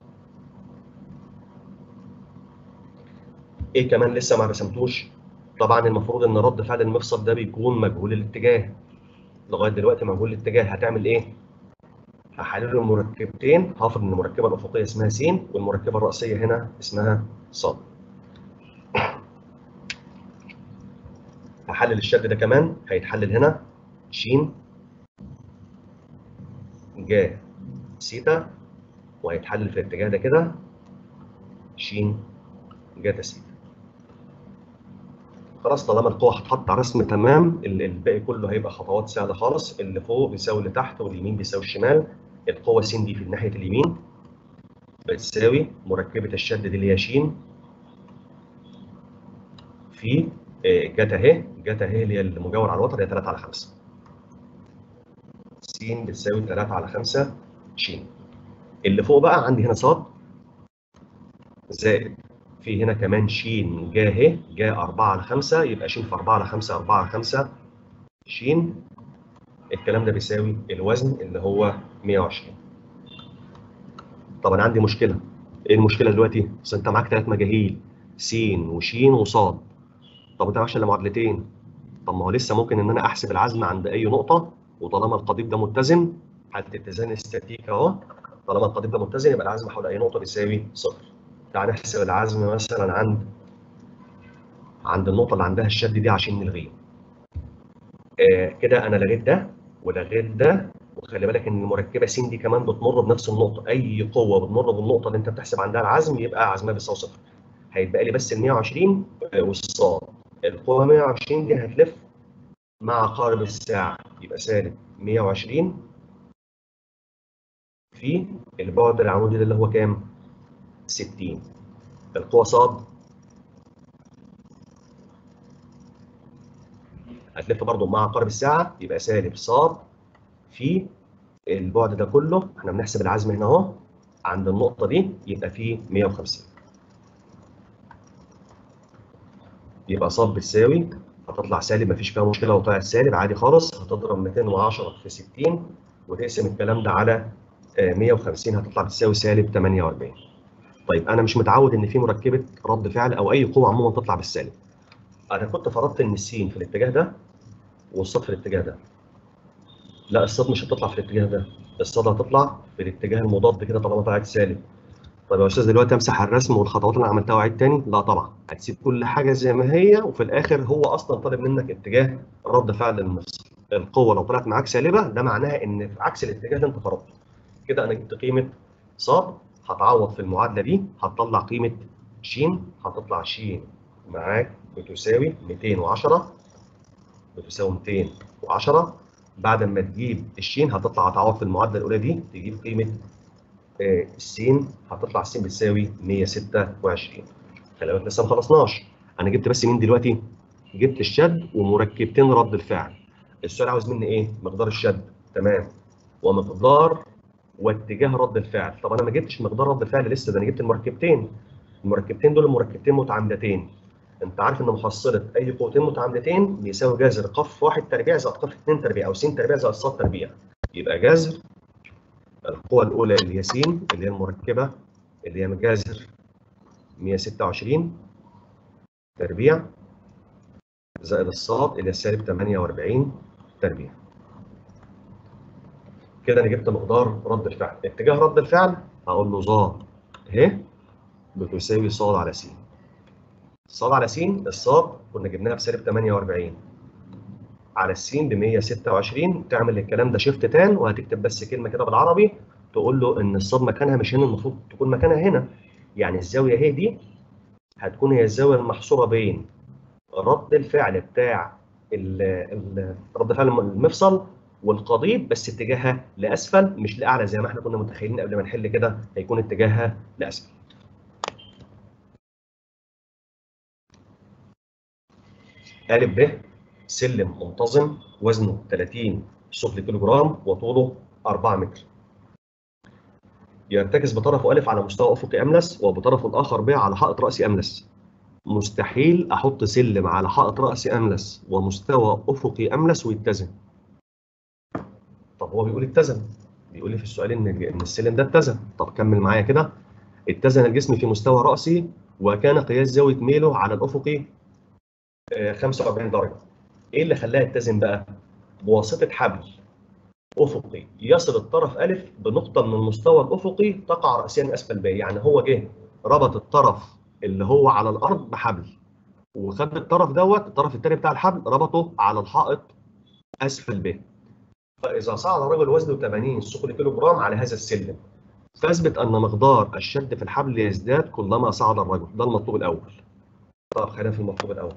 ايه كمان لسه ما رسمتوش طبعا المفروض ان رد فعل المفصل ده بيكون مجهول الاتجاه لغايه دلوقتي مجهول الاتجاه هتعمل ايه هحلل المركبتين هفرض ان المركبه الافقيه اسمها س والمركبه الراسيه هنا اسمها ص هحلل الشد ده كمان هيتحلل هنا ش ج سيتا وهيتحلل في الاتجاه ده كده ش ج سيتا خلاص طالما القوة هتحط على رسم تمام الباقي كله هيبقى خطوات سهلة خالص اللي فوق بيساوي اللي تحت واليمين بيساوي الشمال القوة س دي في ناحية اليمين بتساوي مركبة الشد دي اللي هي ش في آه، جت اهي جت اهي اللي هي المجاور على الوتر هي 3 على 5 س بتساوي 3 على 5 ش اللي فوق بقى عندي هنا ص زائد في هنا كمان ش جا اهي جا 4 على 5 يبقى ش في 4 على 5 4 على 5 ش الكلام ده بيساوي الوزن اللي هو 120 طب انا عندي مشكله ايه المشكله دلوقتي؟ اصل انت معاك ثلاث مجاهيل س وش وص طب انت معكش الا معادلتين طب ما هو لسه ممكن ان انا احسب العزم عند اي نقطه وطالما القضيب ده متزن حاله اتزان استاتيك اهو طالما القضيب ده متزن يبقى العزم حول اي نقطه بيساوي صفر تعال نحسب العزم مثلا عند عند النقطه اللي عندها الشد دي عشان نلغيه آه كده انا لغيت ده ولغيت ده وخلي بالك ان المركبه س دي كمان بتمر بنفس النقطه اي قوه بتمر بالنقطه اللي انت بتحسب عندها العزم يبقى عزمها بيساوي صفر هيتبقى لي بس ال 120 والصاد القوه 120 دي هتلف مع عقارب الساعه يبقى سالب 120 في البعد العمودي ده اللي هو كام 60 القوه صاد هتلف برضه مع عقارب الساعه يبقى سالب صاد في البعد ده كله احنا بنحسب العزم هنا اهو عند النقطه دي يبقى فيه 150 يبقى صاد بتساوي هتطلع سالب مفيش فيها مشكله لو طلعت سالب عادي خالص هتضرب 210 في 60 وتقسم الكلام ده على آه، 150 هتطلع بتساوي سالب 48 طيب انا مش متعود ان في مركبه رد فعل او اي قوه عموما تطلع بالسالب انا كنت فرضت ان السين في الاتجاه ده والصاد في الاتجاه ده لا الصاد مش هتطلع في الاتجاه ده الصاد هتطلع في الاتجاه المضاد كده طالما طلعت سالب طب يا استاذ دلوقتي امسح الرسم والخطوات اللي انا عملتها واعيد تاني لا طبعا هتسيب كل حاجه زي ما هي وفي الاخر هو اصلا طالب منك اتجاه رد فعل المفصل القوه لو طلعت معاك سالبه ده معناها ان في عكس الاتجاه اللي انت فرضته كده انا جبت قيمه ص هتعوض في المعادله دي هتطلع قيمه ش هتطلع ش معاك بتساوي 210 بتساوي 210 بعد ما تجيب الشين هتطلع هتعوض في المعادله الاولى دي تجيب قيمه آه، السين هتطلع السين بتساوي 126 خلي بالك لسه ما خلصناش انا جبت بس مين دلوقتي؟ جبت الشد ومركبتين رد الفعل السؤال عاوز مني ايه؟ مقدار الشد تمام ومقدار واتجاه رد الفعل طب انا ما جبتش مقدار رد الفعل لسه ده انا جبت المركبتين المركبتين دول مركبتين متعامدتين انت عارف ان محصله اي قوتين متعامدتين بيساوي جذر قف واحد تربيع زائد قف 2 تربيع او س تربيع زائد ص تربيع يبقى جذر القوة الأولى اللي هي س اللي هي المركبة اللي هي مجازر 126 تربيع زائد الصاد اللي هي سالب 48 تربيع. كده أنا جبت مقدار رد الفعل، اتجاه رد الفعل هقول له ظا ه بتساوي ص على س. ص على س الصاد كنا جبناها بسالب 48 على السين ب 126 تعمل الكلام ده شيفت تان وهتكتب بس كلمه كده بالعربي تقول له ان الصاد مكانها مش هنا المفروض تكون مكانها هنا يعني الزاويه هي دي هتكون هي الزاويه المحصوره بين رد الفعل بتاع ال- ال- رد فعل المفصل والقضيب بس اتجاهها لاسفل مش لاعلى زي ما احنا كنا متخيلين قبل ما نحل كده هيكون اتجاهها لاسفل ا ب سلم منتظم وزنه 30 ثقل كيلو جرام وطوله 4 متر. يرتكز بطرفه أ على مستوى أفقي أملس وبطرفه الآخر ب على حائط رأسي أملس. مستحيل أحط سلم على حائط رأسي أملس ومستوى أفقي أملس ويتزن. طب هو بيقول اتزن. بيقول لي في السؤال إن إن السلم ده اتزن. طب كمل معايا كده. اتزن الجسم في مستوى رأسي وكان قياس زاوية ميله على الأفقي آه، 45 درجة. ايه اللي خلاه يتزن بقى؟ بواسطه حبل افقي يصل الطرف ا بنقطه من المستوى الافقي تقع راسيا اسفل ب يعني هو جه ربط الطرف اللي هو على الارض بحبل وخد الطرف دوت الطرف الثاني بتاع الحبل ربطه على الحائط اسفل ب فاذا صعد الرجل وزنه 80 ثقل كيلو جرام على هذا السلم فاثبت ان مقدار الشد في الحبل يزداد كلما صعد الرجل ده المطلوب الاول طب خلينا في المطلوب الاول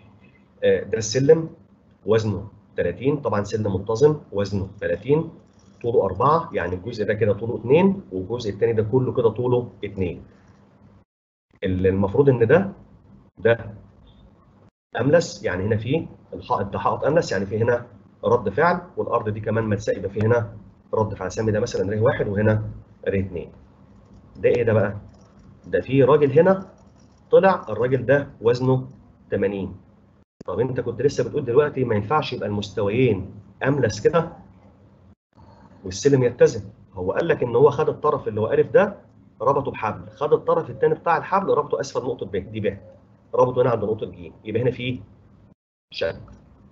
آه، ده السلم وزنه 30 طبعا سلم منتظم وزنه 30 طوله 4 يعني الجزء ده كده طوله 2 والجزء الثاني ده كله كده طوله 2 المفروض ان ده ده املس يعني هنا في الحائط ده حائط املس يعني في هنا رد فعل والارض دي كمان ملساء يبقى في هنا رد فعل سمي ده مثلا ر واحد وهنا ر 2 ده ايه ده بقى؟ ده في راجل هنا طلع الراجل ده وزنه 80 طب انت كنت لسه بتقول دلوقتي ما ينفعش يبقى المستويين املس كده والسلم يتزن هو قال لك ان هو خد الطرف اللي هو الف ده ربطه بحبل خد الطرف الثاني بتاع الحبل ربطه اسفل نقطه ب دي ب ربطه هنا عند نقطه ج يبقى هنا في شد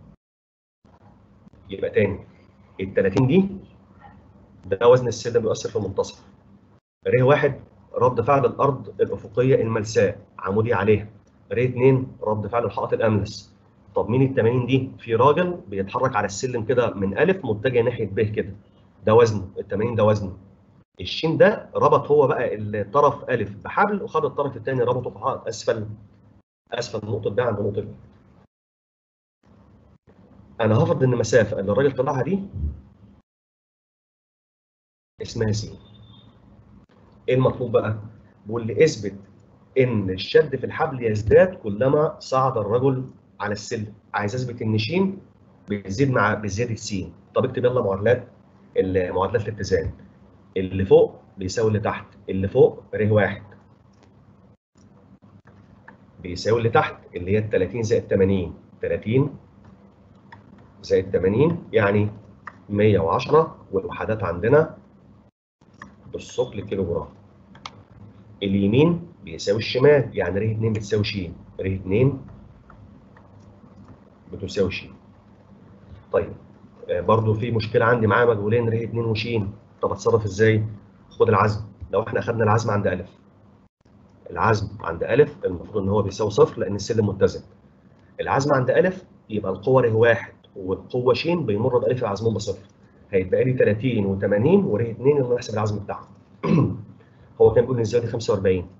يبقى تاني ال 30 دي ده وزن السلم بيؤثر في المنتصف ر واحد رد فعل الارض الافقيه الملساء عمودي عليها ر 2 رد فعل الحائط الاملس طب مين ال 80 دي؟ في راجل بيتحرك على السلم كده من الف متجه ناحيه ب كده ده وزنه ال 80 ده وزنه الشين ده ربط هو بقى الطرف الف بحبل وخد الطرف الثاني ربطه في حائط اسفل اسفل نقطه ب عند نقطه ب انا هفرض ان المسافه اللي الراجل طلعها دي اسمها س ايه المطلوب بقى؟ بيقول لي اثبت ان الشد في الحبل يزداد كلما صعد الرجل على السلم عايز اثبت ان ش بيزيد مع بزياده س طب اكتب يلا معادلات معادلات الاتزان اللي فوق بيساوي اللي تحت اللي فوق ر واحد بيساوي اللي تحت اللي هي ال 30 زائد 80 30 زائد 80 يعني 110 والوحدات عندنا بالثقل كيلو جرام اليمين بيساوي الشمال يعني ر 2 بتساوي ش ر 2 بتساوي ش طيب آه برضو في مشكله عندي معايا مجهولين ر 2 وش طب اتصرف ازاي؟ خد العزم لو احنا اخذنا العزم عند ا العزم عند ا المفروض ان هو بيساوي صفر لان السلم متزن العزم عند ا يبقى القوه ر واحد والقوه ش بيمر بألف العزمهم بصفر هيتبقى لي 30 و80 ور 2 اللي نحسب العزم بتاعهم هو كان بيقول ان الزاويه دي 45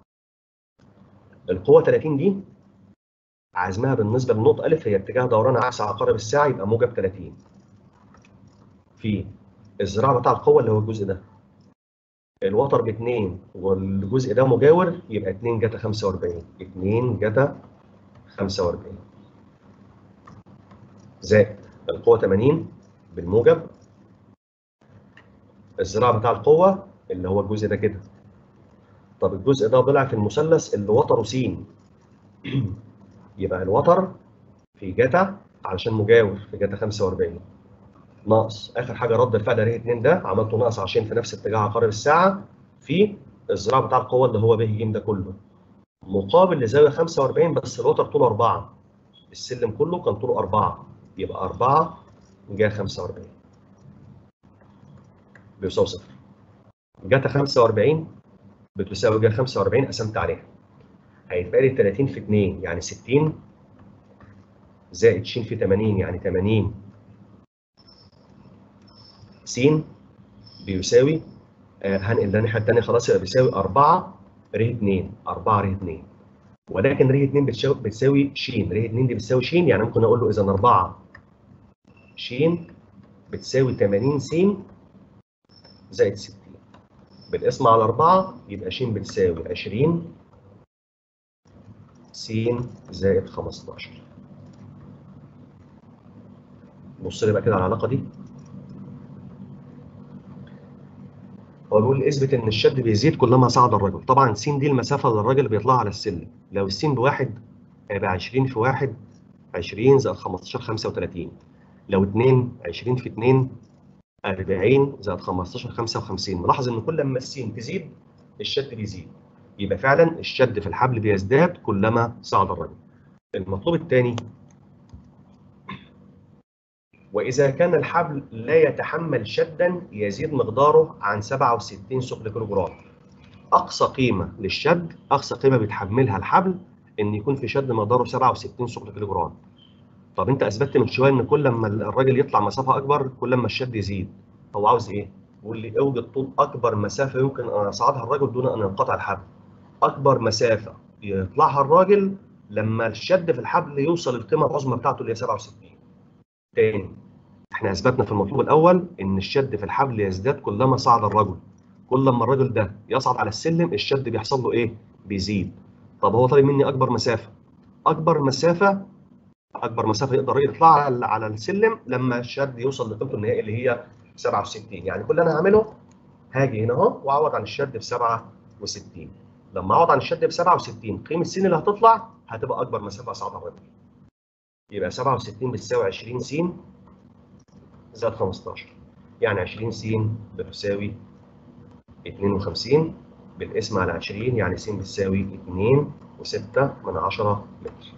القوه 30 دي عزمها بالنسبه للنقطه ا هي اتجاه دوران عكس عقارب الساعه يبقى موجب 30 في الذراع بتاع القوه اللي هو الجزء ده الوتر ب 2 والجزء ده مجاور يبقى 2 جتا 45 2 جتا 45 زائد القوه 80 بالموجب الذراع بتاع القوه اللي هو الجزء ده كده طب الجزء ده ضلع في المثلث اللي وتره س يبقى الوتر في جتا علشان مجاور في جتا 45 ناقص اخر حاجه رد الفعل ر 2 ده عملته ناقص عشان في نفس اتجاه عقارب الساعه في الذراع بتاع القوه اللي هو ب ج ده كله مقابل لزاويه 45 بس الوتر طوله 4 السلم كله كان طوله 4 يبقى 4 جا 45 بيساوي صفر جتا 45 بتساوي جا 45 قسمت عليها هيتبقى لي 30 في 2 يعني 60 زائد ش في 80 يعني 80 س بيساوي آه هنقل ده الناحيه الثانيه خلاص يبقى بيساوي 4 ر 2 4 ر 2 ولكن ر 2 بتساوي بتساوي ش ر 2 دي بتساوي ش يعني ممكن اقول له اذا 4 ش بتساوي 80 س زائد 60 بالقسم على 4 يبقى ش بتساوي 20 س زائد 15 بص لي بقى كده على العلاقه دي هو بيقول اثبت ان الشد بيزيد كلما صعد الرجل طبعا س دي المسافه اللي الراجل بيطلعها على السلم لو السين بواحد هيبقى 20 في 1 20 زائد 15 35 لو 2 20 في 2 40 زائد 15 55 ملاحظ ان كل ما السين تزيد الشد بيزيد يبقى فعلا الشد في الحبل بيزداد كلما صعد الرجل المطلوب الثاني وإذا كان الحبل لا يتحمل شدا يزيد مقداره عن 67 ثقل كيلو جرام. أقصى قيمة للشد أقصى قيمة بيتحملها الحبل إن يكون في شد مقداره 67 ثقل كيلو جرام. طب أنت أثبتت من شوية إن كل ما الراجل يطلع مسافة أكبر كل ما الشد يزيد. هو عاوز إيه؟ بيقول لي اوجد طول أكبر مسافة يمكن أن يصعدها الرجل دون أن ينقطع الحبل. أكبر مسافة يطلعها الراجل لما الشد في الحبل يوصل القيمة العظمى بتاعته اللي هي 67. تاني احنا اثبتنا في المطلوب الاول ان الشد في الحبل يزداد كلما صعد الرجل كل ما الراجل ده يصعد على السلم الشد بيحصل له ايه بيزيد طب هو طالب مني اكبر مسافه اكبر مسافه اكبر مسافه يقدر الراجل يطلع على على السلم لما الشد يوصل لقيمته النهائيه اللي هي 67 يعني كل اللي انا هعمله هاجي هنا اهو واعوض عن الشد ب 67 لما اعوض عن الشد ب 67 قيمه س اللي هتطلع هتبقى اكبر مسافه صعدها الراجل يبقى 67 بتساوي 20 س زائد 15 يعني 20 س بتساوي 52 بالقسم على 20 يعني س بتساوي 2 و6 من 10 متر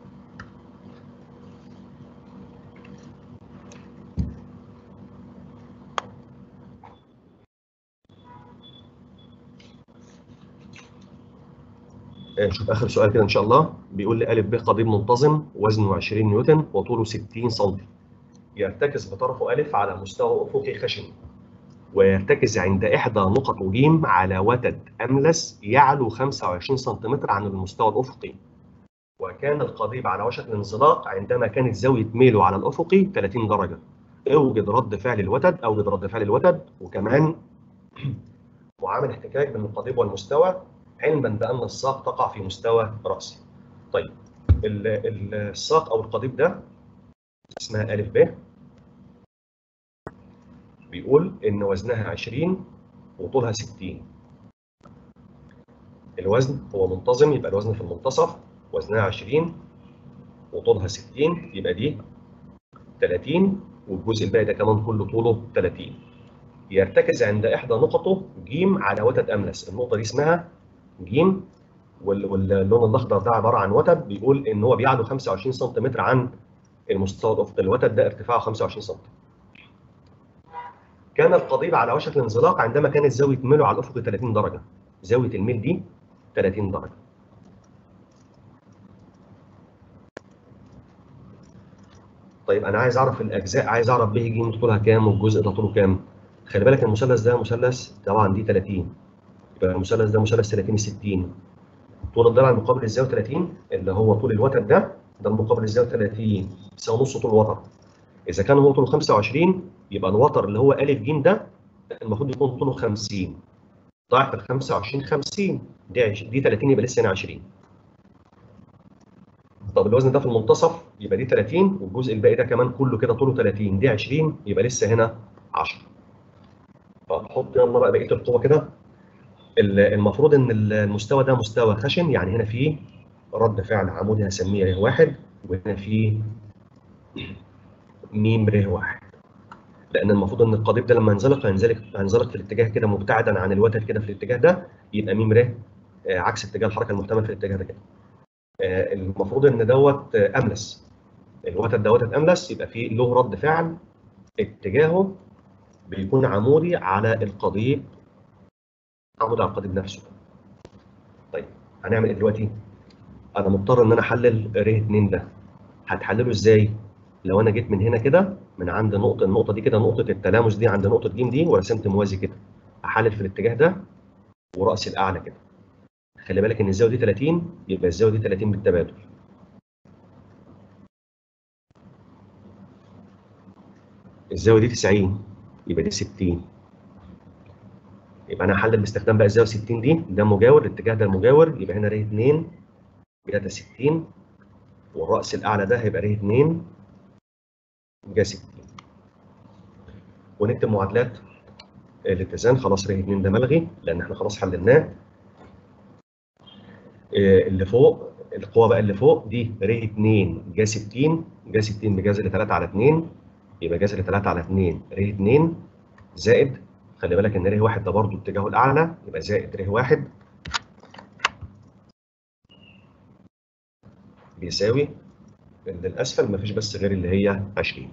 نشوف اخر سؤال كده ان شاء الله بيقول لي ا ب قضيب منتظم وزنه 20 نيوتن وطوله 60 سم يرتكز بطرفه ا على مستوى افقي خشن ويرتكز عند احدى نقط ج على وتد املس يعلو 25 سم عن المستوى الافقي وكان القضيب على وشك الانزلاق عندما كانت زاويه ميله على الافقي 30 درجه اوجد رد فعل الوتد اوجد رد فعل الوتد وكمان وعامل احتكاك بين القضيب والمستوى علما بان الساق تقع في مستوى راسي. طيب الساق او القضيب ده اسمها ا ب بيقول ان وزنها 20 وطولها 60 الوزن هو منتظم يبقى الوزن في المنتصف وزنها 20 وطولها 60 يبقى دي 30 والجزء الباقي ده كمان كله طوله 30 يرتكز عند احدى نقطه ج على وتد املس النقطه دي اسمها ج واللون الاخضر ده عباره عن وتد بيقول ان هو بيعلو 25 سم عن المستوى الافقي الوتد ده ارتفاعه 25 سم كان القضيب على وشك الانزلاق عندما كانت زاويه ميله على الافق 30 درجه زاويه الميل دي 30 درجه طيب انا عايز اعرف الاجزاء عايز اعرف ب ج طولها كام والجزء ده طوله كام خلي بالك المثلث ده مثلث طبعا دي 30 يبقى المثلث ده مثلث 30 60 طول الضلع المقابل للزاويه 30 اللي هو طول الوتد ده ده المقابل للزاويه 30 يساوي نص طول الوتر اذا كان هو طوله 25 يبقى الوتر اللي هو ا ج ده المفروض يكون طوله 50 ضعف ال 25 50 دي دي 30 يبقى لسه هنا 20 طب الوزن ده في المنتصف يبقى دي 30 والجزء الباقي ده كمان كله كده طوله 30 دي 20 يبقى لسه هنا 10 فنحط يلا بقى بقيه القوه كده المفروض ان المستوى ده مستوى خشن يعني هنا في رد فعل عمودي هسميه ر واحد وهنا في م ر واحد لان المفروض ان القضيب ده لما ينزلق هينزلق هينزلق في الاتجاه كده مبتعدا عن الوتد كده في الاتجاه ده يبقى م ر عكس اتجاه الحركه المحتمل في الاتجاه ده كده المفروض ان دوت املس الوتد ده وتد املس يبقى فيه له رد فعل اتجاهه بيكون عمودي على القضيب عمودي على القضيب نفسه طيب هنعمل ايه دلوقتي انا مضطر ان انا احلل ر 2 ده هتحلله ازاي لو انا جيت من هنا كده من عند نقطه النقطه دي كده نقطه التلامس دي عند نقطه ج دي ورسمت موازي كده احلل في الاتجاه ده وراسي الاعلى كده خلي بالك ان الزاويه دي 30 يبقى الزاويه دي 30 بالتبادل الزاويه دي 90 يبقى دي 60 يبقى انا هحلل باستخدام بقى الزاويه 60 دي ده مجاور الاتجاه ده المجاور يبقى هنا ر 2 يبقى ده 60 والراس الاعلى ده هيبقى ر 2 جا 60 ونكتب معادلات الاتزان خلاص ر 2 ده ملغي لان احنا خلاص حللناه اللي فوق القوه بقى اللي فوق دي ر 2 جا 60 جا 60 بجذر 3 على 2 يبقى جذر 3 على 2 ر 2 زائد خلي بالك ان ر 1 ده برضه اتجاهه الاعلى يبقى زائد ر 1 بيساوي اللي الاسفل مفيش بس غير اللي هي 20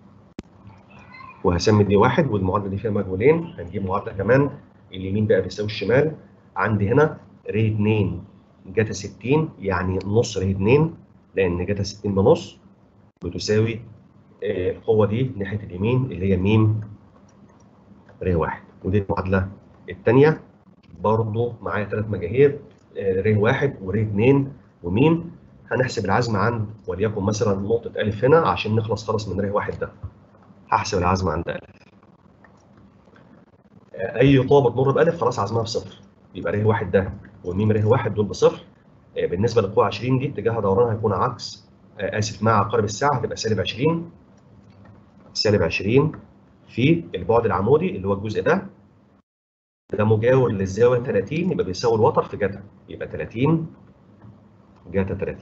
وهسمي دي واحد والمعادله دي فيها مجهولين هنجيب معادله كمان اليمين بقى بيساوي الشمال عندي هنا ر 2 جتا 60 يعني نص ر 2 لان جتا 60 بنص بتساوي القوه دي ناحيه اليمين اللي هي م ر 1 ودي المعادله الثانيه برضه معايا ثلاث مجاهير ر 1 ور 2 وم هنحسب العزم عند وليكن مثلا نقطه ا هنا عشان نخلص خالص من ر 1 ده هحسب العزم عند ألف آه، أي طوبة بتمر بألف خلاص عزمها بصفر يبقى ر واحد ده وميم ر واحد دول بصفر آه، بالنسبة للقوة 20 دي اتجاه دورانها هيكون عكس آه، آسف مع عقارب الساعة هتبقى سالب 20 سالب 20 في البعد العمودي اللي هو الجزء ده ده مجاور للزاوية 30 يبقى بيساوي الوتر في جتا يبقى 30 جتا 30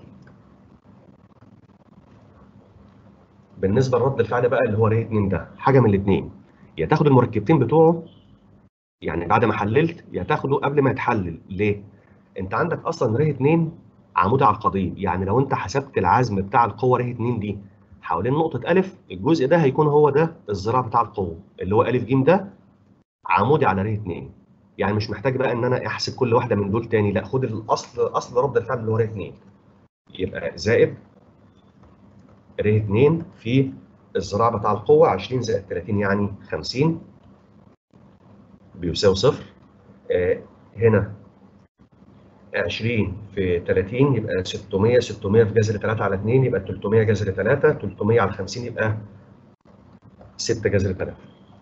بالنسبة لرد الفعل بقى اللي هو ر 2 ده حاجة من الاثنين يا تاخد المركبتين بتوعه يعني بعد ما حللت يا تاخده قبل ما يتحلل ليه؟ انت عندك اصلا ر 2 عمود على القضيب يعني لو انت حسبت العزم بتاع القوة ر 2 دي حوالين نقطة ألف الجزء ده هيكون هو ده الذراع بتاع القوة اللي هو ألف ج ده عمودي على ر 2 يعني مش محتاج بقى ان انا احسب كل واحده من دول تاني لا خد الاصل اصل رد الفعل اللي هو ر 2 يبقى زائد ر 2 في الذراع بتاع القوه 20 زائد 30 يعني 50 بيساوي صفر آه هنا 20 في 30 يبقى 600 600 في جذر 3 على 2 يبقى 300 جذر 3 300 على 50 يبقى 6 جذر 3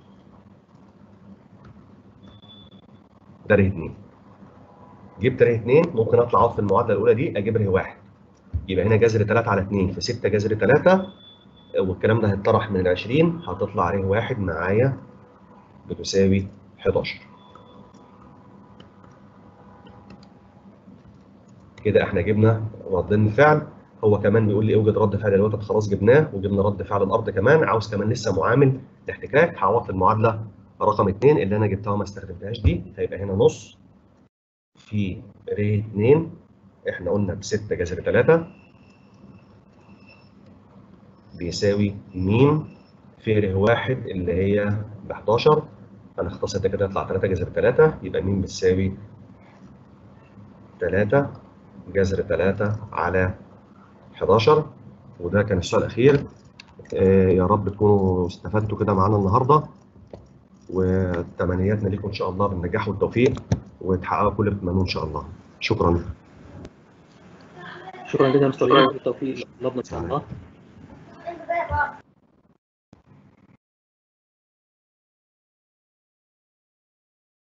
ده ر 2 جبت ر 2 ممكن اطلع اقف في المعادله الاولى دي اجيب ر 1 يبقى هنا جذر 3 على 2 في 6 جذر 3 والكلام ده هيتطرح من ال 20 هتطلع ر 1 معايا بتساوي 11 كده احنا جبنا ردين الفعل هو كمان بيقول لي اوجد رد فعل الوتر خلاص جبناه وجبنا رد فعل الارض كمان عاوز كمان لسه معامل الاحتكاك هعوض المعادله رقم 2 اللي انا جبتها وما استخدمتهاش دي هيبقى هنا نص في ر 2 احنا قلنا ب 6 جذر 3 بيساوي م في ر 1 اللي هي ب 11 هنختصر ده كده يطلع 3 جذر 3 يبقى م بتساوي 3 جذر 3 على 11 وده كان السؤال الاخير آه يا رب تكونوا استفدتوا كده معانا النهارده وتمنياتنا لكم ان شاء الله بالنجاح والتوفيق وتحققوا كل اللي بتتمنوه ان شاء الله شكرا شكرا جدا يا مستر بالتوفيق لطلابنا ان شاء الله